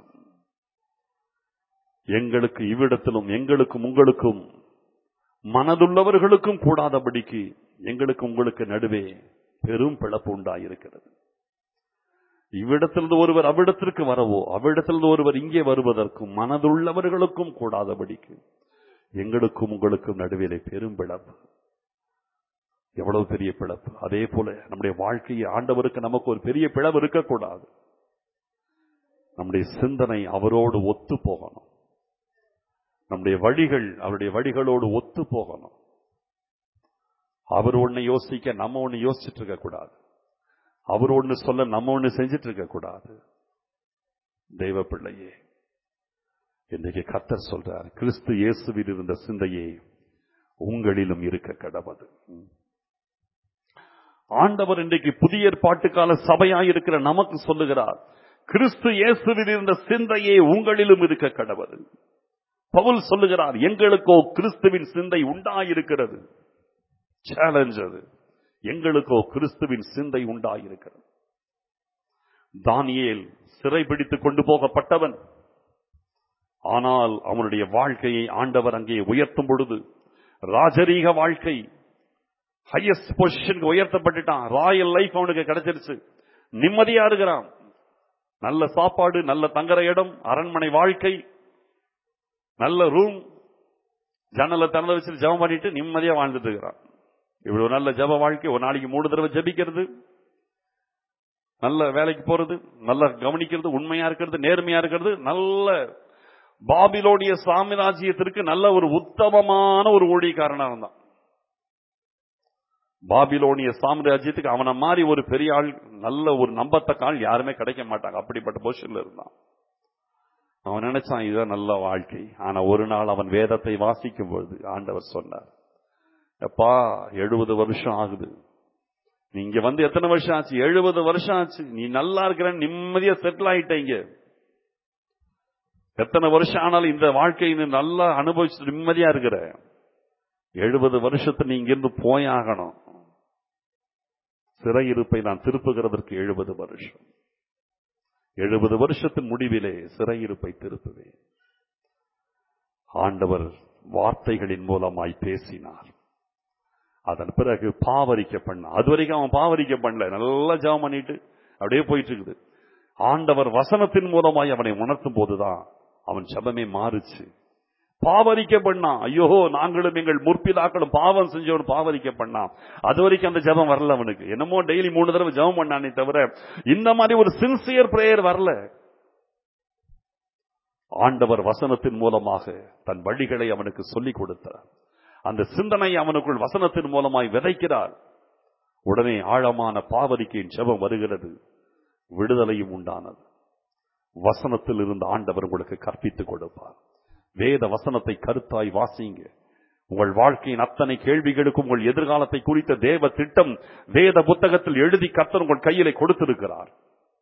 [SPEAKER 1] எங்களுக்கு இவ்விடத்திலும் எங்களுக்கும் உங்களுக்கும் மனதுள்ளவர்களுக்கும் கூடாதபடிக்கு எங்களுக்கு உங்களுக்கு நடுவே பெரும் பிளப்பு உண்டாயிருக்கிறது இவ்விடத்திலிருந்து ஒருவர் அவ்விடத்திற்கு வரவோ அவ்விடத்திலிருந்து ஒருவர் இங்கே வருவதற்கும் மனதுள்ளவர்களுக்கும் கூடாதபடிக்கு எங்களுக்கும் உங்களுக்கும் நடுவிலே பெரும் பிளப்பு எவ்வளவு பெரிய பிளப்பு அதே போல நம்முடைய வாழ்க்கையை ஆண்டவருக்கு நமக்கு ஒரு பெரிய பிளவு இருக்கக்கூடாது நம்முடைய சிந்தனை அவரோடு ஒத்து போகணும் நம்முடைய வழிகள் அவருடைய வழிகளோடு ஒத்து போகணும் அவர் ஒண்ணு யோசிக்க நம்ம ஒண்ணு யோசிச்சுட்டு இருக்க கூடாது அவர் ஒண்ணு சொல்ல நம்ம ஒண்ணு செஞ்சிட்டு இருக்க கூடாது தெய்வ பிள்ளையே இன்றைக்கு கத்தர் சொல்றார் கிறிஸ்து இயேசுவில் இருந்த சிந்தையே உங்களிலும் இருக்க கடவது ஆண்டவர் இன்றைக்கு புதிய ஏற்பாட்டுக்கால சபையாயிருக்கிற நமக்கு சொல்லுகிறார் கிறிஸ்து இயேசுவில் இருந்த சிந்தையே உங்களிலும் இருக்க கடவது பவுல் சொல்லுகிறார் எங்களுக்கோ கிறிஸ்துவின் சிந்தை உண்டாயிருக்கிறது சேலஞ்ச் அது எங்களுக்கோ கிறிஸ்துவின் சிந்தை உண்டாயிருக்கிறது தானியேல் சிறைபிடித்துக் கொண்டு போகப்பட்டவன் ஆனால் அவனுடைய வாழ்க்கையை ஆண்டவர் அங்கே உயர்த்தும் பொழுது ராஜரீக வாழ்க்கை ஹையஸ்ட் பொசிஷனுக்கு உயர்த்தப்பட்டுட்டான் ராயல் லைஃப் அவனுக்கு கிடைச்சிருச்சு நிம்மதியா இருக்கிறான் நல்ல சாப்பாடு நல்ல தங்குற இடம் அரண்மனை வாழ்க்கை நல்ல ரூம் ஜன்னலை திறந்து வச்சு ஜெபம் பண்ணிட்டு நிம்மதியா வாழ்ந்துட்டு இருக்கிறான் இவ்வளவு நல்ல ஜப வாழ்க்கை ஒரு நாளைக்கு மூணு தடவை ஜபிக்கிறது நல்ல வேலைக்கு போறது நல்ல கவனிக்கிறது உண்மையா இருக்கிறது நேர்மையா இருக்கிறது நல்ல பாபிலோனிய சாம்ராஜ்யத்திற்கு நல்ல ஒரு உத்தமமான ஒரு ஊழியக்காரனா இருந்தான் பாபிலோனிய சாம்ராஜ்யத்துக்கு அவனை மாதிரி ஒரு பெரிய ஆள் நல்ல ஒரு நம்பத்தக்க ஆள் யாருமே கிடைக்க மாட்டாங்க அப்படிப்பட்ட பொசிஷன்ல இருந்தான் அவன் நினைச்சான் இதுதான் நல்ல வாழ்க்கை ஆனா ஒரு நாள் அவன் வேதத்தை வாசிக்கும் பொழுது ஆண்டவர் சொன்னார் எப்பா எழுபது வருஷம் ஆகுது நீ இங்க வந்து எத்தனை வருஷம் ஆச்சு எழுபது வருஷம் ஆச்சு நீ நல்லா இருக்கிற நிம்மதியா செட்டில் ஆயிட்டீங்க எத்தனை வருஷம் ஆனாலும் இந்த வாழ்க்கையை நீ நல்லா அனுபவிச்சு நிம்மதியா இருக்கிற எழுபது வருஷத்தை நீ இங்கிருந்து போயாகணும் சிறையிருப்பை நான் திருப்புகிறதற்கு எழுபது வருஷம் எழுபது வருஷத்தின் முடிவிலே சிறையிருப்பை திருப்புவேன் ஆண்டவர் வார்த்தைகளின் மூலமாய் பேசினார் அதன் பிறகு பாவரிக்க பண்ண அது வரைக்கும் அவன் பாவரிக்க பண்ணல நல்லா ஜெபம் பண்ணிட்டு அப்படியே போயிட்டு இருக்குது ஆண்டவர் வசனத்தின் மூலமாய் அவனை உணர்த்தும் போதுதான் அவன் ஜெபமே மாறுச்சு பாவரிக்க பண்ணான் ஐயோ நாங்களும் எங்கள் முற்பிதாக்களும் பாவம் செஞ்சவன் பாவரிக்க பண்ணான் அது வரைக்கும் அந்த ஜெபம் வரல அவனுக்கு என்னமோ டெய்லி மூணு தடவை ஜெபம் பண்ணானே தவிர இந்த மாதிரி ஒரு சின்சியர் பிரேயர் வரல ஆண்டவர் வசனத்தின் மூலமாக தன் வழிகளை அவனுக்கு சொல்லிக் கொடுத்தார் அந்த சிந்தனை அவனுக்குள் வசனத்தின் மூலமாய் விதைக்கிறார் உடனே ஆழமான பாவரிக்கையின் ஜெபம் வருகிறது விடுதலையும் உண்டானது வசனத்தில் இருந்து ஆண்டவர் உங்களுக்கு கற்பித்துக் கொடுப்பார் வேத வசனத்தை கருத்தாய் வாசிங்க உங்கள் வாழ்க்கையின் அத்தனை கேள்விகளுக்கும் உங்கள் எதிர்காலத்தை குறித்த தேவ திட்டம் வேத புத்தகத்தில் எழுதி கர்த்தர் உங்கள் கையிலே கொடுத்திருக்கிறார்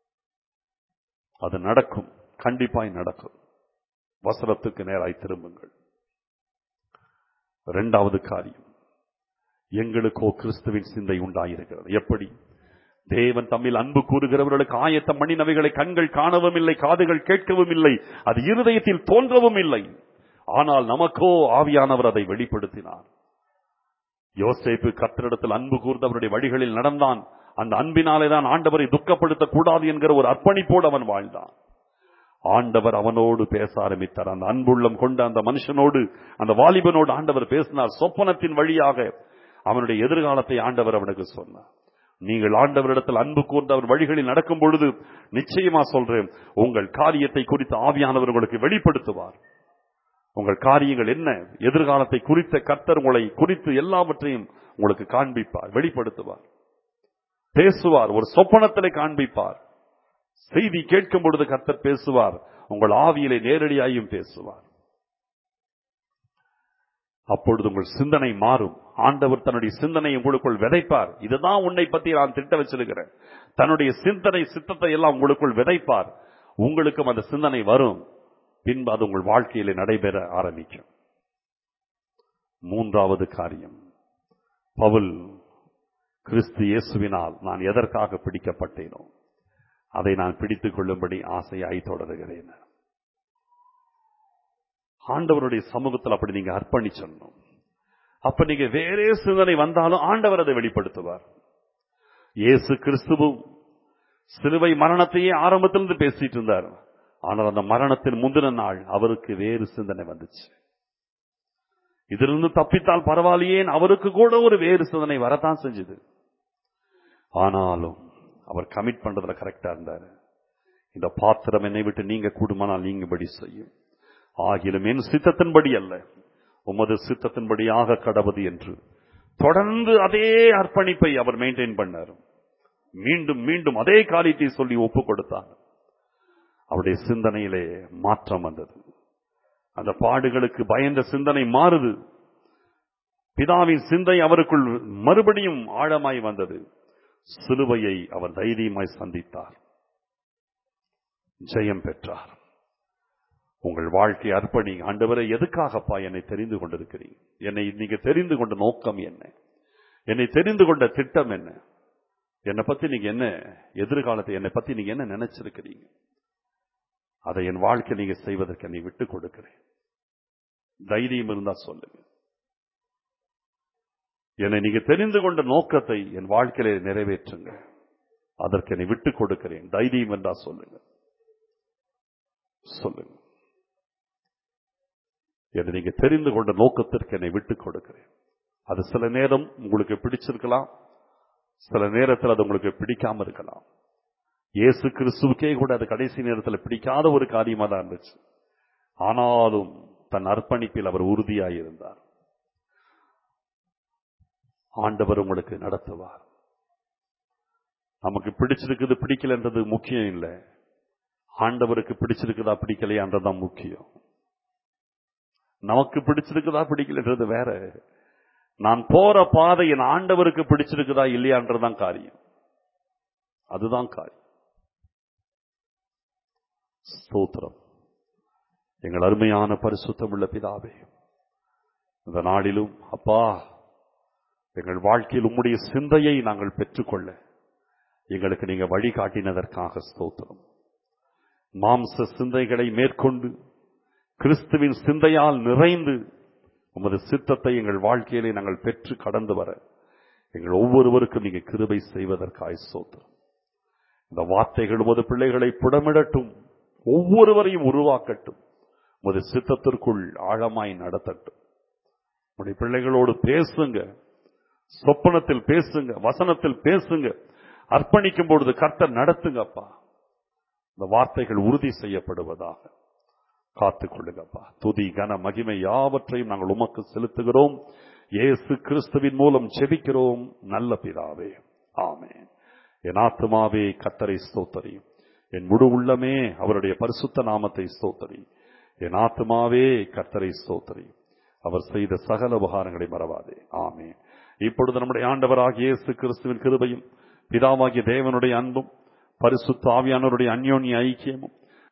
[SPEAKER 1] அது நடக்கும் கண்டிப்பாய் நடக்கும் வசனத்துக்கு நேராய் திரும்புங்கள் இரண்டாவது காரியம் எங்களுக்கோ கிறிஸ்துவின் சிந்தை உண்டாயிருக்கிறது எப்படி தேவன் தம்மில் அன்பு கூறுகிறவர்களுக்கு ஆயத்தம் பண்ணினவைகளை கண்கள் காணவும் இல்லை காதுகள் கேட்கவும் இல்லை அது இருதயத்தில் தோன்றவும் இல்லை ஆனால் நமக்கோ ஆவியானவர் அதை வெளிப்படுத்தினார் யோசேப்பு கத்திரிடத்தில் அன்பு கூர்ந்து அவருடைய வழிகளில் நடந்தான் அந்த அன்பினாலே தான் ஆண்டவரை துக்கப்படுத்தக் கூடாது என்கிற ஒரு அர்ப்பணிப்போடு அவன் வாழ்ந்தான் ஆண்டவர் அவனோடு பேச ஆரம்பித்தார் அந்த அன்புள்ளம் கொண்ட அந்த மனுஷனோடு அந்த வாலிபனோடு ஆண்டவர் பேசினார் சொப்பனத்தின் வழியாக அவனுடைய எதிர்காலத்தை ஆண்டவர் அவனுக்கு சொன்னார் நீங்கள் ஆண்டவரிடத்தில் அன்பு கூர்ந்து அவர் வழிகளில் நடக்கும் பொழுது நிச்சயமா சொல்றேன் உங்கள் காரியத்தை குறித்து ஆவியானவர் உங்களுக்கு வெளிப்படுத்துவார் உங்கள் காரியங்கள் என்ன எதிர்காலத்தை குறித்த கர்த்தர் உங்களை குறித்து எல்லாவற்றையும் உங்களுக்கு காண்பிப்பார் வெளிப்படுத்துவார் பேசுவார் ஒரு சொப்பனத்திலே காண்பிப்பார் செய்தி கேட்கும் பொழுது கர்த்தர் பேசுவார் உங்கள் ஆவியிலே நேரடியாயும் பேசுவார் அப்பொழுது உங்கள் சிந்தனை மாறும் ஆண்டவர் தன்னுடைய சிந்தனை உங்களுக்குள் விதைப்பார் இதுதான் உன்னை பத்தி நான் திட்ட வச்சிருக்கிறேன் தன்னுடைய சிந்தனை சித்தத்தை எல்லாம் உங்களுக்குள் விதைப்பார் உங்களுக்கும் அந்த சிந்தனை வரும் பின்பு அது உங்கள் வாழ்க்கையிலே நடைபெற ஆரம்பிக்கும் மூன்றாவது காரியம் பவுல் கிறிஸ்து இயேசுவினால் நான் எதற்காக பிடிக்கப்பட்டேனோ அதை நான் பிடித்துக் கொள்ளும்படி ஆசையாய் தொடருகிறேன் ஆண்டவருடைய சமூகத்தில் அப்படி நீங்க அர்ப்பணிச்சிடணும் அப்ப நீங்க வேறே சிந்தனை வந்தாலும் ஆண்டவர் அதை வெளிப்படுத்துவார் இயேசு கிறிஸ்துவும் சிலுவை மரணத்தையே ஆரம்பத்திலிருந்து பேசிட்டு இருந்தார் ஆனால் அந்த மரணத்தின் முந்தின நாள் அவருக்கு வேறு சிந்தனை வந்துச்சு இதிலிருந்து தப்பித்தால் பரவாயில்லையேன் அவருக்கு கூட ஒரு வேறு சிந்தனை வரத்தான் செஞ்சது ஆனாலும் அவர் கமிட் பண்றதுல கரெக்டா இருந்தாரு இந்த பாத்திரம் என்னை விட்டு நீங்க கூடுமானால் நீங்கபடி செய்யும் ஆகிலும் என் சித்தத்தின்படி அல்ல உமது சித்தத்தின்படியாக கடவுது என்று தொடர்ந்து அதே அர்ப்பணிப்பை அவர் மெயின்டைன் பண்ணார் மீண்டும் மீண்டும் அதே காரியத்தை சொல்லி ஒப்பு கொடுத்தார் அவருடைய சிந்தனையிலே மாற்றம் வந்தது அந்த பாடுகளுக்கு பயந்த சிந்தனை மாறுது பிதாவின் சிந்தை அவருக்குள் மறுபடியும் ஆழமாய் வந்தது சிலுவையை அவர் தைரியமாய் சந்தித்தார் ஜெயம் பெற்றார் உங்கள் வாழ்க்கை அர்ப்பணி ஆண்டவரை எதுக்காகப்பா என்னை தெரிந்து கொண்டிருக்கிறீங்க என்னை நீங்க தெரிந்து கொண்ட நோக்கம் என்ன என்னை தெரிந்து கொண்ட திட்டம் என்ன என்னை பத்தி நீங்க என்ன எதிர்காலத்தை என்னை பத்தி நீங்க என்ன நினைச்சிருக்கிறீங்க அதை என் வாழ்க்கை நீங்க செய்வதற்கு என்னை விட்டு கொடுக்கிறேன் தைரியம் இருந்தா சொல்லுங்க என்னை நீங்க தெரிந்து கொண்ட நோக்கத்தை என் வாழ்க்கையில நிறைவேற்றுங்க அதற்கு என்னை விட்டு கொடுக்கிறேன் தைரியம் என்றா சொல்லுங்க சொல்லுங்க என்னை நீங்க தெரிந்து கொண்ட நோக்கத்திற்கு என்னை விட்டு கொடுக்கிறேன் அது சில நேரம் உங்களுக்கு பிடிச்சிருக்கலாம் சில நேரத்தில் அது உங்களுக்கு பிடிக்காம இருக்கலாம் இயேசு கிறிஸ்துவுக்கே கூட அது கடைசி நேரத்தில் பிடிக்காத ஒரு காரியமா தான் இருந்துச்சு ஆனாலும் தன் அர்ப்பணிப்பில் அவர் உறுதியாய் இருந்தார் ஆண்டவர் உங்களுக்கு நடத்துவார் நமக்கு பிடிச்சிருக்குது பிடிக்கலன்றது முக்கியம் இல்லை ஆண்டவருக்கு பிடிச்சிருக்குதா பிடிக்கலையான்றதுதான் முக்கியம் நமக்கு பிடிச்சிருக்குதா பிடிக்கலன்றது வேற நான் போற பாதை என் ஆண்டவருக்கு பிடிச்சிருக்குதா இல்லையான்றதுதான் காரியம் அதுதான் காரியம் ஸ்தோத்திரம் எங்கள் அருமையான பரிசுத்தமுள்ள பிதாவே இந்த நாளிலும் அப்பா எங்கள் வாழ்க்கையில் உம்முடைய சிந்தையை நாங்கள் பெற்றுக்கொள்ள எங்களுக்கு நீங்க வழிகாட்டினதற்காக ஸ்தோத்திரம் மாம்ச சிந்தைகளை மேற்கொண்டு கிறிஸ்துவின் சிந்தையால் நிறைந்து உமது சித்தத்தை எங்கள் வாழ்க்கையிலே நாங்கள் பெற்று கடந்து வர எங்கள் ஒவ்வொருவருக்கும் நீங்க கிருபை செய்வதற்காய் ஸ்தோத்திரம் இந்த வார்த்தைகள் உமது பிள்ளைகளை புடமிடட்டும் ஒவ்வொருவரையும் உருவாக்கட்டும் உமது சித்தத்திற்குள் ஆழமாய் நடத்தட்டும் உடைய பிள்ளைகளோடு பேசுங்க சொப்பனத்தில் பேசுங்க வசனத்தில் பேசுங்க அர்ப்பணிக்கும் பொழுது கர்த்தர் நடத்துங்கப்பா இந்த வார்த்தைகள் உறுதி செய்யப்படுவதாக காத்துக் கொள்ளுங்கப்பா துதி கன மகிமை யாவற்றையும் நாங்கள் உமக்கு செலுத்துகிறோம் இயேசு கிறிஸ்துவின் மூலம் ஜெபிக்கிறோம் நல்ல பிதாவே ஆமென் என் ஆத்துமாவே கத்தரை ஸ்தோத்தரி என் முழு உள்ளமே அவருடைய பரிசுத்த நாமத்தை ஸ்தோத்தரி என் ஆத்துமாவே கத்தரை ஸ்தோத்தரி அவர் செய்த சகல உபகாரங்களை மறவாதே ஆமே இப்பொழுது நம்முடைய ஆண்டவராகிய இயேசு கிறிஸ்துவின் கிருபையும் பிதாவாகிய தேவனுடைய அன்பும் பரிசுத்த ஆவியானவருடைய அந்யோன்ய ஐக்கியமும்